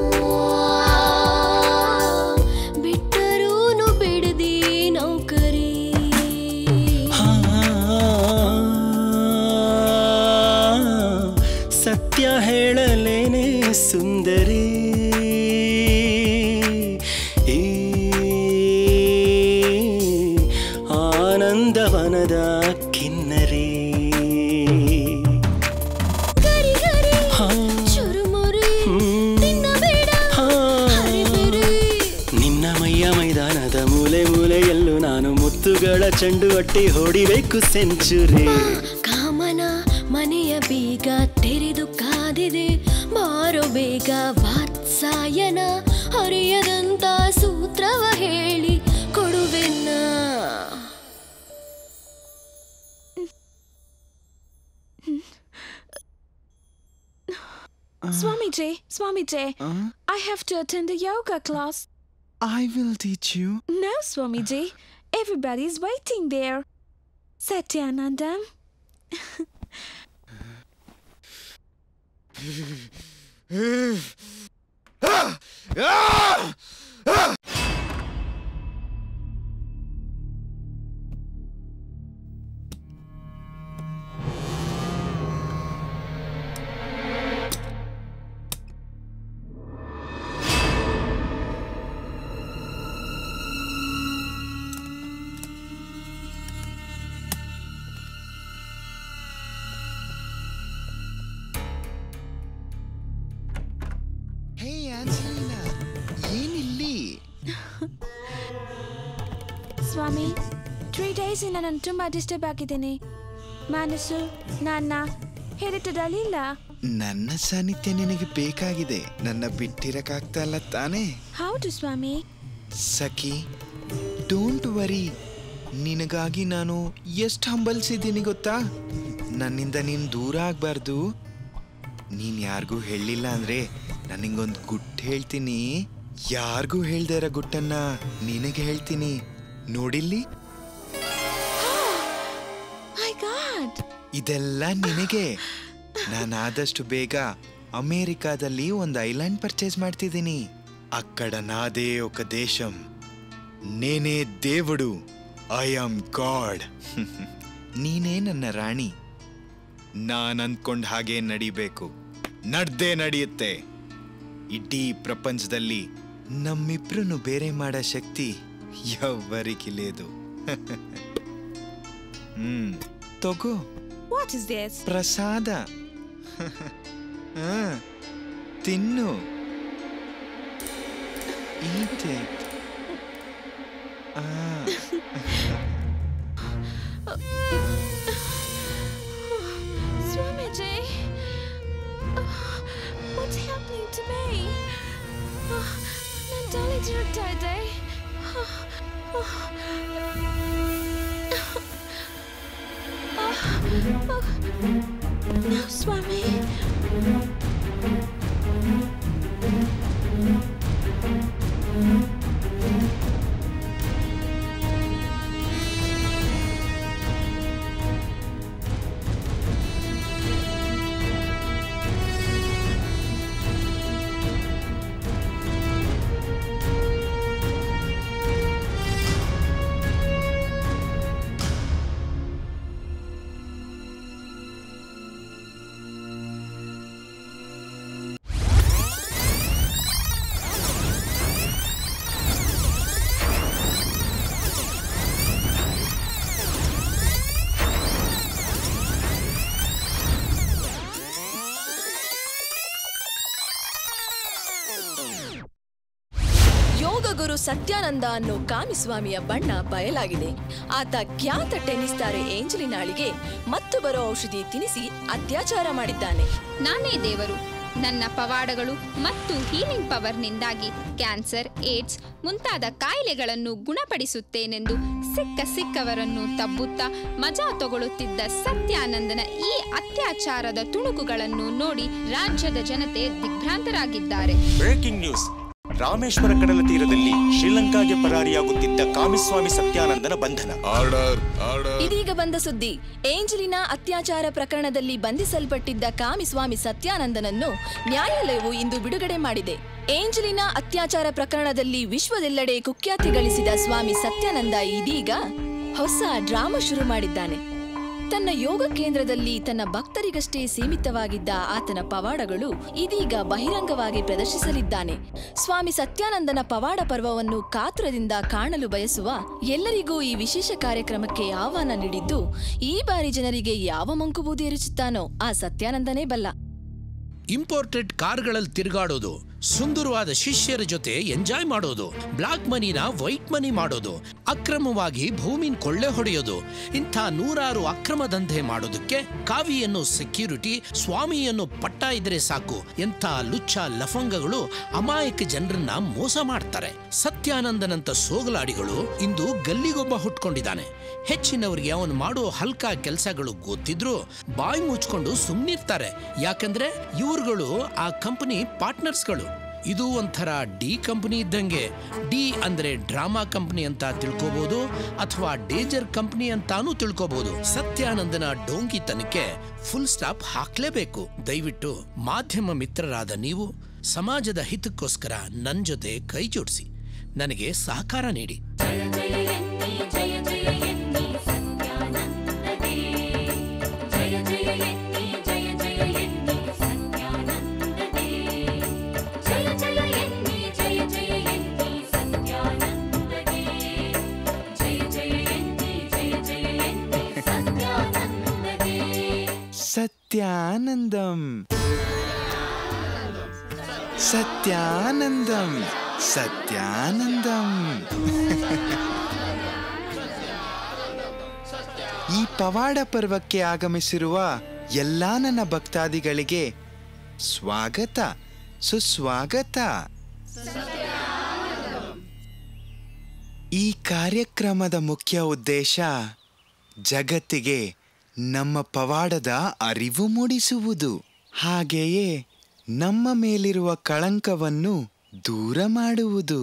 ಬಿಟ್ಟರೂನು ಬಿಡದಿ ನೌಕರಿ ಸತ್ಯ ಹೇಳಲೇನೆ ಸುಂದರಿ ಈ ಆನಂದವನದ ಕಿನ್ನರಿ ಗರಿ ಗರಿ ಚುರುಮುರಿ ತಿನ್ನಬೇಡ ಹರಿಬಿರಿ ನಿನ್ನ ಮೈಯ ಮೈದಾನದ ಮೂಲೆ ಮೂಲೆಯಲ್ಲೂ ನಾನು ಮುತ್ತುಗಳ ಚೆಂಡು ಅಟ್ಟಿ ಹೊಡಿಬೇಕು ಸೆಂಚುರಿ ಕಾಮನ ಮನೆಯ ಬೀಗ ತೆರೆದು ಕಾದಿದೆ ಮಾರೋ ಬೇಗ ವಾತ್ಸಾಯನ ಹರಿಯದಂತ ಸೂತ್ರವ ಹೇಳಿ ಕೊಡುವೆನ್ನ Swami J, Swami J, I have to attend a yoga class. I will teach you. No, Swami J, everybody's waiting there. Satyanandam. Hey Angelina ಏನಿಲ್ಲಿ ಸ್ವಾಮಿ ತ್ರೀ ಡೇಸಿಂದ ನಾನು ತುಂಬ ಡಿಸ್ಟರ್ಬ್ ಆಗಿದ್ದೀನಿ ಮನಸ್ಸು ನನ್ನ ಹಿಡಿತದಲ್ಲಿಲ್ಲ ನನ್ನ ಸಾನ್ನಿಧ್ಯ ನಿನಗೆ ಬೇಕಾಗಿದೆ ನನ್ನ ಬಿಟ್ಟಿರಕ್ಕಾಗ್ತಾ ಇಲ್ಲ ತಾನೇ ಹೌದು ಸ್ವಾಮಿ ಸಖಿ ಡೋಂಟ್ ವರಿ ನಿನಗಾಗಿ ನಾನು ಎಷ್ಟು ಹಂಬಲ್ಸಿದ್ದೀನಿ ಗೊತ್ತಾ ನನ್ನಿಂದ ನೀನು ದೂರ ಆಗಬಾರ್ದು ನೀನು ಯಾರಿಗೂ ಹೇಳಿಲ್ಲ ಅಂದ್ರೆ ನಾನು ನಿಂಗೊಂದು ಗುಟ್ಟು ಹೇಳ್ತೀನಿ ಯಾರಿಗೂ ಹೇಳ್ದೇ ಇರೋ ಗುಟ್ಟನ್ನ ನಿನಗೆ ಹೇಳ್ತೀನಿ ನೋಡಿಲ್ಲಿ ಮೈ ಗಾಡ್ ಇದೆಲ್ಲ ನಿನಗೆ ನಾನು ಆದಷ್ಟು ಬೇಗ ಅಮೇರಿಕಾದಲ್ಲಿ ಒಂದು ಐಲ್ಯಾಂಡ್ ಪರ್ಚೇಸ್ ಮಾಡ್ತಿದ್ದೀನಿ అక్కడ నాదే ఒక దేశం నేనే దేవుడు ಐ ಆಮ್ ಗಾಡ್ ನೀನೇ ನನ್ನ ರಾಣಿ ನಾನು ಅಂದ್ಕೊಂಡ್ ಹಾಗೆ ನಡಿಬೇಕು ನಡ್ದೇ ನಡೆಯುತ್ತೆ ಇಡೀ ಪ್ರಪಂಚದಲ್ಲಿ ನಮ್ಮಿಬ್ರನ್ನು ಬೇರೆ ಮಾಡೋ ಶಕ್ತಿ ಎವ್ವರಿಗಿలేదు ಹ್ಮ್ ತಗೋ What is this? ಪ್ರಸಾದ ಹಾ, ತಿನ್ನು Eat it. ಆ. Swamiji, what's happening to me? Nandali Dirudade. No, Swami. ಯೋಗ ಗುರು ಸತ್ಯಾನಂದ ಅನ್ನೋ ಕಾಮಿಸ್ವಾಮಿಯ ಬಣ್ಣ ಬಯಲಾಗಿದೆ ಆತ ಖ್ಯಾತ ಟೆನ್ನಿಸ್ ತಾರೆ ಏಂಜಲಿನಾಳಿಗೆ ಮತ್ತು ಬರೋ ಔಷಧಿ ತಿನಿಸಿ ಅತ್ಯಾಚಾರ ಮಾಡಿದ್ದಾನೆ ನಾನೇ ದೇವರು ನನ್ನ ಪವಾಡಗಳು ಮತ್ತು ಹೀಲಿಂಗ್ ಪವರ್ನಿಂದಾಗಿ ಕ್ಯಾನ್ಸರ್ ಏಡ್ಸ್ ಮುಂತಾದ ಕಾಯಿಲೆಗಳನ್ನು ಗುಣಪಡಿಸುತ್ತೇನೆಂದು ಸಿಕ್ಕ ಸಿಕ್ಕವರನ್ನು ತಬ್ಬುತ್ತಾ ಮಜಾ ತಗೊಳ್ಳುತ್ತಿದ್ದ ಸತ್ಯಾನಂದನ ಈ ಅತ್ಯಾಚಾರದ ತುಣುಕುಗಳನ್ನು ನೋಡಿ ರಾಜ್ಯದ ಜನತೆ ದಿಗ್ಭ್ರಾಂತರಾಗಿದ್ದಾರೆ ಬ್ರೇಕಿಂಗ್ ನ್ಯೂಸ್ ರಾಮೇಶ್ವರ ಕಡಲ ತೀರದಲ್ಲಿ ಶ್ರೀಲಂಕಾಗೆ ಪರಾರಿಯಾಗುತ್ತಿದ್ದ ಕಾಮಿಸ್ವಾಮಿ ಸತ್ಯಾನಂದನ ಬಂಧನ ಆರ್ಡರ್ ಆರ್ಡರ್ ಇದೀಗ ಬಂದ ಸುದ್ದಿ ಏಂಜಲಿನಾ ಅತ್ಯಾಚಾರ ಪ್ರಕರಣದಲ್ಲಿ ಬಂಧಿಸಲ್ಪಟ್ಟಿದ್ದ ಕಾಮಿಸ್ವಾಮಿ ಸತ್ಯಾನಂದನನ್ನು ನ್ಯಾಯಾಲಯವು ಇಂದು ಬಿಡುಗಡೆ ಮಾಡಿದೆ ಏಂಜಲಿನಾ ಅತ್ಯಾಚಾರ ಪ್ರಕರಣದಲ್ಲಿ ವಿಶ್ವದೆಲ್ಲೆಡೆ ಕುಖ್ಯಾತಿ ಗಳಿಸಿದ ಸ್ವಾಮಿ ಸತ್ಯಾನಂದ ಇದೀಗ ಹೊಸ ಡ್ರಾಮಾ ಶುರು ಮಾಡಿದ್ದಾನೆ ತನ್ನ ಯೋಗ ಕೇಂದ್ರದಲ್ಲಿ ತನ್ನ ಭಕ್ತರಿಗಷ್ಟೇ ಸೀಮಿತವಾಗಿದ್ದ ಆತನ ಪವಾಡಗಳು ಇದೀಗ ಬಹಿರಂಗವಾಗಿ ಪ್ರದರ್ಶಿಸಲಿದ್ದಾನೆ ಸ್ವಾಮಿ ಸತ್ಯಾನಂದನ ಪವಾಡ ಪರ್ವವನ್ನು ಕಾತುರದಿಂದ ಕಾಣಲು ಬಯಸುವ ಎಲ್ಲರಿಗೂ ಈ ವಿಶೇಷ ಕಾರ್ಯಕ್ರಮಕ್ಕೆ ಆಹ್ವಾನ ನೀಡಿದ್ದು ಈ ಬಾರಿ ಜನರಿಗೆ ಯಾವ ಮಂಕುಬೂದಿ ಎರಚುತ್ತಾನೋ ಆ ಸತ್ಯಾನಂದನೇ ಬಲ್ಲ ಇಂಪೋರ್ಟೆಡ್ ಕಾರ್ಗಳಲ್ಲಿ ತಿರುಗಾಡೋದು ಸುಂದರವಾದ ಶಿಷ್ಯರ ಜೊತೆ ಎಂಜಾಯ್ ಮಾಡೋದು ಬ್ಲಾಕ್ ಮನಿನ ವೈಟ್ ಮನಿ ಮಾಡೋದು ಅಕ್ರಮವಾಗಿ ಭೂಮಿನ ಕೊಳ್ಳೆ ಹೊಡೆಯೋದು ಇಂಥ ನೂರಾರು ಅಕ್ರಮ ದಂಧೆ ಮಾಡೋದಕ್ಕೆ ಕಾವಿಯನ್ನು ಸೆಕ್ಯೂರಿಟಿ ಸ್ವಾಮಿಯನ್ನು ಪಟ್ಟ ಇದ್ರೆ ಸಾಕು ಎಂಥ ಲುಚ್ಚ ಲಫಂಗಗಳು ಅಮಾಯಕ ಜನರನ್ನ ಮೋಸ ಮಾಡ್ತಾರೆ ಸತ್ಯಾನಂದನಂತ ಸೋಗಲಾಡಿಗಳು ಇಂದು ಗಲ್ಲಿಗೊಬ್ಬ ಹುಟ್ಕೊಂಡಿದ್ದಾನೆ ಹೆಚ್ಚಿನವರಿಗೆ ಅವನು ಮಾಡೋ ಹಲ್ಕ ಕೆಲಸಗಳು ಗೊತ್ತಿದ್ರು ಬಾಯಿ ಮುಚ್ಕೊಂಡು ಸುಮ್ಮನಿರ್ತಾರೆ ಯಾಕಂದ್ರೆ ಇವ್ರುಗಳು ಆ ಕಂಪನಿ ಪಾರ್ಟ್ನರ್ಸ್ಗಳು ಇದು ಒಂಥರ ಡಿ ಕಂಪನಿ ಇದ್ದಂಗೆ ಡಿ ಅಂದ್ರೆ ಡ್ರಾಮಾ ಕಂಪನಿ ಅಂತ ತಿಳ್ಕೋಬಹುದು ಅಥವಾ ಡೇಂಜರ್ ಕಂಪನಿ ಅಂತಾನೂ ತಿಳ್ಕೋಬಹುದು ಸತ್ಯಾನಂದನ ಡೋಂಗಿತನಕ್ಕೆ ಫುಲ್ ಸ್ಟಾಪ್ ಹಾಕ್ಲೇಬೇಕು ದಯವಿಟ್ಟು ಮಾಧ್ಯಮ ಮಿತ್ರರಾದ ನೀವು ಸಮಾಜದ ಹಿತಕ್ಕೋಸ್ಕರ ನನ್ನ ಜೊತೆ ಕೈ ಜೋಡಿಸಿ ನನಗೆ ಸಹಕಾರ ನೀಡಿ ಸತ್ಯಾನಂದಂ ಸತ್ಯಾನಂದಂ ಸತ್ಯಾನಂದಂ ಈ ಪವಾಡ ಪರ್ವಕ್ಕೆ ಆಗಮಿಸಿರುವ ಎಲ್ಲಾ ನನ್ನ ಭಕ್ತಾದಿಗಳಿಗೆ ಸ್ವಾಗತ ಸುಸ್ವಾಗತ ಈ ಕಾರ್ಯಕ್ರಮದ ಮುಖ್ಯ ಉದ್ದೇಶ ಜಗತ್ತಿಗೆ ನಮ್ಮ ಪವಾಡದ ಅರಿವು ಮೂಡಿಸುವುದು ಹಾಗೆಯೇ ನಮ್ಮ ಮೇಲಿರುವ ಕಳಂಕವನ್ನು ದೂರ ಮಾಡುವುದು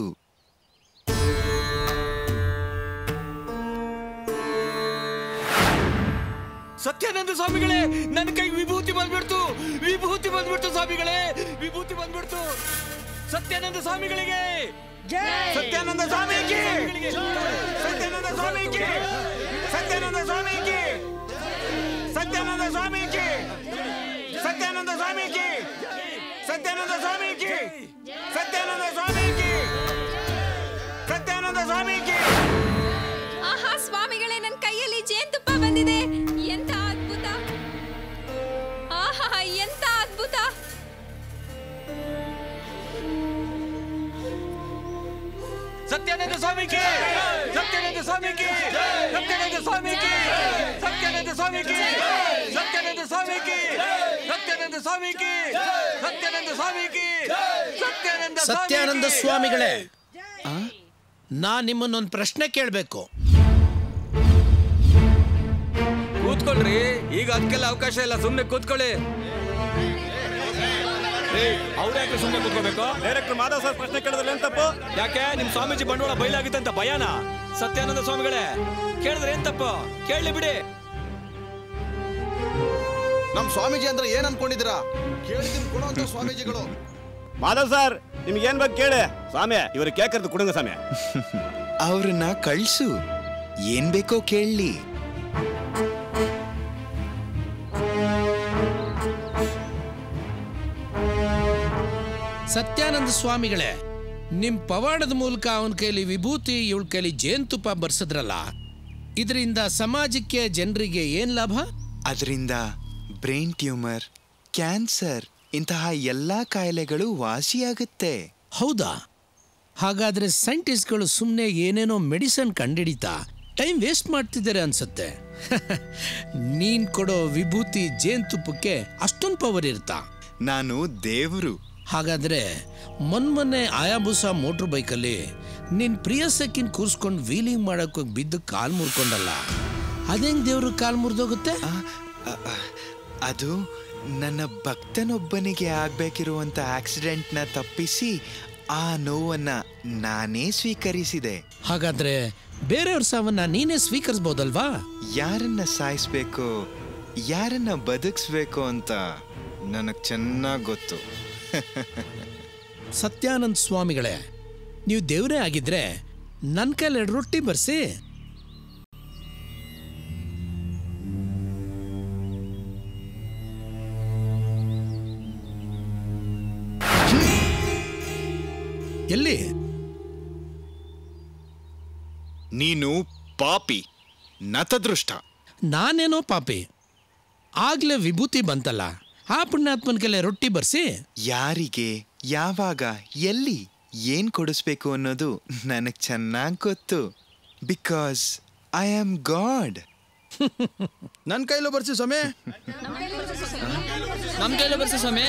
ಸತ್ಯಾನಂದ ಸ್ವಾಮಿಗಳೇ ನನ್ನ ಕೈ ವಿಭೂತಿ ಬಂದ್ಬಿಡ್ತು ವಿಭೂತಿ ಬಂದ್ಬಿಡ್ತು ಸ್ವಾಮಿಗಳೇ ವಿಭೂತಿ ಬಂದ್ಬಿಡ್ತು ಸತ್ಯಾನಂದ ಸ್ವಾಮಿಗಳಿಗೆ ಸತ್ಯಾನಂದ ಸ್ವಾಮಿಗೆ ಸತ್ಯಾನಂದ ಸ್ವಾಮಿಗೆ ಸತ್ಯಾನಂದ ಸ್ವಾಮಿಗೆ ಸತ್ಯಾನಂದ ಸ್ವಾಮಿಗೆ ಸತ್ಯಾನಂದ ಸ್ವಾಮಿಗೆ ಸತ್ಯಾನಂದ ಸ್ವಾಮಿಗೆ ಸತ್ಯಾನಂದ ಸ್ವಾಮಿಗೆ ಸ್ವಾಮೀಜಿ ಆಹಾ ಸ್ವಾಮಿಗಳೇ ನನ್ನ ಕೈಯಲ್ಲಿ ಜೇನುತುಪ್ಪ ಬಂದಿದೆ ಎಂತ ಅದ್ಭುತ ಆಹಾ ಎಂತ ಅದ್ಭುತ ಸತ್ಯಾನಂದ ಸ್ವಾಮೀಜಿ ಸತ್ಯಾನಂದ ಸ್ವಾಮೀಜಿ ಸತ್ಯಾನಂದ ಸ್ವಾಮೀಜಿ ಸತ್ಯಾನಂದ ಸ್ವಾಮೀಜಿ ಸತ್ಯಾನಂದ ಸ್ವಾಮೀಜಿ ಸತ್ಯಾನಂದ ಸ್ವಾಮೀಜಿ ಸತ್ಯಾನಂದ ಸ್ವಾಮೀಜಿ ಸತ್ಯಾನಂದ ಸತ್ಯಾನಂದ ಸ್ವಾಮಿಗಳೇ ನಾ ನಿಮ್ಮನ್ನೊಂದು ಪ್ರಶ್ನೆ ಕೇಳಬೇಕು ಕೂತ್ಕೊಳ್ರಿ ಈಗ ಅದಕ್ಕೆಲ್ಲ ಅವಕಾಶ ಇಲ್ಲ ಸುಮ್ಮನೆ ಕೂತ್ಕೊಳ್ಳಿ ಅವ್ರ ಯಾಕೆ ಸುಮ್ಮನೆ ಕೂತ್ಕೋಬೇಕು ಡೈರೆಕ್ಟರ್ ಮಾಧವ್ ಸರ್ ಪ್ರಶ್ನೆ ಕೇಳಿದ್ರೆ ಏನ್ ತಪ್ಪು ಯಾಕೆ ನಿಮ್ ಸ್ವಾಮೀಜಿ ಬಂಡವಾಳ ಬಯಲಾಗಿತ್ತು ಅಂತ ಭಯನ ಸತ್ಯಾನಂದ ಸ್ವಾಮಿಗಳೇ ಕೇಳಿದ್ರೆ ಏನ್ ತಪ್ಪು ಕೇಳಲಿ ಬಿಡಿ ನಮ್ ಸ್ವಾಮೀಜಿ ಅಂದ್ರೆ ಏನ್ ಅನ್ಕೊಂಡಿದ್ದೀರಾ ಕೇಳಿದೀನಿ ಕೊಡುವಂತ ಸ್ವಾಮೀಜಿಗಳು ಮಾಧವ್ ಸರ್ ನಿಮ್ಗೆ ಏನ್ ಬಗ್ಗೆ ಕೇಳಿ ಸ್ವಾಮಿ ಇವ್ರಿಗೆ ಕೇಕರ್ದು ಕುಡುಂಗ ಸ್ವಾಮಿ ಅವ್ರನ್ನ ಕಳ್ಸು ಏನ್ ಬೇಕೋ ಕೇಳಲಿ ಸತ್ಯಾನಂದ ಸ್ವಾಮಿಗಳೇ ನಿಮ್ ಪವಾಡದ ಮೂಲಕ ಅವನ ಕೈಲಿ ವಿಭೂತಿ ಇವಳ ಕೈಲಿ ಜೇನುತುಪ್ಪ ಬರ್ಸಿದ್ರಲ್ಲ ಇದರಿಂದ ಸಮಾಜಕ್ಕೆ ಜನರಿಗೆ ಏನ್ ಲಾಭ ಅದರಿಂದ ಬ್ರೈನ್ ಟ್ಯೂಮರ್ ಕ್ಯಾನ್ಸರ್ ಇಂತಹ ಎಲ್ಲಾ ಕಾಯಿಲೆಗಳು ವಾಸಿಯಾಗುತ್ತೆ ಹೌದಾ ಹಾಗಾದ್ರೆ ಸೈಂಟಿಸ್ಟ್ಗಳು ಸುಮ್ಮನೆ ಏನೇನೋ ಮೆಡಿಸನ್ ಕಂಡಿಡಿತಾ ಟೈಮ್ ವೇಸ್ಟ್ ಮಾಡ್ತಿದ್ದಾರೆ ಅನ್ಸುತ್ತೆ ನೀನ್ ಕೊಡೋ ವಿಭೂತಿ ಜೇನುತುಪ್ಪಕ್ಕೆ ಅಷ್ಟೊಂದು ಪವರ್ ಇರ್ತಾ ನಾನು ದೇವರು ಹಾಗಾದ್ರೆ ಮೊನ್ಮೊನ್ನೆ ಆಯಾಬುಸ ಮೋಟ್ರ್ ಬೈಕಲ್ಲಿ ನಿನ್ ಪ್ರಿಯಸಕ್ಕಿನ್ ಕೂರ್ಸ್ಕೊಂಡು ವೀಲಿಂಗ್ ಮಾಡಕ್ ಹೋಗ್ ಬಿದ್ದು ಕಾಲ್ ಮುರ್ಕೊಂಡಲ್ಲ ಅದೇಂಗ್ ದೇವ್ರ ಕಾಲ್ ಮುರಿದೋಗುತ್ತೆ ಅದು ನನ್ನ ಭಕ್ತನೊಬ್ಬನಿಗೆ ಆಗ್ಬೇಕಿರುವಂತ ಆಕ್ಸಿಡೆಂಟ್ನ ತಪ್ಪಿಸಿ ಆ ನೋವನ್ನ ನಾನೇ ಸ್ವೀಕರಿಸಿದೆ ಹಾಗಾದ್ರೆ ಬೇರೆಯವ್ರ ಸಾವನ್ನ ನೀನೇ ಸ್ವೀಕರಿಸ್ಬೋದಲ್ವಾ ಯಾರನ್ನ ಸಾಯಿಸ್ಬೇಕು ಯಾರನ್ನ ಬದುಕಿಸ್ಬೇಕು ಅಂತ ನನಗ್ ಚೆನ್ನಾಗ್ ಗೊತ್ತು ಸತ್ಯಾನಂದ ಸ್ವಾಮಿಗಳೇ ನೀವು ದೇವರೇ ಆಗಿದ್ರೆ ನನ್ನ ಕೈಲಿ ಎರಡು ರೊಟ್ಟಿ ಬರ್ಸಿ ಎಲ್ಲಿ ನೀನು ಪಾಪಿ ನತದೃಷ್ಟ ನಾನೇನೋ ಪಾಪಿ ಆಗ್ಲೇ ವಿಭೂತಿ ಬಂತಲ್ಲ ಆ ಪುಣ್ಯಾತ್ಮನ ಕೆಲ ರೊಟ್ಟಿ ಬರ್ಸಿ ಯಾರಿಗೆ ಯಾವಾಗ ಎಲ್ಲಿ ಏನ್ ಕೊಡಿಸ್ಬೇಕು ಅನ್ನೋದು ನನಗ್ ಚೆನ್ನಾಗ್ ಗೊತ್ತು ಬಿಕಾಸ್ ಐ ಆಮ್ ಗಾಡ್ ನನ್ನ ಕೈಲೂ ಬರ್ಸಿ ಸ್ವಾಮಿ ನಮ್ ಕೈಲೂ ಬರ್ಸಿ ಸ್ವಾಮಿ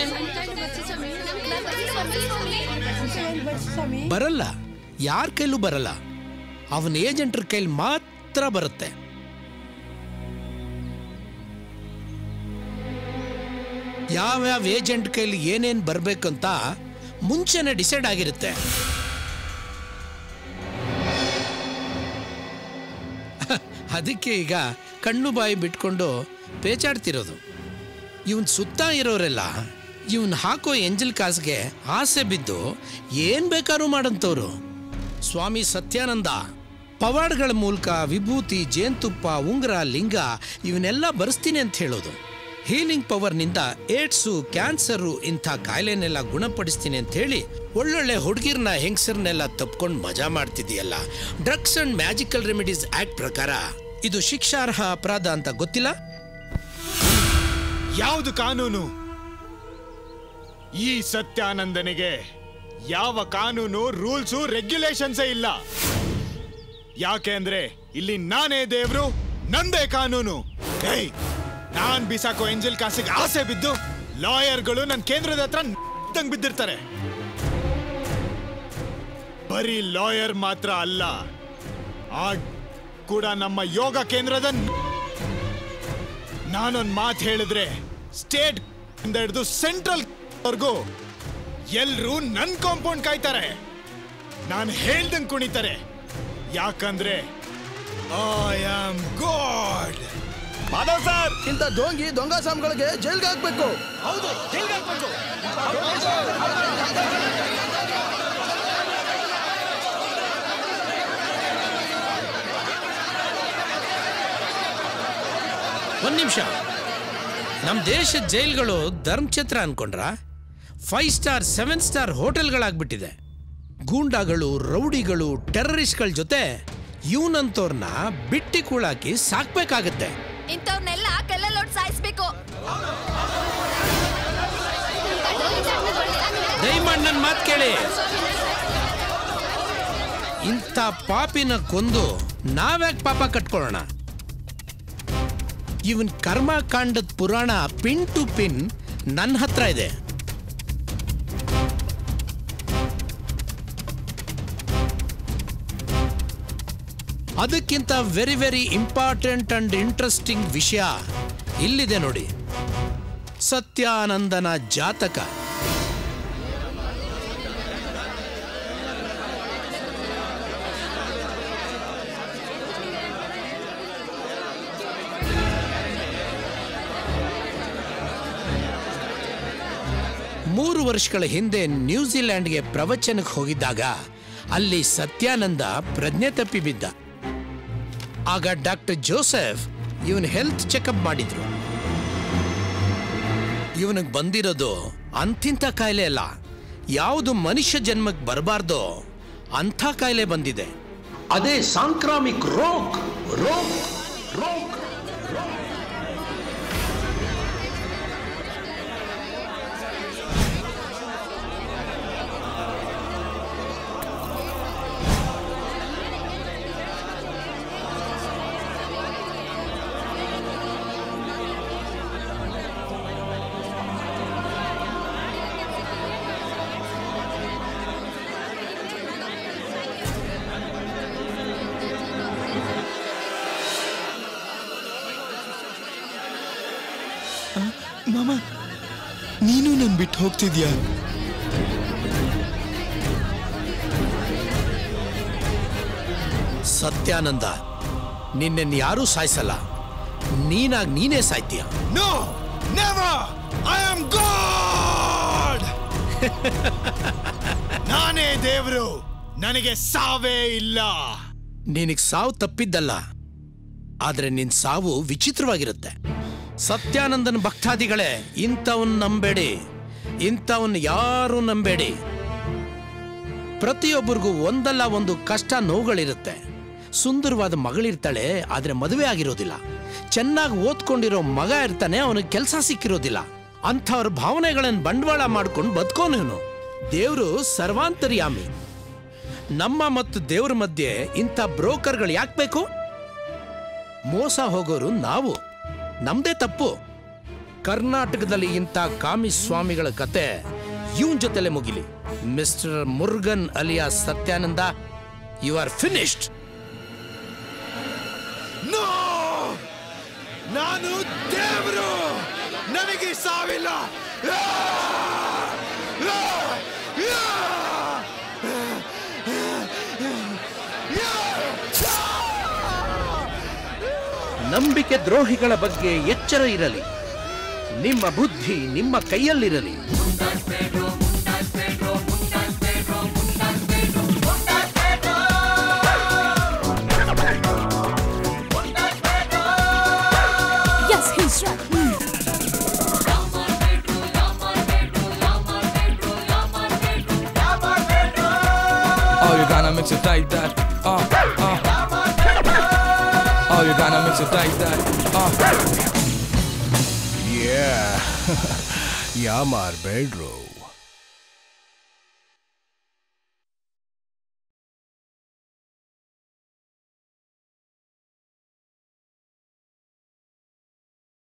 ಬರಲ್ಲ ಯಾರ ಕೈಲೂ ಬರಲ್ಲ ಅವನ ಏಜೆಂಟ್ರ ಕೈಲಿ ಮಾತ್ರ ಬರುತ್ತೆ ಯಾವ್ಯಾವ ಏಜೆಂಟ್ ಕೈಲಿ ಏನೇನ್ ಬರ್ಬೇಕಂತ ಮುಂಚೆನೆ ಡಿಸೈಡ್ ಆಗಿರುತ್ತೆ ಅದಕ್ಕೆ ಈಗ ಕಣ್ಣು ಬಾಯಿ ಬಿಟ್ಕೊಂಡು ಪೇಚಾಡ್ತಿರೋದು ಇವನ್ ಸುತ್ತ ಇರೋರೆಲ್ಲ ಇವನ್ ಹಾಕೋ ಎಂಜಲ್ ಕಾಸ್ಗೆ ಆಸೆ ಬಿದ್ದು ಏನ್ ಬೇಕಾದ್ರೂ ಮಾಡಂತವ್ರು ಸ್ವಾಮಿ ಸತ್ಯಾನಂದ ಪವಾಡ್ಗಳ ಮೂಲಕ ವಿಭೂತಿ ಜೇನುತುಪ್ಪ ಉಂಗುರ ಲಿಂಗ ಇವನ್ನೆಲ್ಲ ಬರೆಸ್ತೀನಿ ಅಂತ ಹೇಳೋದು ಹೀಲಿಂಗ್ ಪವರ್ನಿಂದ ಏಡ್ಸು ಕ್ಯಾನ್ಸರು ಇಂಥ ಕಾಯಿಲೆನೆಲ್ಲ ಗುಣಪಡಿಸ್ತೀನಿ ಅಂತ ಹೇಳಿ ಒಳ್ಳೊಳ್ಳೆ ಹುಡುಗಿರ್ನ ಹೆಂಗಸರ್ನೆಲ್ಲ ತಪ್ಕೊಂಡು ಮಜಾ ಮಾಡ್ತಿದೆಯಲ್ಲ drugs and magical remedies act ಪ್ರಕಾರ ಇದು ಶಿಕ್ಷಾರ್ಹ ಅಪರಾಧ ಅಂತ ಗೊತ್ತಿಲ್ಲ ಯಾವುದು ಕಾನೂನು ಈ ಸತ್ಯಾನಂದನಿಗೆ ಯಾವ ಕಾನೂನು ರೂಲ್ಸು ರೆಗ್ಯುಲೇಷನ್ಸೇ ಇಲ್ಲ ಯಾಕೆ ಅಂದ್ರೆ ಇಲ್ಲಿ ನಾನೇ ದೇವ್ರು ನಂದೇ ಕಾನೂನು ಏಯ್ ನಾನ್ ಬಿಸಾಕೋ ಎಂಜಲ್ ಕಾಸಿಗೆ ಆಸೆ ಬಿದ್ದು ಲಾಯರ್ಗಳು ನನ್ನ ಕೇಂದ್ರದ ಹತ್ರ ತಂಗ್ ಬಿದ್ದಿರ್ತಾರೆ ಬರೀ ಲಾಯರ್ ಮಾತ್ರ ಅಲ್ಲ ಆ ಕೂಡ ನಮ್ಮ ಯೋಗ ಕೇಂದ್ರದ ನಾನೊಂದ್ ಮಾತು ಹೇಳಿದ್ರೆ ಸ್ಟೇಟ್ ಇಂದ ಹಿಡಿದು ಸೆಂಟ್ರಲ್ ವರ್ಗೂ ಎಲ್ರೂ ನನ್ ಕಾಂಪೌಂಡ್ ಕಾಯ್ತಾರೆ ನಾನು ಹೇಳ್ದಂಗ್ ಕುಣಿತಾರೆ ಯಾಕಂದ್ರೆ I am God Madhav sir ಇಂಥ ಡೋಂಗಿ ದೊಂಗ ಸಾಮ್ಗಳಿಗೆ ಜೈಲ್ಗೆ ಹಾಕ್ಬೇಕು ಹೌದು ಜೈಲ್ಗೆ ಹಾಕ್ಬೇಕು ಒಂದ್ ನಿಮಿಷ ನಮ್ಮ ದೇಶದ ಜೈಲ್ಗಳು ಧರ್ಮಛತ್ರ ಅನ್ಕೊಂಡ್ರ ಫೈವ್ ಸ್ಟಾರ್ ಸೆವೆನ್ ಸ್ಟಾರ್ ಹೋಟೆಲ್ಗಳಾಗ್ಬಿಟ್ಟಿದೆ ಗೂಂಡಾಗಳು ರೌಡಿಗಳು ಟೆರರಿಸ್ಟ್ಗಳ ಜೊತೆ ಇವನಂತವ್ರನ್ನ ಬಿಟ್ಟಿ ಕೂಳಾಕಿ ಸಾಕ್ಬೇಕಾಗತ್ತೆ ಇಂಥವ್ರನ್ನೆಲ್ಲ ಕಲ್ಲಲ್ಲೋಡ್ ಸಾಯಿಸ್ಬೇಕು ದಯಮಾಡಿ ನನ್ನ ಮಾತು ಕೇಳಿ ಇಂಥ ಪಾಪಿನ ಕೊಂದು ನಾವ್ಯಾಕೆ ಪಾಪ ಕಟ್ಕೊಳ್ಳೋಣ ಇವನ್ ಕರ್ಮಕಾಂಡದ ಪುರಾಣ ಪಿನ್ ಟು ಪಿನ್ ನನ್ನ ಹತ್ರ ಇದೆ ಅದಕ್ಕಿಂತ very very important and interesting ವಿಷಯ ಇಲ್ಲಿದೆ ನೋಡಿ ಸತ್ಯಾನಂದನ ಜಾತಕ ಮೂರು ವರ್ಷಗಳ ಹಿಂದೆ ನ್ಯೂಜಿಲೆಂಡ್ಗೆ ಪ್ರವಚನಕ್ಕೆ ಹೋಗಿದ್ದಾಗ ಅಲ್ಲಿ ಸತ್ಯಾನಂದ ಪ್ರಜ್ಞೆ ತಪ್ಪಿ ಬಿದ್ದ ಆಗ ಡಾಕ್ಟರ್ ಜೋಸೆಫ್ ಇವನ್ ಹೆಲ್ತ್ ಚೆಕಪ್ ಮಾಡಿದ್ರು ಇವನಿಗೆ ಬಂದಿರೋದು ಅಂತಿಂಥ ಕಾಯಿಲೆ ಅಲ್ಲ ಯಾವುದು ಮನುಷ್ಯ ಜನ್ಮಕ್ಕೆ ಬರಬಾರ್ದೋ ಅಂಥ ಕಾಯಿಲೆ ಬಂದಿದೆ ಅದೇ ಸಾಂಕ್ರಾಮಿಕ್ ರೋಗ್ ರೋಗ್ ರೋಗ್ ಮಾಮ ನೀನು ನನ್ ಬಿಟ್ಟು ಹೋಗ್ತಿದ್ಯಾ ಸತ್ಯಾನಂದ ನಿನ್ನೆನ್ ಯಾರೂ ಸಾಯಿಸಲ್ಲ ನೀನಾಗ್ ನೀನೇ ಸಾಯ್ತೀಯ no never I am God ನಾನೇ ದೇವರು ನನಗೆ ಸಾವೇ ಇಲ್ಲ ನಿನಗ್ ಸಾವು ತಪ್ಪಿದ್ದಲ್ಲ ಆದ್ರೆ ನಿನ್ ಸಾವು ವಿಚಿತ್ರವಾಗಿರುತ್ತೆ ಸತ್ಯಾನಂದನ ಭಕ್ತಾದಿಗಳೇ ಇಂಥವನ್ ನಂಬೇಡಿ ಇಂಥವನ್ ಯಾರು ನಂಬೇಡಿ ಪ್ರತಿಯೊಬ್ಬರಿಗೂ ಒಂದಲ್ಲ ಒಂದು ಕಷ್ಟ ನೋವುಗಳಿರುತ್ತೆ ಸುಂದರವಾದ ಮಗಳಿರ್ತಾಳೆ ಆದ್ರೆ ಮದುವೆ ಆಗಿರೋದಿಲ್ಲ ಚೆನ್ನಾಗಿ ಓದ್ಕೊಂಡಿರೋ ಮಗ ಇರ್ತಾನೆ ಅವನಿಗೆ ಕೆಲಸ ಸಿಕ್ಕಿರೋದಿಲ್ಲ ಅಂಥವ್ರ ಭಾವನೆಗಳನ್ನ ಬಂಡವಾಳ ಮಾಡ್ಕೊಂಡು ಬದುಕೋನು ದೇವರು ಸರ್ವಾಂತರ್ಯಾಮಿ ನಮ್ಮ ಮತ್ತು ದೇವ್ರ ಮಧ್ಯೆ ಇಂಥ ಬ್ರೋಕರ್ಗಳು ಯಾಕೆ ಬೇಕು ಮೋಸ ಹೋಗೋರು ನಾವು ನಮ್ದೇ ತಪ್ಪು ಕರ್ನಾಟಕದಲ್ಲಿ ಇಂಥ ಕಾಮಿ ಸ್ವಾಮಿಗಳ ಕತೆ ಇವನ್ ಜೊತೆಲೆ ಮುಗಿಲಿ mister Murugan alias Satyananda you are finished no ನಾನು ದೇವರು ನನಗೆ ಸಾವಿಲ್ಲ ಆ! ಆ! ಆ! ನಂಬಿಕೆ ದ್ರೋಹಿಗಳ ಬಗ್ಗೆ ಎಚ್ಚರ ಇರಲಿ ನಿಮ್ಮ ಬುದ್ಧಿ ನಿಮ್ಮ ಕೈಯಲ್ಲಿರಲಿ Yes, he's right. Oh, you gonna mix it like that. Uh, uh. Oh, you gonna mix it like that. Uh. Yeah. yeah, my bedroom.